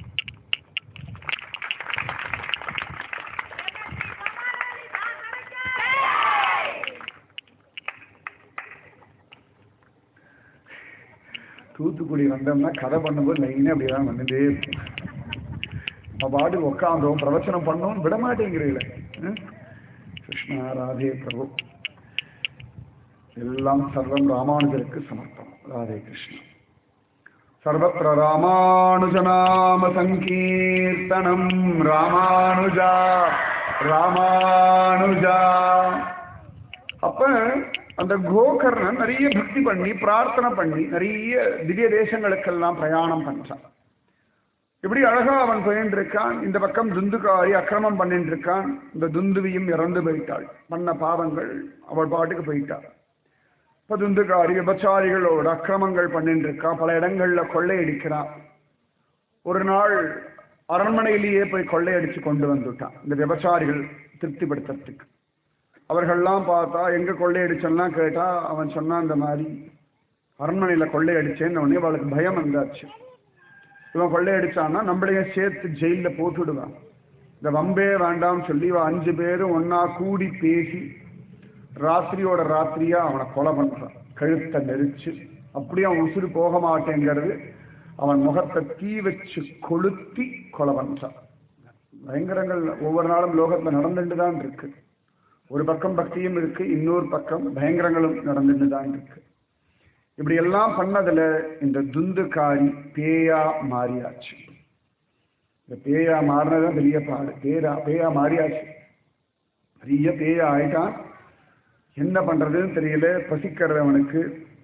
தூத்துக்குடி வந்தோம்னா கதை பண்ணும்போது லைனாக அப்படியே தான் வந்துட்டே இருக்கும் நம்ம பாட்டுக்கு உட்காந்தோம் பிரவச்சனம் பண்ணோம் விட மாட்டேங்கிறீங்களே ம்? கிருஷ்ணா ராதே பிரபு எல்லாம் சர்வம் ராமானுஜருக்கு சமர்ப்பணம் ராதே கிருஷ்ணா சர்வத்திர ராமானுஜநாம சங்கீர்த்தனம் ராமானுஜா ராமானுஜா அப்ப அந்த கோகர்ணன் நிறைய பக்தி பண்ணி பிரார்த்தனை பண்ணி நிறைய திவ்ய தேசங்களுக்கெல்லாம் பிரயாணம் பண்றான் இப்படி அழகா அவன் போயின்னு இருக்கான் இந்த பக்கம் துந்துகாரி அக்கிரமம் பண்ணிட்டு இருக்கான் இந்த துந்துவியும் இறந்து போயிட்டாள் பண்ண பாவங்கள் அவள் பாட்டுக்கு போயிட்டாள் இப்ப துந்துகாரி விபச்சாரிகளோட அக்கிரமங்கள் பண்ணிட்டு இருக்கான் பல இடங்கள்ல கொள்ளையடிக்கிறான் ஒரு நாள் அரண்மனையிலேயே போய் கொள்ளையடிச்சு கொண்டு வந்துட்டான் இந்த விபச்சாரிகள் திருப்திப்படுத்துறதுக்கு அவர்கள்லாம் பார்த்தா எங்க கொள்ளையடிச்செல்லாம் கேட்டா அவன் சொன்னான் இந்த மாதிரி அரண்மனையில கொள்ளையடிச்சேன்னு உடனே அவளுக்கு பயம் வந்தாச்சு இவன் கொள்ளையடிச்சான்னா நம்மளையும் சேர்த்து ஜெயில போட்டுடுவான் இந்த வம்பே வேண்டாம்னு சொல்லி இவன் அஞ்சு பேரும் ஒன்னா கூடி பேசி ராத்திரியோட ராத்திரியா அவனை கொலை பண்றான் கழுத்தை நெரிச்சு அப்படியே அவன் உசுறு போக மாட்டேங்கிறது அவன் முகத்தை தீ வச்சு கொளுத்தி கொலை பண்றான் பயங்கரங்கள் ஒவ்வொரு நாளும் லோகத்துல நடந்துட்டு தான் இருக்கு ஒரு பக்கம் பக்தியும் இருக்கு இன்னொரு பக்கம் பயங்கரங்களும் நடந்துட்டு தான் இருக்கு இப்படி எல்லாம் பண்ணதுல இந்த துந்துக்காரி பேயா மாறியாச்சு இந்த பேயா மாறினதுதான் பெரிய பாடு பேரா பேயா மாறியாச்சு பெரிய பேயா ஆயிட்டான் என்ன பண்றதுன்னு தெரியல பசிக்கிறது அவனுக்கு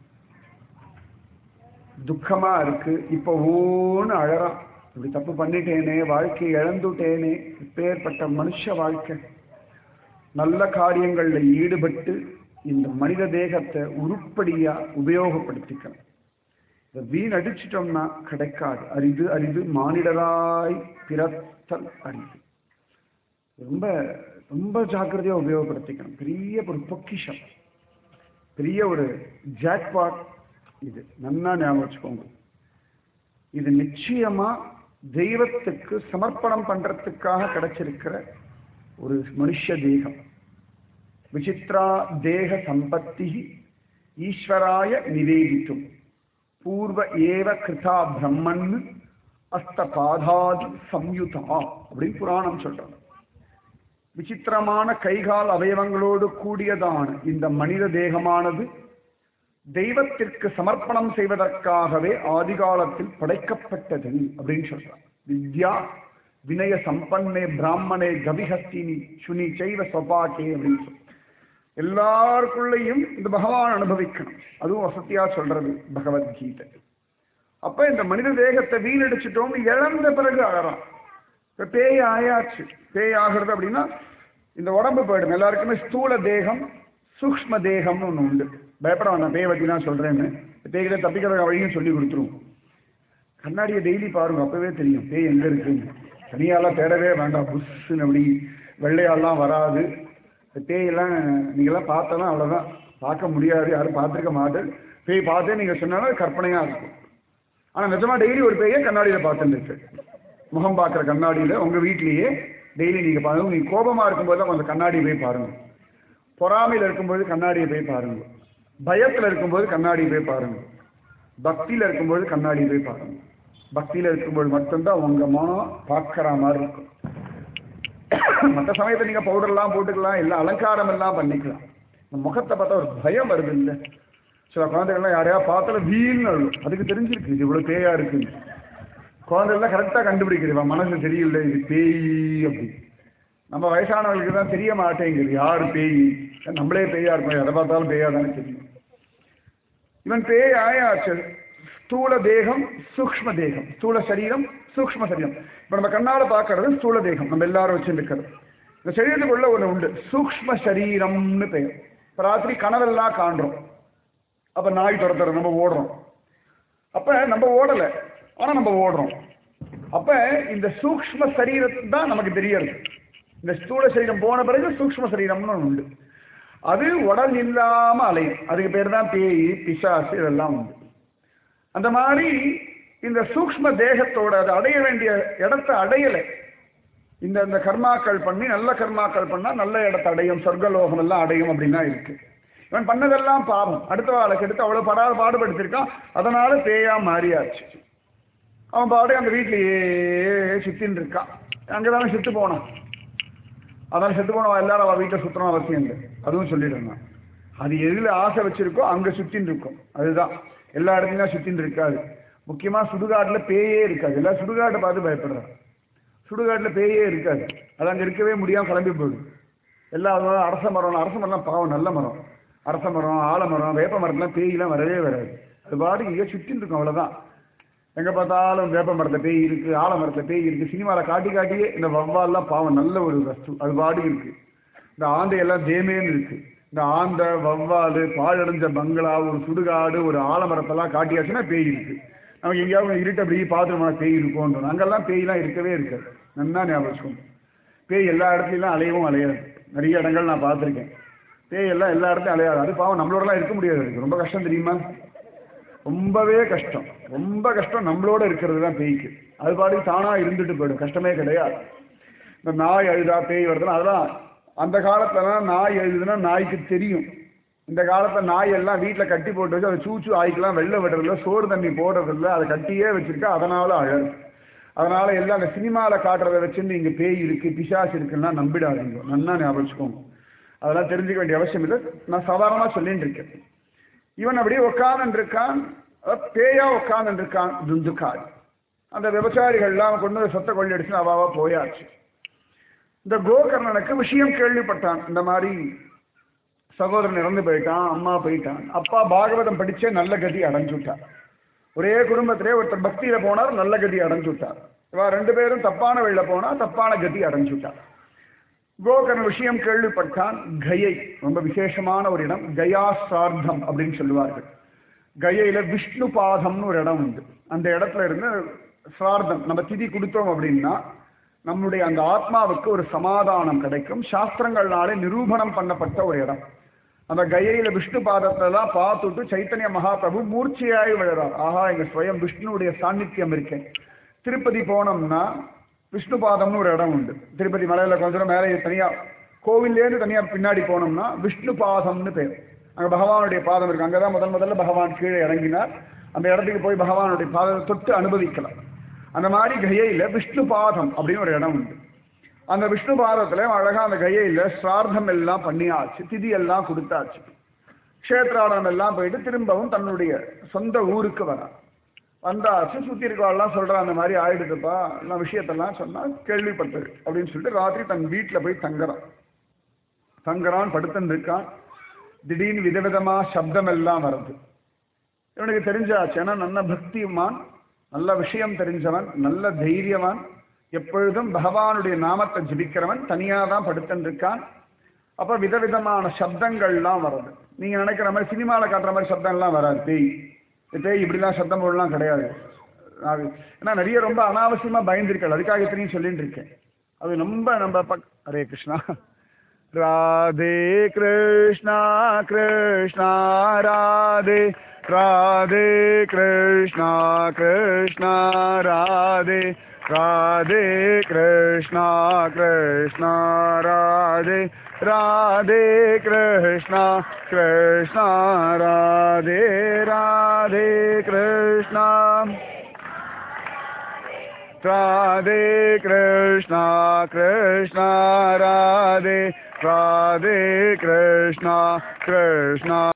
துக்கமா இருக்கு இப்ப ஓன்னு அழறான் இப்படி தப்பு பண்ணிட்டேனே வாழ்க்கையை இழந்துட்டேனே இப்பேற்பட்ட மனுஷ வாழ்க்கை நல்ல காரியங்கள்ல ஈடுபட்டு இந்த மனித தேகத்தை உருப்படியா உபயோகப்படுத்திக்கணும் இதை வீணடிச்சிட்டோம்னா கிடைக்காது அரிது அரிது மானிடராய் பிறத்தல் அரிது ரொம்ப ரொம்ப ஜாக்கிரதையா உபயோகப்படுத்திக்கணும் பெரிய ஒரு பொக்கிஷம் பெரிய ஒரு ஜாக்பாட் இது நன்னா ஞாபகம் வச்சுக்கோங்க இது நிச்சயமா தெய்வத்துக்கு சமர்ப்பணம் பண்றதுக்காக கிடைச்சிருக்கிற ஒரு மனுஷ தேகம் விசித்ரா தேக சம்பத்தி ஈஸ்வராய நிவேதித்தும் பூர்வ ஏவ கிருதா பிரம்மன் அஸ்த பாதாதி சம்யுதா அப்படின்னு புராணம் சொல்றாங்க விசித்திரமான கைகால் அவயவங்களோடு கூடியதான இந்த மனித தேகமானது தெய்வத்திற்கு சமர்ப்பணம் செய்வதற்காகவே ஆதிகாலத்தில் படைக்கப்பட்டது அப்படின்னு சொல்றான் வித்யா வினய சம்பன்னே பிராமணே கவிஹஸ்தினி சுனி செய்வ சொபாக்கே அப்படின்னு சொல்றான் எல்லாருக்குள்ளேயும் இந்த பகவான் அனுபவிக்கணும் அதுவும் வசதியா சொல்றது பகவத்கீதை அப்ப இந்த மனித தேகத்தை வீணடிச்சிட்டோம்னு இழந்த பிறகு அழறான் இப்ப பேய் ஆயாச்சு பேய் ஆகிறது அப்படின்னா இந்த உடம்பு போயிடும் எல்லாருக்குமே ஸ்தூல தேகம் சூக்ஷ்ம தேகம்னு ஒண்ணு உண்டு பயப்பட வேண்டாம் பேய் பத்தி நான் சொல்றேன்னு பேய்கிட்ட தப்பிக்கிற வழியும் சொல்லி கொடுத்துருவோம் கண்ணாடியை டெய்லி பாருங்க அப்பவே தெரியும் பேய் எங்க இருக்குன்னு தனியாலாம் தேடவே வேண்டாம் புஷ்ஷுன்னு அப்படி வெள்ளையாலாம் வராது இந்த பேயெல்லாம் நீங்களாம் பார்த்தாலும் அவ்வளோதான் பார்க்க முடியாது யாரும் பார்த்துருக்க மாட்டேன் பேய் பார்த்தே நீங்க சொன்னாலும் அது கற்பனையா இருக்கும் ஆனா நிஜமா டெய்லி ஒரு பேயை கண்ணாடியில பார்த்துருக்கு முகம் பார்க்குற கண்ணாடியில உங்க வீட்லயே டெய்லி நீங்க பாருங்க நீங்க கோபமா இருக்கும்போது தான் கொஞ்சம் கண்ணாடி போய் பாருங்க பொறாமையில இருக்கும்போது கண்ணாடியை போய் பாருங்க பயத்துல இருக்கும்போது கண்ணாடியை போய் பாருங்க பக்தியில இருக்கும்போது கண்ணாடி போய் பாருங்க பக்தியில இருக்கும்போது மட்டும்தான் உங்க மனம் பார்க்கற மாதிரி இருக்கும் மற்ற சமயத்தை நீங்க பவுடர்லாம் போட்டுக்கலாம் இல்லை அலங்காரம் எல்லாம் பண்ணிக்கலாம் இந்த முகத்தை பார்த்தா ஒரு பயம் வருது இல்லை சில குழந்தைகள்லாம் யாரையா பார்த்தாலும் வீல்னு அழும் அதுக்கு தெரிஞ்சிருக்கு இது இவ்வளவு பேயா இருக்குன்னு குழந்தைகள்லாம் கரெக்டாக கண்டுபிடிக்குது இவன் மனசு தெரியல இது பேய் அப்படி நம்ம வயசானவங்களுக்கு தான் தெரிய மாட்டேங்குது யார் பேய் நம்மளே பேயா இருக்கோம் எதை பார்த்தாலும் பேயா தானே தெரியும் இவன் பேய் ஆயாச்சு ஸ்தூல தேகம் சூக்ஷ்ம தேகம் ஸ்தூல சரீரம் சூக்ஷ்ம சரீரம் இப்ப நம்ம கண்ணால பார்க்கறது ஸ்தூல தேகம் நம்ம எல்லாரும் வச்சிருக்கிறது இந்த சரீரத்துக்குள்ள ஒண்ணு உண்டு சூக்ஷ்ம சரீரம்னு பெயர் இப்ப ராத்திரி கனவெல்லாம் காண்றோம் அப்ப நாய் துரத்துறோம் நம்ம ஓடுறோம் அப்ப நம்ம ஓடல ஆனா நம்ம ஓடுறோம் அப்ப இந்த சூக்ஷ்ம சரீரம் தான் நமக்கு தெரியறது இந்த ஸ்தூல சரீரம் போன பிறகு சூக்ஷ்ம சரீரம்னு ஒண்ணு உண்டு அது உடல் இல்லாம அலையும் அதுக்கு பேர் தான் பேய் பிசாசு இதெல்லாம் உண்டு அந்த மாதிரி இந்த சூக்ஷ்ம தேகத்தோட அது அடைய வேண்டிய இடத்தை அடையலை இந்த இந்த கர்மாக்கள் பண்ணி நல்ல கர்மாக்கள் பண்ணா நல்ல இடத்தை அடையும் சொர்க்கலோகம் எல்லாம் அடையும் அப்படின்னா இருக்கு இவன் பண்ணதெல்லாம் பாவம் அடுத்த வாழை கெடுத்து அவ்வளவு படாத பாடுபடுத்திருக்கான் அதனால பேயா மாறியாச்சு அவன் பாடு அந்த வீட்லயே சுத்தின்னு இருக்கான் அங்கதானே செத்து போனான் அதான் செத்து போனவன் எல்லாரும் அவன் வீட்டை சுத்தணும் அவசியம் இல்லை அதுவும் சொல்லிடுறான் அது எதுல ஆசை வச்சிருக்கோ அங்க சுத்தின்னு இருக்கும் அதுதான் எல்லா இடத்துலயும் சுத்தின்னு இருக்காது முக்கியமா சுடுகாட்டுல பேயே இருக்காது எல்லாம் சுடுகாட்டை பார்த்து பயப்படுறான் சுடுகாட்டுல பேயே இருக்காது அது அங்க இருக்கவே முடியாம கிளம்பி போயிடும் எல்லா மரம் அரச மரம் அரச மரம்லாம் பாவம் நல்ல மரம் அரச மரம் ஆலமரம் வேப்ப மரத்துலாம் பேயெல்லாம் வரவே வராது அது பாடு இங்கே சுத்தின்னு இருக்கும் அவ்வளவுதான் எங்க பார்த்தாலும் வேப்ப மரத்துல பேய் இருக்கு ஆலமரத்துல பேய் இருக்கு சினிமால காட்டி காட்டியே இந்த வவ்வால்லாம் பாவம் நல்ல ஒரு வஸ்து அது பாடு இருக்கு இந்த ஆந்தையெல்லாம் தேமேன்னு இருக்கு இந்த ஆந்தை வவ்வாலு பாழடைஞ்ச பங்களா ஒரு சுடுகாடு ஒரு ஆலமரத்தெல்லாம் காட்டியாச்சுன்னா பேய் இருக்கு நமக்கு எங்கேயாவது இருட்டு அப்படி பார்த்துருமா பேய் இருக்கும்ன்றோம் அங்கெல்லாம் பேய்லாம் இருக்கவே இருக்காது நன்னா ஞாபகம் வச்சுக்கோங்க. பேய் எல்லா இடத்துலையும் அலையவும் அலையாது நிறைய இடங்கள் நான் பார்த்துருக்கேன் பேய் எல்லாம் எல்லா இடத்துலையும் அலையாது அது பாவம் நம்மளோடலாம் இருக்க முடியாது அதுக்கு ரொம்ப கஷ்டம் தெரியுமா ரொம்பவே கஷ்டம் ரொம்ப கஷ்டம் நம்மளோட இருக்கிறது தான் பேய்க்கு அது பாட்டுக்கு தானா இருந்துட்டு போயிடும் கஷ்டமே கிடையாது இந்த நாய் அழுதா பேய் வருதுன்னா அதெல்லாம் அந்த காலத்துலலாம் நாய் அழுதுன்னா நாய்க்கு தெரியும் இந்த காலத்துல நாய் எல்லாம் வீட்டுல கட்டி போட்டு வச்சு அதை சூச்சு ஆய்க்கலாம் வெளில விடுறதில்ல சோறு தண்ணி போடுறதில்ல அதை கட்டியே வச்சிருக்கா அதனால அழகு அதனால எல்லாம் அந்த சினிமால காட்டுறதை வச்சுருந்து இங்க பேய் இருக்கு பிசாசு இருக்குன்னா நம்பிடாதீங்க நன்னா ஞாபகம் வச்சுக்கோங்க அதெல்லாம் தெரிஞ்சுக்க வேண்டிய அவசியம் இல்லை நான் சாதாரணமா சொல்லிட்டு இருக்கேன் இவன் அப்படியே உட்கார்ந்து இருக்கான் அஹ் பேயா உட்கார்ந்து இருக்கான் துந்துக்காய் அந்த விபச்சாரிகள்லாம் அவன் கொண்டு வந்து சொத்தை கொள்ளடிச்சு அவாவா போயாச்சு இந்த கோகர்ணனுக்கு விஷயம் கேள்விப்பட்டான் இந்த மாதிரி சகோதரன் இறந்து போயிட்டான் அம்மா போயிட்டான் அப்பா பாகவதம் படிச்சே நல்ல கதி அடைஞ்சுட்டார் ஒரே குடும்பத்திலே ஒருத்தர் பக்தியில போனார் நல்ல கதி அடைஞ்சுட்டார் இவா ரெண்டு பேரும் தப்பான வழியில போனா தப்பான கதி அடைஞ்சுட்டார் கோகர்ண விஷயம் கேள்விப்பட்டான் கயை ரொம்ப விசேஷமான ஒரு இடம் கயா சார்த்தம் அப்படின்னு சொல்லுவார்கள் கயையில விஷ்ணு பாதம்னு ஒரு இடம் உண்டு அந்த இடத்துல இருந்து சார்த்தம் நம்ம திதி கொடுத்தோம் அப்படின்னா நம்முடைய அந்த ஆத்மாவுக்கு ஒரு சமாதானம் கிடைக்கும் சாஸ்திரங்கள்னாலே நிரூபணம் பண்ணப்பட்ட ஒரு இடம் அந்த கயையில விஷ்ணு பாதத்தை தான் பார்த்துட்டு சைத்தன்ய மகாபிரபு மூர்ச்சையாய் விழுறார் ஆஹா இங்க ஸ்வயம் விஷ்ணுவுடைய சாநித்தியம் இருக்கேன் திருப்பதி போனோம்னா விஷ்ணு பாதம்னு ஒரு இடம் உண்டு திருப்பதி மலையில கொஞ்ச தூரம் மேலே தனியா கோவில்லேருந்து தனியா பின்னாடி போனோம்னா விஷ்ணு பாதம்னு பேர் அங்க பகவானுடைய பாதம் இருக்கு அங்கதான் முதல் முதல்ல பகவான் கீழே இறங்கினார் அந்த இடத்துக்கு போய் பகவானுடைய பாதத்தை தொட்டு அனுபவிக்கலாம் அந்த மாதிரி கயையில விஷ்ணு பாதம் அப்படின்னு ஒரு இடம் உண்டு அந்த விஷ்ணு பாதத்துல அழகா அந்த கயையில சிரார்த்தம் எல்லாம் பண்ணியாச்சு திதி எல்லாம் கொடுத்தாச்சு க்ஷேத்ராடம் எல்லாம் போயிட்டு திரும்பவும் தன்னுடைய சொந்த ஊருக்கு வரான் வந்தாச்சு சுத்தி இருக்கவாள்லாம் சொல்றா அந்த மாதிரி ஆயிடுதுப்பா எல்லாம் விஷயத்தெல்லாம் சொன்னா கேள்விப்பட்டது அப்படின்னு சொல்லிட்டு ராத்திரி தன் வீட்டுல போய் தங்குறான் தங்குறான் படுத்துன்னு இருக்கான் திடீர்னு விதவிதமா சப்தம் எல்லாம் வருது இவனுக்கு தெரிஞ்சாச்சு ஏன்னா நல்ல பக்திமான் நல்ல விஷயம் தெரிஞ்சவன் நல்ல தைரியவான் எப்பொழுதும் பகவானுடைய நாமத்தை ஜபிக்கிறவன் தனியா தான் படுத்துன்னு இருக்கான் அப்ப விதவிதமான சப்தங்கள்லாம் வருது நீங்க நினைக்கிற மாதிரி சினிமால காட்டுற மாதிரி சப்தம் எல்லாம் வராது பேய் இந்த பேய் இப்படிலாம் சப்தம் போடலாம் கிடையாது அது ஏன்னா நிறைய ரொம்ப அனாவசியமா பயந்துருக்கல் அதுக்காக இத்தனையும் சொல்லிட்டு இருக்கேன் அது ரொம்ப நம்ம பக் ஹரே கிருஷ்ணா ராதே கிருஷ்ணா கிருஷ்ணா ராதே ராதே கிருஷ்ணா கிருஷ்ணா ராதே ராதே கிருஷ்ணா கிருஷ்ணா ராதே ராதே கிருஷ்ணா கிருஷ்ணா ராதே ராதே கிருஷ்ணா ராதே கிருஷ்ணா கிருஷ்ணா ராதே ராதே கிருஷ்ணா கிருஷ்ணா